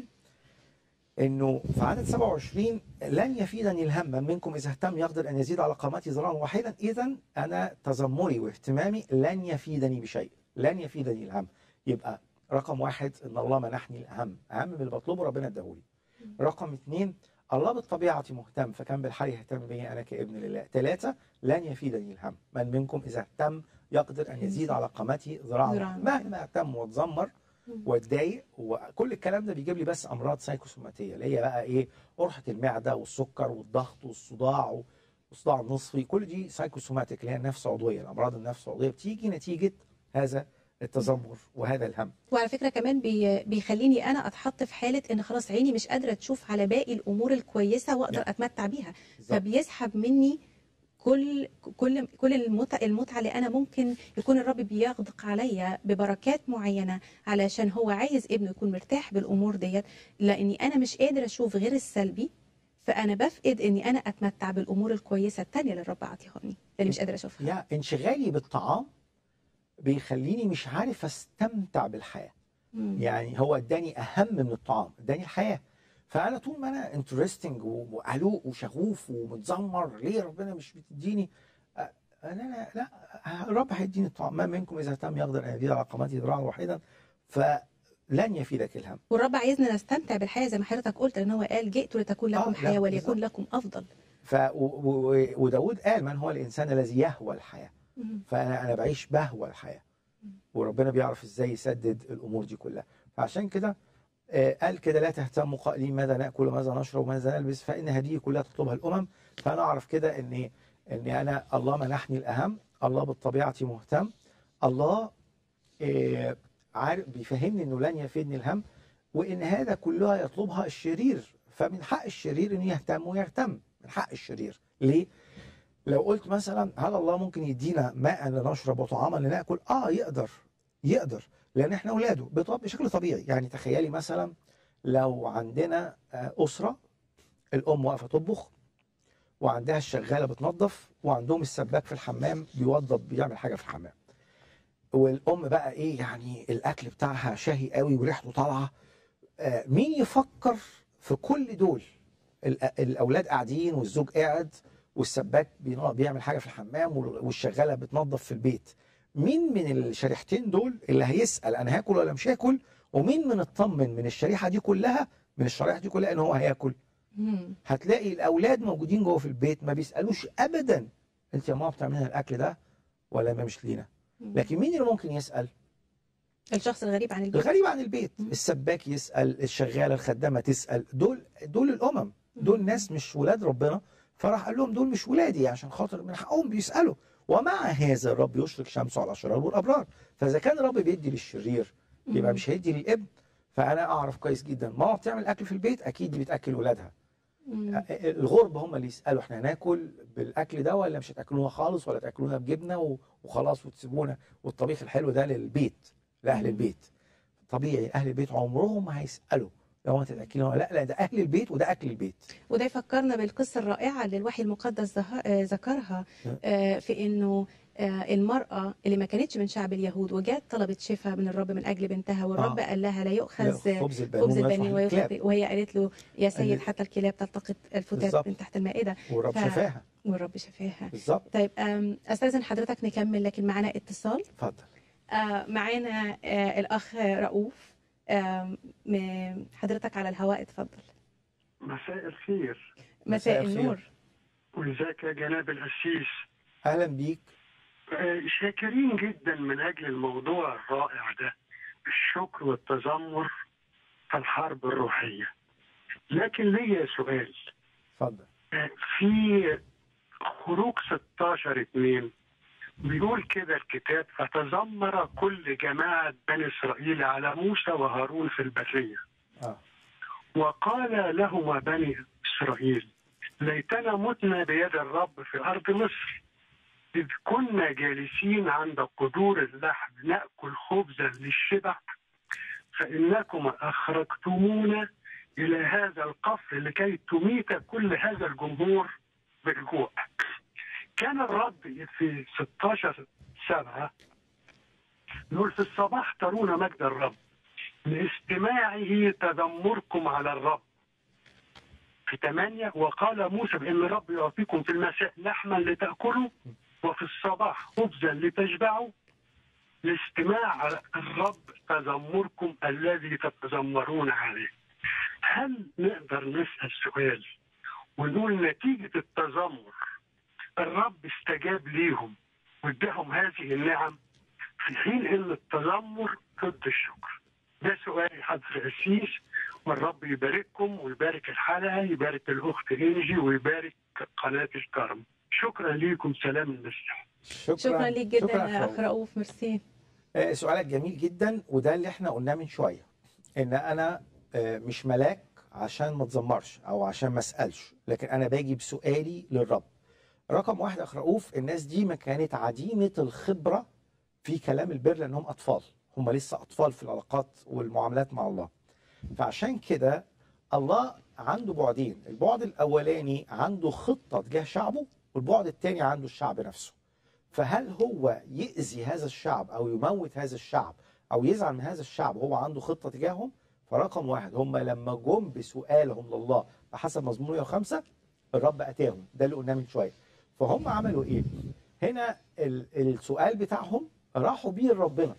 انه في عدد 27 لن يفيدني الهم من منكم اذا اهتم يقدر ان يزيد على قامتي ذراعا واحدا اذا انا تذمري واهتمامي لن يفيدني بشيء لن يفيدني الهم يبقى رقم واحد ان الله منحني الاهم اهم من اللي بطلبه ربنا اداهولي رقم اثنين الله بالطبيعة مهتم فكان بالحال يهتم بي أنا كابن لله ثلاثة لن يفيدني الهم من منكم إذا اهتم يقدر أن يزيد على قامتي ذراعا ذراعاً. مهما اهتم واتذمر واتضايق وكل الكلام ده بيجيب لي بس امراض سايكوسوماتيه اللي هي بقى ايه قرحه المعده والسكر والضغط والصداع والصداع النصفي كل دي سايكوسوماتيك اللي هي النفس عضويه الامراض النفس العضويه بتيجي نتيجه هذا التذمر وهذا الهم وعلى فكره كمان بي بيخليني انا اتحط في حاله ان خلاص عيني مش قادره تشوف على باقي الامور الكويسه واقدر نعم. اتمتع بيها بالظبط. فبيسحب مني كل كل كل المتعه المتعه اللي انا ممكن يكون الرب بيغدق عليا ببركات معينه علشان هو عايز ابنه يكون مرتاح بالامور ديت لاني انا مش قادر اشوف غير السلبي فانا بفقد اني انا اتمتع بالامور الكويسه التانيه اللي الرب عطيهاني لاني مش قادر اشوفها يا انشغالي بالطعام بيخليني مش عارف استمتع بالحياه مم. يعني هو اداني اهم من الطعام اداني الحياه فانا طول ما انا انترستنج وقلوق وشغوف ومتذمر ليه ربنا مش بتديني أ- انا لا, لا الرب هيديني الطعام ما منكم اذا اهتم يقدر ان يزيد على قامته ذراعا واحدا فلن يفيدك الهم والرب عايزنا نستمتع بالحياه زي ما حضرتك قلت لان هو قال جئت لتكون لكم آه، لا، حياه وليكن بالظبط. لكم افضل ف و- و- وداود قال من هو الانسان الذي يهوى الحياه فانا انا بعيش بهوى الحياه وربنا بيعرف ازاي يسدد الامور دي كلها فعشان كده آه، قال كده لا تهتموا قائلين ماذا ناكل وماذا نشرب وماذا نلبس فان هذه كلها تطلبها الامم فانا اعرف كده ان ان انا الله منحني الاهم الله بالطبيعه مهتم الله آه، عارف بيفهمني انه لن يفيدني الهم وان هذا كلها يطلبها الشرير فمن حق الشرير انه يهتم ويهتم من حق الشرير ليه؟ لو قلت مثلا هل الله ممكن يدينا ماء لنشرب وطعاما لناكل؟ اه يقدر يقدر لان احنا اولاده بطب- بشكل طبيعي يعني تخيلي مثلا لو عندنا آه، اسره الام واقفه تطبخ وعندها الشغاله بتنظف وعندهم السباك في الحمام بيوظف بيعمل حاجه في الحمام والام بقى ايه يعني الاكل بتاعها شهي قوي وريحته طالعه آه، مين يفكر في كل دول الأ- الاولاد قاعدين والزوج قاعد والسباك بينا- بيعمل حاجه في الحمام وال- والشغاله بتنظف في البيت مين من الشريحتين دول اللي هيسال انا هاكل ولا مش هاكل ومين من اطمن من الشريحه دي كلها من الشريحه دي كلها ان هو هياكل مم. هتلاقي الاولاد موجودين جوه في البيت ما بيسالوش ابدا انت يا ماما بتعملي لنا الاكل ده ولا ما مش لينا لكن مين اللي ممكن يسال الشخص الغريب عن البيت الغريب عن البيت مم. السباك يسال الشغاله الخدامه تسال دول دول الامم دول ناس مش ولاد ربنا فراح قال لهم دول مش ولادي عشان خاطر من حقهم بيسالوا ومع هذا الرب يشرق شمسه على الاشرار والابرار فاذا كان الرب بيدي للشرير يبقى مم. مش هيدي للابن فانا اعرف كويس جدا ماما بتعمل اكل في البيت اكيد دي بتاكل ولادها مم. الغرب هم اللي يسالوا احنا هناكل بالاكل ده ولا مش هتاكلونا خالص ولا تاكلونا بجبنه و- وخلاص وتسيبونا والطبيخ الحلو ده للبيت لاهل مم. البيت طبيعي اهل البيت عمرهم ما هيسالوا لو انت تاكلي ولا لا لا ده اهل البيت وده اكل البيت وده يفكرنا بالقصة الرائعة اللي الوحي المقدس ذه- آه، ذكرها آه، في انه آه، المرأة اللي ما كانتش من شعب اليهود وجات طلبت شفاء من الرب من اجل بنتها والرب آه. قال لها لا يؤخذ لا، خبز البنون خبز ويطرح البنين الكلاب. ويطلق وهي قالت له يا سيد قال- حتى الكلاب تلتقط الفتات بالظبط. من تحت المائدة والرب ف- شفاها والرب شفاها بالظبط طيب آم، استاذن حضرتك نكمل لكن معانا اتصال اتفضل آه، معانا آه، الاخ رؤوف آم، م- حضرتك على الهواء اتفضل مساء الخير مساء مساء الخير. النور وازيك يا جناب القسيس اهلا بيك آه، شاكرين جدا من اجل الموضوع الرائع ده الشكر والتذمر في الحرب الروحيه لكن ليا سؤال اتفضل آه، في خروج 16 2 بيقول كده الكتاب فتذمر كل جماعة بني إسرائيل على موسى وهارون في البرية اه وقال لهما بني إسرائيل ليتنا متنا بيد الرب في أرض مصر إذ كنا جالسين عند قدور اللحم نأكل خبزا للشبع فإنكم أخرجتمونا إلى هذا القصر لكي تميت كل هذا الجمهور بالجوع كان الرب في 16 سبعة يقول في الصباح ترون مجد الرب لاستماعه تذمركم على الرب في ثمانية وقال موسى بأن الرب يعطيكم في المساء لحما لتأكلوا وفي الصباح خبزا لتشبعوا لاستماع الرب تذمركم الذي تتذمرون عليه هل نقدر نسأل سؤال ونقول نتيجة التذمر الرب استجاب ليهم واداهم هذه النعم في حين ان التذمر ضد الشكر ده سؤالي حضر قسيس والرب يبارككم ويبارك الحلقه يبارك الاخت انجي ويبارك قناه الكرم شكرا ليكم سلام المسيح شكرا شكرا ليك جدا شكراً يا اخ رؤوف ميرسي آه، سؤالك جميل جدا وده اللي احنا قلناه من شويه ان انا آه، مش ملاك عشان ما اتذمرش او عشان ما اسالش لكن انا باجي بسؤالي للرب رقم واحد اخ رؤوف الناس دي ما كانت عديمه الخبره في كلام البر لانهم اطفال هم لسه اطفال في العلاقات والمعاملات مع الله فعشان كده الله عنده بعدين البعد الاولاني عنده خطه تجاه شعبه والبعد الثاني عنده الشعب نفسه فهل هو يأذي هذا الشعب أو يموت هذا الشعب أو يزعل من هذا الشعب هو عنده خطة تجاههم فرقم واحد هم لما جم بسؤالهم لله بحسب مزمور 105 الرب أتاهم ده اللي قلناه من شوية فهم عملوا إيه؟ هنا ال- السؤال بتاعهم راحوا بيه لربنا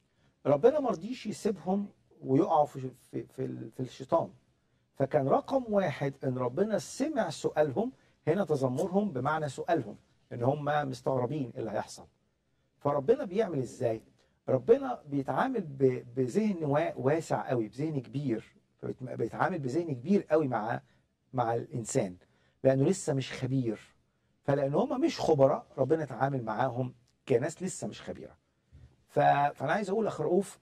ربنا ما رضيش يسيبهم ويقعوا في في في, ال- في الشيطان فكان رقم واحد ان ربنا سمع سؤالهم هنا تذمرهم بمعنى سؤالهم ان هم مستغربين إيه اللي هيحصل فربنا بيعمل ازاي ربنا بيتعامل ب- بذهن وا- واسع قوي بذهن كبير فبيت- بيتعامل بذهن كبير قوي مع مع الانسان لانه لسه مش خبير فلان هم مش خبراء ربنا يتعامل معاهم كناس لسه مش خبيره ف... فانا عايز اقول اخ رؤوف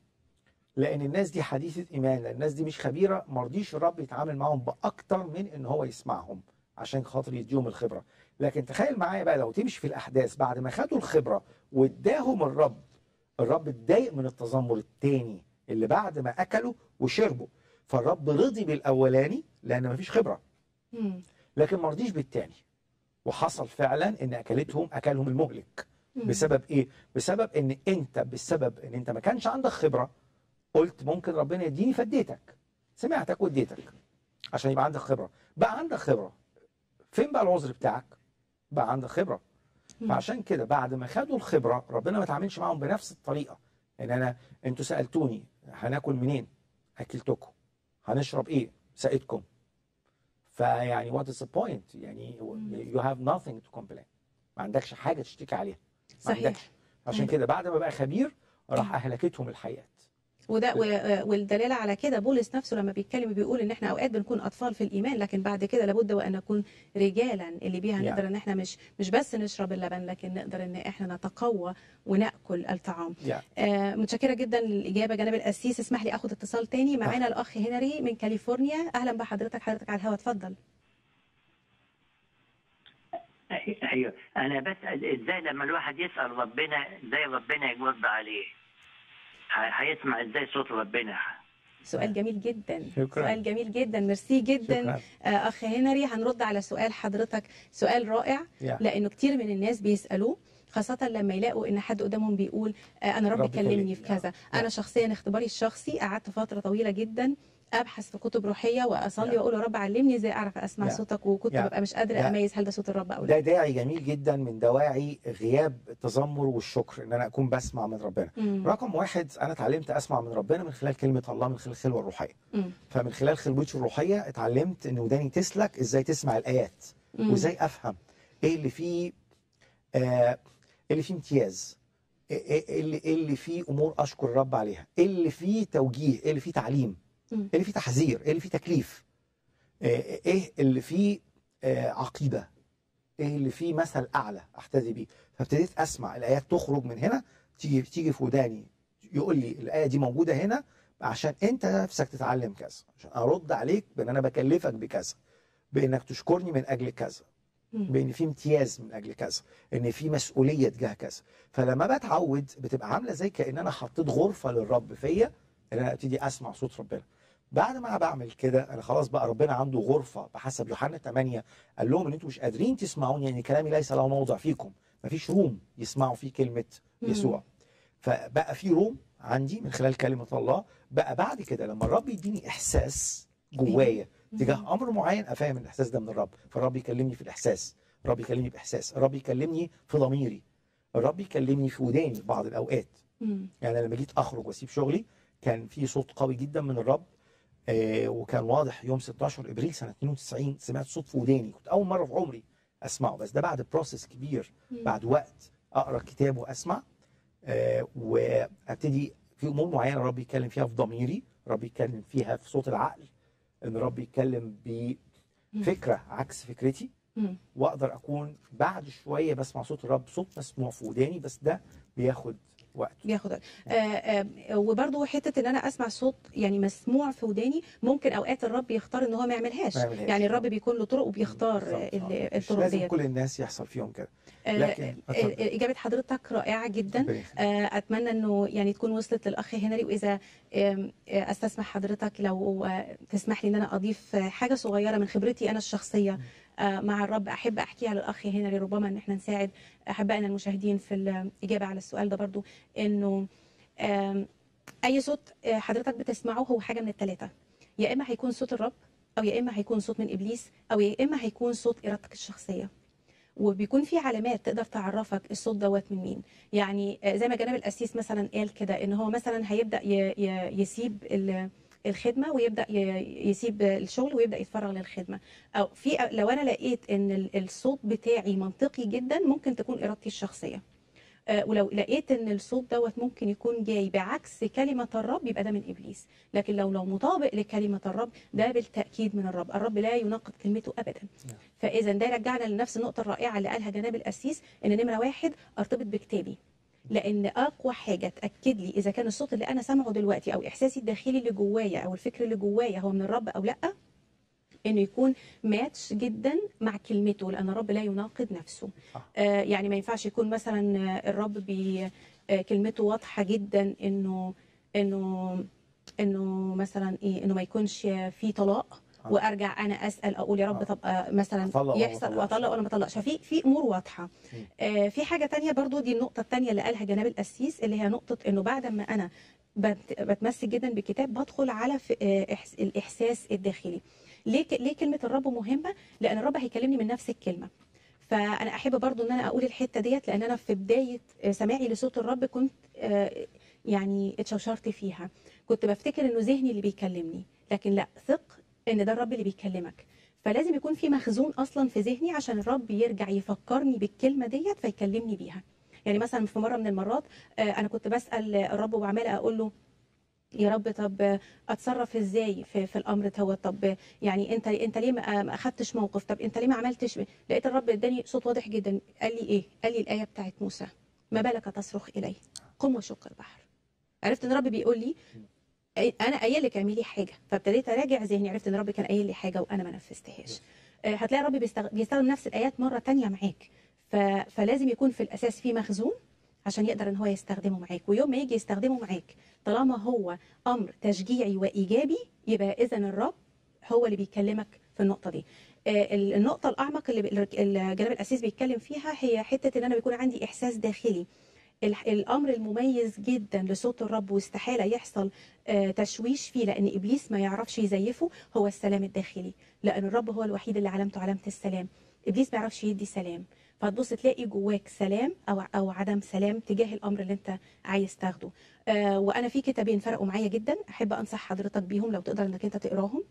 لان الناس دي حديثه ايمان لان الناس دي مش خبيره ما رضيش الرب يتعامل معاهم باكتر من ان هو يسمعهم عشان خاطر يديهم الخبره لكن تخيل معايا بقى لو تمشي في الاحداث بعد ما خدوا الخبره واداهم الرب الرب اتضايق من التذمر التاني اللي بعد ما اكلوا وشربوا فالرب رضي بالاولاني لان مفيش خبره مم. لكن ما رضيش بالتاني وحصل فعلا ان اكلتهم اكلهم المهلك مم. بسبب ايه بسبب ان انت بسبب ان انت ما كانش عندك خبره قلت ممكن ربنا يديني فاديتك سمعتك واديتك عشان يبقى عندك خبره بقى عندك خبره فين بقى العذر بتاعك بقى عندك خبره مم. فعشان كده بعد ما خدوا الخبره ربنا ما تعاملش معاهم بنفس الطريقه ان انا انتوا سالتوني هناكل منين اكلتكم هنشرب ايه سقيتكم فيعني وات از ذا بوينت يعني يو هاف nothing تو complain ما عندكش حاجه تشتكي عليها ما صحيح. عندكش عشان أيوة. كده بعد ما بقى خبير راح اهلكتهم الحياه وده و- والدلاله على كده بولس نفسه لما بيتكلم بيقول ان احنا اوقات بنكون اطفال في الايمان لكن بعد كده لابد وان نكون رجالا اللي بيها يعني. نقدر ان احنا مش مش بس نشرب اللبن لكن نقدر ان احنا نتقوى وناكل الطعام يعني آه متشكره جدا للاجابه جناب القسيس اسمح لي اخد اتصال تاني معانا الاخ هنري من كاليفورنيا اهلا بحضرتك حضرتك على الهواء اتفضل ايوه انا بسال ازاي لما الواحد يسال ربنا ازاي ربنا يرد عليه ح- هيسمع ازاي صوت ربنا سؤال جميل جدا شكراً. سؤال جميل جدا ميرسي جدا شكراً. آه، اخ هنري هنرد على سؤال حضرتك سؤال رائع يا. لانه كتير من الناس بيسالوه خاصة لما يلاقوا ان حد قدامهم بيقول آه، انا ربي ربي كلمني كلمني. في كذا نعم. انا شخصيا اختباري الشخصي قعدت فترة طويلة جدا ابحث في كتب روحية واصلي نعم. واقول يا رب علمني ازاي اعرف اسمع نعم. صوتك وكنت نعم. ببقى مش قادرة نعم. اميز هل ده صوت الرب او لا ده داعي جميل جدا من دواعي غياب التذمر والشكر ان انا اكون بسمع من ربنا مم. رقم واحد انا اتعلمت اسمع من ربنا من خلال كلمه الله من خلال الخلوه الروحيه مم. فمن خلال خلوتي الروحيه اتعلمت ان وداني تسلك ازاي تسمع الايات مم. وازاي افهم ايه اللي فيه آه ايه اللي فيه امتياز ايه إيه اللي إيه اللي فيه امور اشكر الرب عليها ايه اللي فيه توجيه ايه اللي فيه تعليم مم. ايه اللي فيه تحذير ايه اللي فيه تكليف ايه إيه اللي فيه آه عقيده ايه اللي فيه مثل اعلى احتذي بيه فابتديت اسمع الايات تخرج من هنا تيجي تيجي في وداني يقول لي الايه دي موجوده هنا عشان انت نفسك تتعلم كذا عشان ارد عليك بان انا بكلفك بكذا بانك تشكرني من اجل كذا مم. بان في امتياز من اجل كذا ان في مسؤوليه تجاه كذا فلما بتعود بتبقى عامله زي كان انا حطيت غرفه للرب فيا ان انا ابتدي اسمع صوت ربنا بعد ما بعمل كده انا خلاص بقى ربنا عنده غرفه بحسب يوحنا 8 قال لهم ان انتم مش قادرين تسمعوني يعني كلامي ليس له موضع فيكم مفيش روم يسمعوا فيه كلمه مم. يسوع فبقى في روم عندي من خلال كلمه الله بقى بعد كده لما الرب يديني احساس جوايا تجاه امر معين افهم ان الاحساس ده من الرب فالرب يكلمني في الاحساس الرب يكلمني باحساس الرب يكلمني في ضميري الرب يكلمني في وداني بعض الاوقات مم. يعني لما جيت اخرج واسيب شغلي كان في صوت قوي جدا من الرب آه وكان واضح يوم 16 ابريل سنه 92 سمعت صوت في وداني كنت اول مره في عمري اسمعه بس ده بعد بروسيس كبير مم. بعد وقت اقرا كتاب واسمع آه وابتدي في امور معينه الرب يتكلم فيها في ضميري الرب يتكلم فيها في صوت العقل ان الرب يتكلم بفكره عكس فكرتي مم. واقدر اكون بعد شويه بسمع صوت الرب صوت مسموع في وداني بس ده بياخد وقت بياخد وقت. آه آه وبرضه حته ان انا اسمع صوت يعني مسموع في وداني ممكن اوقات الرب يختار ان هو ما يعملهاش ما يعملهاش. يعني الرب بيكون له طرق وبيختار بالظبط. آه، ال- آه. مش الطرق لازم ديت كل الناس يحصل فيهم كده آه، لكن آه، اتفضل. آه، اجابه حضرتك رائعه جدا ربنا يخليك. آه، اتمنى انه يعني تكون وصلت للاخ هنري واذا آم، آه، استسمح حضرتك لو آه، تسمح لي ان انا اضيف آه، حاجه صغيره من خبرتي انا الشخصيه آه، مع الرب احب احكيها للاخ هنري ربما ان احنا نساعد احبائنا المشاهدين في الاجابه على السؤال ده برضو انه آم، اي صوت آه، حضرتك بتسمعه هو حاجه من الثلاثه يا اما هيكون صوت الرب او يا اما هيكون صوت من ابليس او يا اما هيكون صوت ارادتك الشخصيه وبيكون في علامات تقدر تعرفك الصوت دوت من مين يعني آه، زي ما جناب القسيس مثلا قال كده ان هو مثلا هيبدا ي- ي- يسيب ال- الخدمه ويبدا ي- يسيب الشغل ويبدا يتفرغ للخدمه او في لو انا لقيت ان ال- الصوت بتاعي منطقي جدا ممكن تكون ارادتي الشخصيه آه، ولو لقيت ان الصوت دوت ممكن يكون جاي بعكس كلمه الرب يبقى ده من ابليس لكن لو لو مطابق لكلمه الرب ده بالتاكيد من الرب الرب لا يناقض كلمته ابدا فاذا ده رجعنا لنفس النقطه الرائعه اللي قالها جناب القسيس ان نمره واحد ارتبط بكتابي لان اقوى حاجه تاكد لي اذا كان الصوت اللي انا سامعه دلوقتي او احساسي الداخلي اللي جوايا او الفكر اللي جوايا هو من الرب او لا انه يكون ماتش جدا مع كلمته لان الرب لا يناقض نفسه آه يعني ما ينفعش يكون مثلا آه، الرب بي آه، كلمته واضحه جدا انه انه انه مثلا ايه انه ما يكونش في طلاق آه. وارجع انا اسال اقول يا رب آه. طب آه، مثلا أطلق ولا ما يحصل أطلقش؟ واطلق ولا ما اطلقش ففي في امور واضحه مم. آه في حاجه تانية برضو دي النقطه التانية اللي قالها جناب القسيس اللي هي نقطه انه بعد ما انا بت- بتمسك جدا بالكتاب بدخل على في آه، إحس- الاحساس الداخلي ليه ك- ليه كلمه الرب مهمه لان الرب هيكلمني من نفس الكلمه فانا احب برضو ان انا اقول الحته ديت لان انا في بدايه آه، سماعي لصوت الرب كنت آه، يعني اتشوشرت فيها كنت بفتكر انه ذهني اللي بيكلمني لكن لا ثق ان ده الرب اللي بيكلمك فلازم يكون في مخزون اصلا في ذهني عشان الرب يرجع يفكرني بالكلمه ديت فيكلمني بيها يعني مثلا في مره من المرات آه، انا كنت بسال الرب وعماله اقول له يا رب طب اتصرف ازاي في, في الامر دوت طب يعني انت انت ليه ما ما اخدتش موقف طب انت ليه ما عملتش لقيت الرب اداني صوت واضح جدا قال لي ايه قال لي الايه بتاعت موسى ما بالك تصرخ الي قم وشق البحر عرفت ان الرب بيقول لي أي- انا قايل لك اعملي حاجه فابتديت اراجع ذهني عرفت ان الرب كان قايل لي حاجه وانا ما نفذتهاش آه، هتلاقي الرب بيستغ- بيستخدم نفس الايات مره تانية معاك ف... فلازم يكون في الاساس في مخزون عشان يقدر ان هو يستخدمه معاك ويوم ما يجي يستخدمه معاك طالما هو امر تشجيعي وايجابي يبقى اذا الرب هو اللي بيكلمك في النقطه دي آه، ال- النقطه الاعمق اللي بي- اللي جناب الاسيس بيتكلم فيها هي حته ان انا بيكون عندي احساس داخلي الح- الامر المميز جدا لصوت الرب واستحاله يحصل آه، تشويش فيه لان ابليس ما يعرفش يزيفه هو السلام الداخلي لان الرب هو الوحيد اللي علامته علامه السلام ابليس ما يعرفش يدي سلام فهتبص تلاقي جواك سلام او او عدم سلام تجاه الامر اللي انت عايز تاخده آه وانا في كتابين فرقوا معايا جدا احب انصح حضرتك بيهم لو تقدر انك انت تقراهم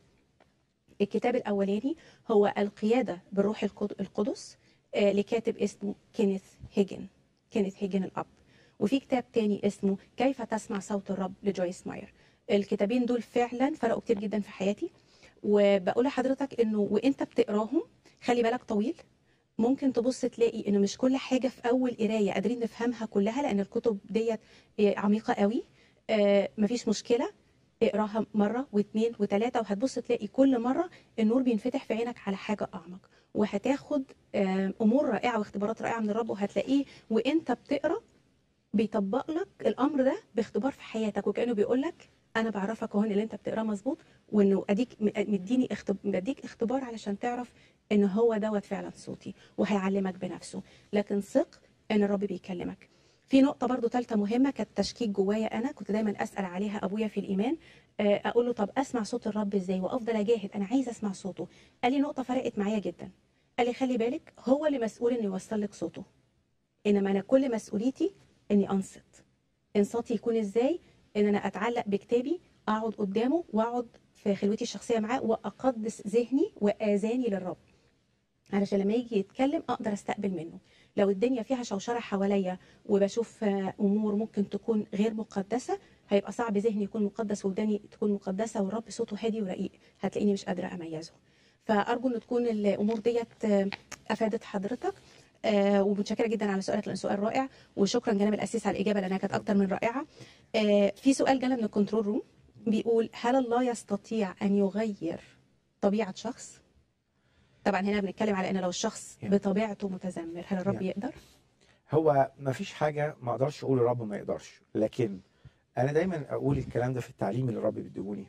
الكتاب الاولاني هو القياده بالروح القد- القدس آه لكاتب اسمه كينيث هيجن كينيث هيجن الاب وفي كتاب تاني اسمه كيف تسمع صوت الرب لجويس ماير الكتابين دول فعلا فرقوا كتير جدا في حياتي وبقول لحضرتك انه وانت بتقراهم خلي بالك طويل ممكن تبص تلاقي انه مش كل حاجه في اول قرايه قادرين نفهمها كلها لان الكتب ديت عميقه قوي آه مفيش مشكله اقراها مره واثنين وثلاثه وهتبص تلاقي كل مره النور بينفتح في عينك على حاجه اعمق وهتاخد آه امور رائعه واختبارات رائعه من الرب وهتلاقيه وانت بتقرا بيطبق لك الامر ده باختبار في حياتك وكانه بيقول لك انا بعرفك اهو ان اللي انت بتقراه مظبوط وانه اديك م- مديني اختب... بديك اختبار علشان تعرف ان هو دوت فعلا صوتي وهيعلمك بنفسه لكن ثق ان الرب بيكلمك في نقطة برضو ثالثة مهمة كانت تشكيك جوايا أنا كنت دايما أسأل عليها أبويا في الإيمان آه، أقول له طب أسمع صوت الرب إزاي وأفضل أجاهد أنا عايز أسمع صوته قال لي نقطة فرقت معايا جدا قال لي خلي بالك هو اللي مسؤول إنه يوصل لك صوته إنما أنا كل مسؤوليتي إني أنصت انصاتي يكون إزاي إن أنا أتعلق بكتابي أقعد قدامه وأقعد في خلوتي الشخصية معاه وأقدس ذهني وآذاني للرب علشان لما يجي يتكلم اقدر استقبل منه لو الدنيا فيها شوشره حواليا وبشوف آه، امور ممكن تكون غير مقدسه هيبقى صعب ذهني يكون مقدس وداني تكون مقدسه والرب صوته هادي ورقيق هتلاقيني مش قادره اميزه فارجو ان تكون الامور ديت آه، افادت حضرتك آه ومتشكره جدا على سؤالك لان سؤال رائع وشكرا جناب الاسيس على الاجابه لانها كانت اكتر من رائعه آه في سؤال جانا من الكنترول روم بيقول هل الله يستطيع ان يغير طبيعه شخص طبعا هنا بنتكلم على ان لو الشخص Yeah. بطبيعته متذمر هل الرب Yeah. يقدر هو ما فيش حاجه ما اقدرش اقول الرب ما يقدرش لكن انا دايما اقول الكلام ده في التعليم اللي الرب بيديهوني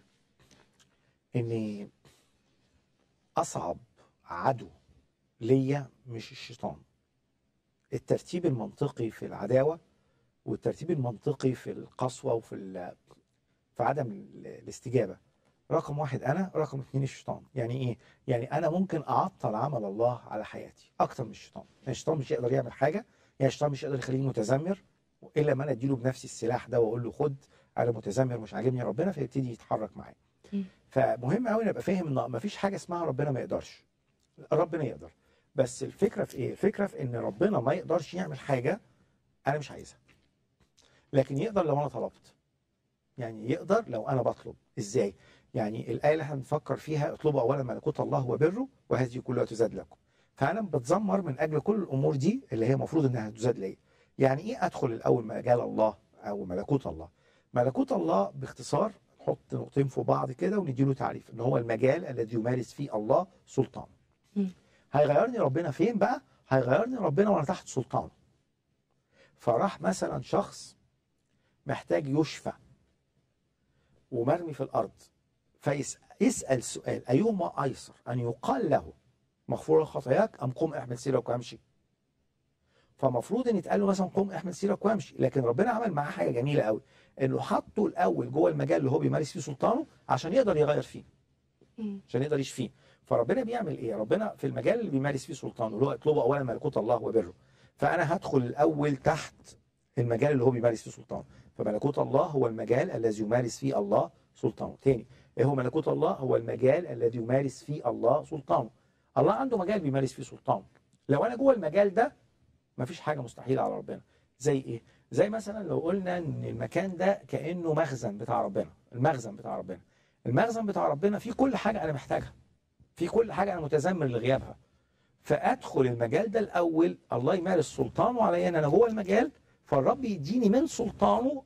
ان اصعب عدو ليا مش الشيطان الترتيب المنطقي في العداوه والترتيب المنطقي في القسوه وفي ال- في عدم ال- الاستجابه رقم واحد انا رقم اتنين الشيطان يعني ايه يعني انا ممكن اعطل عمل الله على حياتي اكتر من الشيطان يعني الشيطان مش يقدر يعمل حاجه يعني الشيطان مش يقدر يخليني متذمر الا ما انا اديله بنفسي السلاح ده واقول له خد انا متذمر مش عاجبني ربنا فيبتدي يتحرك معايا مم. فمهم قوي نبقى فاهم ان ما فيش حاجه اسمها ربنا ما يقدرش ربنا يقدر بس الفكره في ايه الفكره في ان ربنا ما يقدرش يعمل حاجه انا مش عايزها لكن يقدر لو انا طلبت يعني يقدر لو انا بطلب ازاي يعني الايه اللي احنا بنفكر فيها اطلبوا اولا ملكوت الله وبره وهذه كلها تزاد لكم فانا بتذمر من اجل كل الامور دي اللي هي المفروض انها تزاد ليا يعني ايه ادخل الاول مجال الله او ملكوت الله ملكوت الله باختصار نحط نقطتين في بعض كده ونديله تعريف ان هو المجال الذي يمارس فيه الله سلطانه مم. هيغيرني ربنا فين بقى هيغيرني ربنا وانا تحت سلطانه فراح مثلا شخص محتاج يشفى ومرمي في الارض فيسال سؤال ايهما ايسر ان يقال له مغفور خطاياك ام قم احمل سيرك وامشي فمفروض ان يتقال له مثلا قم احمل سيرك وامشي لكن ربنا عمل معاه حاجه جميله قوي انه حطه الاول جوه المجال اللي هو بيمارس فيه سلطانه عشان يقدر يغير فيه مم. عشان يقدر يشفيه فربنا بيعمل ايه ربنا في المجال اللي بيمارس فيه سلطانه اللي هو اطلبوا اولا ملكوت الله وبره فانا هدخل الاول تحت المجال اللي هو بيمارس فيه سلطانه فملكوت الله هو المجال الذي يمارس فيه الله سلطانه تاني ايه هو ملكوت الله هو المجال الذي يمارس فيه الله سلطانه الله عنده مجال بيمارس فيه سلطانه لو انا جوه المجال ده مفيش حاجه مستحيله على ربنا زي ايه زي مثلا لو قلنا ان المكان ده كانه مخزن بتاع ربنا المخزن بتاع ربنا المخزن بتاع ربنا فيه كل حاجه انا محتاجها في كل حاجه انا متذمر لغيابها فادخل المجال ده الاول الله يمارس سلطانه عليا انا جوه المجال فالرب يديني من سلطانه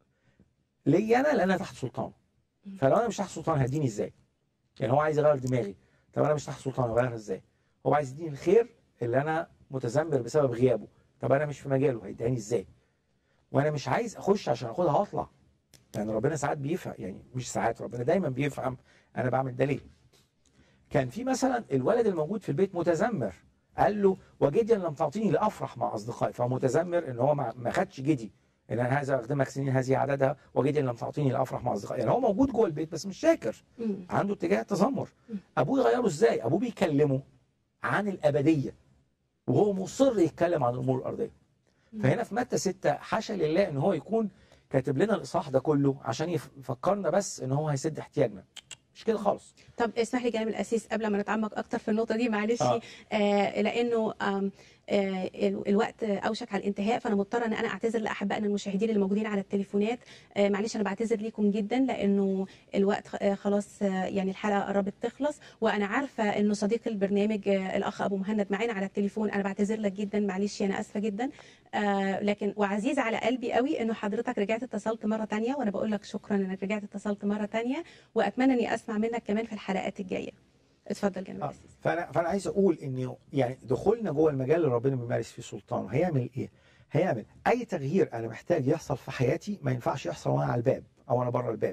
ليا انا لان انا تحت سلطانه فلو انا مش تحت سلطانه هيديني ازاي؟ يعني هو عايز يغير دماغي طب انا مش تحت سلطانه اغيرها ازاي؟ هو عايز يديني الخير اللي انا متذمر بسبب غيابه طب انا مش في مجاله هيديهاني ازاي؟ وانا مش عايز اخش عشان اخدها واطلع يعني ربنا ساعات بيفهم يعني مش ساعات ربنا دايما بيفهم انا بعمل ده ليه كان في مثلا الولد الموجود في البيت متذمر قال له وجديا لم تعطيني لافرح مع اصدقائي فهو متذمر ان هو ما ما خدش جدي ان انا هذا اخدمك سنين هذه عددها وجديا لم تعطيني لافرح مع اصدقائي يعني هو موجود جوه البيت بس مش شاكر مم. عنده اتجاه تذمر ابوه يغيره ازاي ابوه بيكلمه عن الابديه وهو مصر يتكلم عن الامور الارضيه فهنا في متى 6 حاشا لله ان هو يكون كاتب لنا الاصحاح ده كله عشان يف- يفكرنا بس ان هو هيسد احتياجنا مش كده خالص طب اسمح لي جانب الاسيس قبل ما نتعمق اكتر في النقطه دي معلش آه. آه لانه آم آه ال- الوقت اوشك على الانتهاء فانا مضطره ان انا اعتذر لاحبائنا المشاهدين اللي موجودين على التليفونات آه معلش انا بعتذر ليكم جدا لانه الوقت خ- آه خلاص آه يعني الحلقه قربت تخلص وانا عارفه انه صديق البرنامج آه الاخ ابو مهند معانا على التليفون انا بعتذر لك جدا معلش انا اسفه جدا آه لكن وعزيز على قلبي قوي انه حضرتك رجعت اتصلت مره تانية وانا بقول لك شكرا انك رجعت اتصلت مره تانية واتمنى اني اسمع منك كمان في الحلقات الجايه اتفضل جانب آه. الاسيس فانا فانا عايز اقول ان يعني دخولنا جوه المجال اللي ربنا بيمارس فيه سلطانه هيعمل ايه؟ هيعمل اي تغيير انا محتاج يحصل في حياتي ما ينفعش يحصل وانا على الباب او انا بره الباب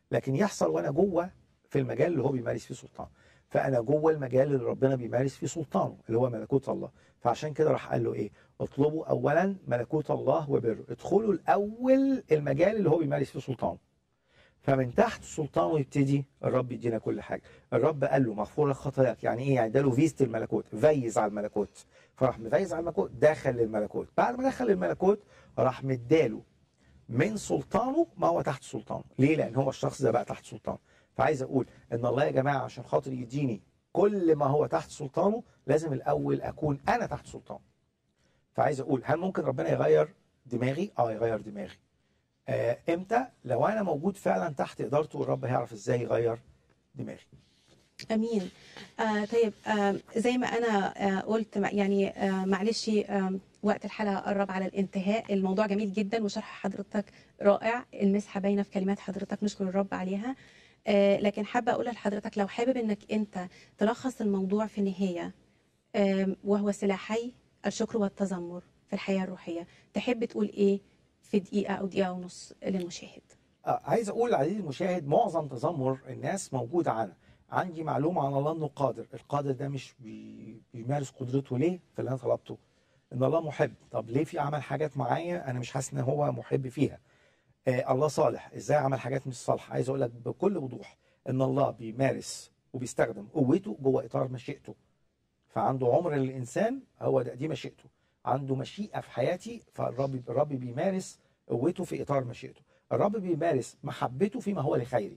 لكن يحصل وانا جوه في المجال اللي هو بيمارس فيه سلطان فانا جوه المجال اللي ربنا بيمارس فيه سلطانه اللي هو ملكوت الله فعشان كده راح قال له ايه اطلبوا اولا ملكوت الله وبره ادخلوا الاول المجال اللي هو بيمارس فيه سلطانه فمن تحت سلطانه يبتدي الرب يدينا كل حاجه الرب قال له مغفور لك خطاياك يعني ايه يعني اداله فيزة الملكوت فيز على الملكوت فراح مفيز على الملكوت دخل للملكوت بعد ما دخل الملكوت راح مداله من سلطانه ما هو تحت سلطانه ليه لان هو الشخص ده بقى تحت سلطانه فعايز اقول ان الله يا جماعه عشان خاطر يديني كل ما هو تحت سلطانه لازم الاول اكون انا تحت سلطانه فعايز اقول هل ممكن ربنا يغير دماغي اه يغير دماغي آه امتى لو انا موجود فعلا تحت ادارته الرب هيعرف ازاي يغير دماغي امين آه طيب آه زي ما انا آه قلت مع- يعني آه معلش آه وقت الحلقه قرب على الانتهاء الموضوع جميل جدا وشرح حضرتك رائع المسحه باينه في كلمات حضرتك نشكر الرب عليها آه لكن حابه اقول لحضرتك لو حابب انك انت تلخص الموضوع في النهايه آه وهو سلاحي الشكر والتذمر في الحياه الروحيه تحب تقول ايه في دقيقه او دقيقه ونص للمشاهد آه، عايز اقول عزيزي المشاهد معظم تذمر الناس موجوده عنها عندي معلومه عن الله انه قادر القادر ده مش بي- بيمارس قدرته ليه في اللي انا طلبته ان الله محب طب ليه في عمل حاجات معايا انا مش حاسس ان هو محب فيها آه الله صالح ازاي عمل حاجات مش صالحه عايز اقول لك بكل وضوح ان الله بيمارس وبيستخدم قوته جوه اطار مشيئته فعنده عمر للانسان هو ده دي مشيئته عنده مشيئه في حياتي فالرب الرب بيمارس قوته في اطار مشيئته الرب بيمارس محبته فيما هو لخيري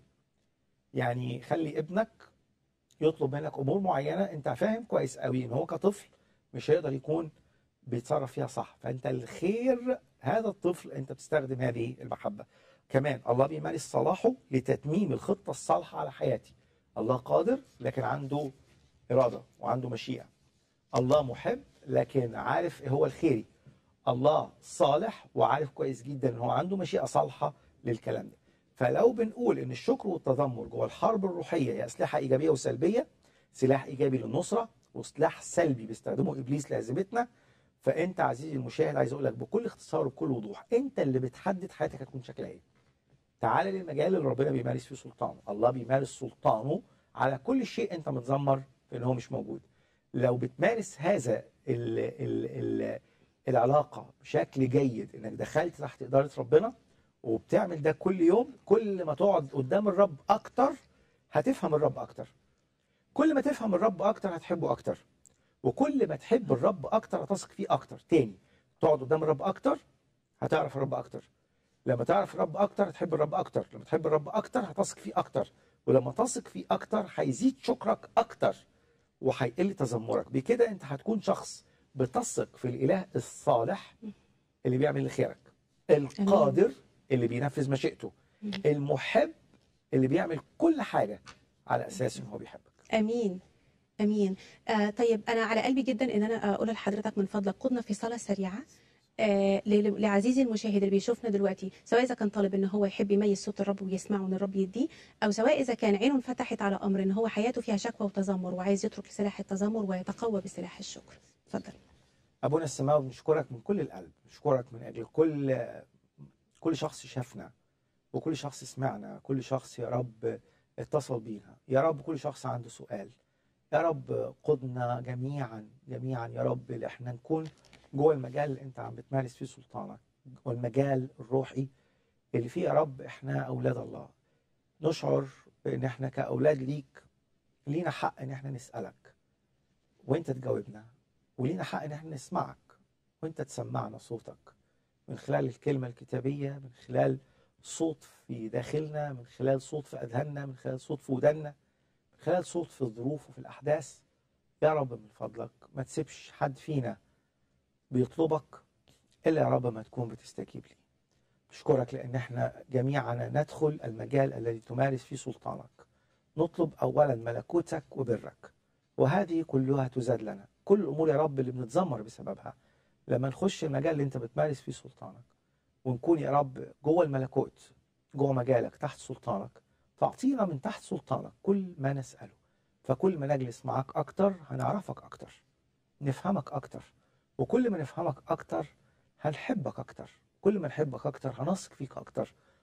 يعني خلي ابنك يطلب منك امور معينه انت فاهم كويس قوي ان هو كطفل مش هيقدر يكون بيتصرف فيها صح فانت الخير هذا الطفل انت بتستخدم هذه المحبه كمان الله بيمارس صلاحه لتتميم الخطه الصالحه على حياتي الله قادر لكن عنده اراده وعنده مشيئه الله محب لكن عارف ايه هو الخيري الله صالح وعارف كويس جدا ان هو عنده مشيئه صالحه للكلام ده فلو بنقول ان الشكر والتذمر جوه الحرب الروحيه هي اسلحه ايجابيه وسلبيه سلاح ايجابي للنصره وسلاح سلبي بيستخدمه ابليس لهزيمتنا فانت عزيزي المشاهد عايز اقول لك بكل اختصار وبكل وضوح انت اللي بتحدد حياتك هتكون شكلها ايه تعال للمجال اللي ربنا بيمارس فيه سلطانه الله بيمارس سلطانه على كل شيء انت متذمر في ان هو مش موجود لو بتمارس هذا ال ال ال العلاقه بشكل جيد انك دخلت تحت اداره ربنا وبتعمل ده كل يوم كل ما تقعد قدام الرب اكتر هتفهم الرب اكتر كل ما تفهم الرب اكتر هتحبه اكتر وكل ما تحب الرب اكتر هتثق فيه اكتر تاني تقعد قدام الرب اكتر هتعرف الرب اكتر لما تعرف الرب اكتر هتحب الرب اكتر لما تحب الرب اكتر هتثق فيه اكتر ولما تثق فيه اكتر هيزيد شكرك اكتر وهيقل تذمرك بكده انت هتكون شخص بتثق في الاله الصالح اللي بيعمل لخيرك القادر اللي بينفذ مشيئته المحب اللي بيعمل كل حاجه على اساس ان هو بيحبك امين امين آه طيب انا على قلبي جدا ان انا اقول لحضرتك من فضلك قدنا في صلاه سريعه آه ل- لعزيزي المشاهد اللي بيشوفنا دلوقتي سواء اذا كان طالب ان هو يحب يميز صوت الرب ويسمعه ان الرب يديه او سواء اذا كان عينه انفتحت على امر ان هو حياته فيها شكوى وتذمر وعايز يترك سلاح التذمر ويتقوى بسلاح الشكر اتفضل ابونا السماوي بنشكرك من كل القلب بنشكرك من اجل كل كل شخص شافنا وكل شخص سمعنا كل شخص يا رب اتصل بينا يا رب كل شخص عنده سؤال يا رب قدنا جميعا جميعا يا رب اللي احنا نكون جوه المجال اللي انت عم بتمارس فيه سلطانك والمجال الروحي اللي فيه يا رب احنا اولاد الله نشعر بان احنا كاولاد ليك لينا حق ان احنا نسالك وانت تجاوبنا ولينا حق ان احنا نسمعك وانت تسمعنا صوتك من خلال الكلمه الكتابيه من خلال صوت في داخلنا من خلال صوت في اذهاننا من خلال صوت في ودنا من خلال صوت في الظروف وفي الاحداث يا رب من فضلك ما تسيبش حد فينا بيطلبك الا يا رب ما تكون بتستجيب لي نشكرك لان احنا جميعنا ندخل المجال الذي تمارس فيه سلطانك نطلب اولا ملكوتك وبرك وهذه كلها تزاد لنا كل الامور يا رب اللي بنتذمر بسببها لما نخش المجال اللي انت بتمارس فيه سلطانك ونكون يا رب جوه الملكوت جوه مجالك تحت سلطانك تعطينا من تحت سلطانك كل ما نسأله فكل ما نجلس معاك أكتر هنعرفك أكتر نفهمك أكتر وكل ما نفهمك أكتر هنحبك أكتر كل ما نحبك أكتر هنثق فيك أكتر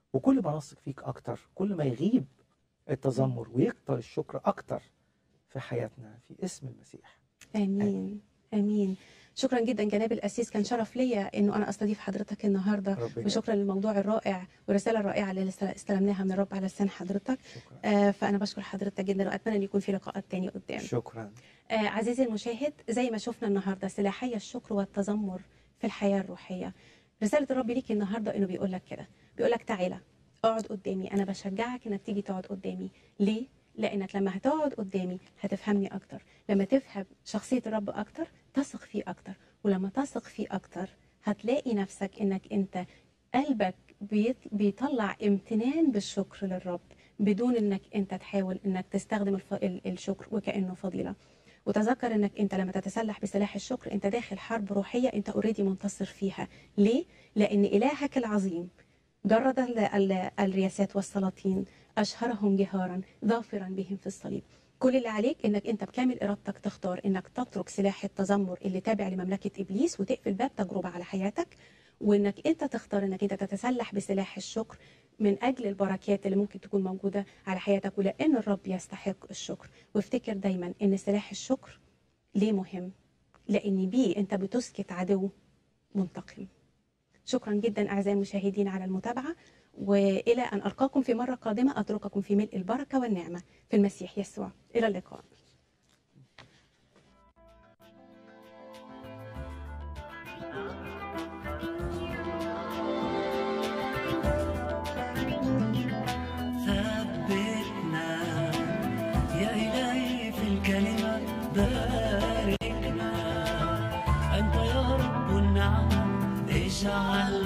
وكل ما نثق فيك اكتر كل ما يغيب التذمر ويكتر الشكر اكتر في حياتنا في اسم المسيح امين امين شكرا جدا جناب الاسيس كان شرف ليا انه انا استضيف حضرتك النهارده ربنا وشكرا للموضوع الرائع والرساله الرائعه اللي است- استلمناها من الرب على لسان حضرتك شكرا آه، فانا بشكر حضرتك جدا واتمنى ان يكون في لقاءات تانية قدام شكرا آه، عزيزي المشاهد زي ما شفنا النهارده سلاحي الشكر والتذمر في الحياه الروحيه رساله الرب ليك النهارده انه بيقول لك كده بيقول لك تعالى اقعد قدامي انا بشجعك انك تيجي تقعد قدامي ليه لانك لما هتقعد قدامي هتفهمني اكتر لما تفهم شخصيه الرب اكتر تثق فيه اكتر ولما تثق فيه اكتر هتلاقي نفسك انك انت قلبك بيط- بيطلع امتنان بالشكر للرب بدون انك انت تحاول انك تستخدم الف... ال- الشكر وكانه فضيله وتذكر انك انت لما تتسلح بسلاح الشكر انت داخل حرب روحيه انت اوريدي منتصر فيها ليه لان الهك العظيم جرد ال- ال- الرياسات والسلاطين اشهرهم جهارا ظافرا بهم في الصليب كل اللي عليك انك انت بكامل ارادتك تختار انك تترك سلاح التذمر اللي تابع لمملكه ابليس وتقفل باب تجربه على حياتك وانك انت تختار انك انت تتسلح بسلاح الشكر من اجل البركات اللي ممكن تكون موجوده على حياتك ولان الرب يستحق الشكر وافتكر دايما ان سلاح الشكر ليه مهم لان بيه انت بتسكت عدو منتقم شكرا جدا اعزائي المشاهدين على المتابعه والى ان القاكم في مره قادمه اترككم في ملء البركه والنعمه في المسيح يسوع الى اللقاء ثبتنا يا إلهي في الكلمة باركنا أنت يا رب النعم اجعل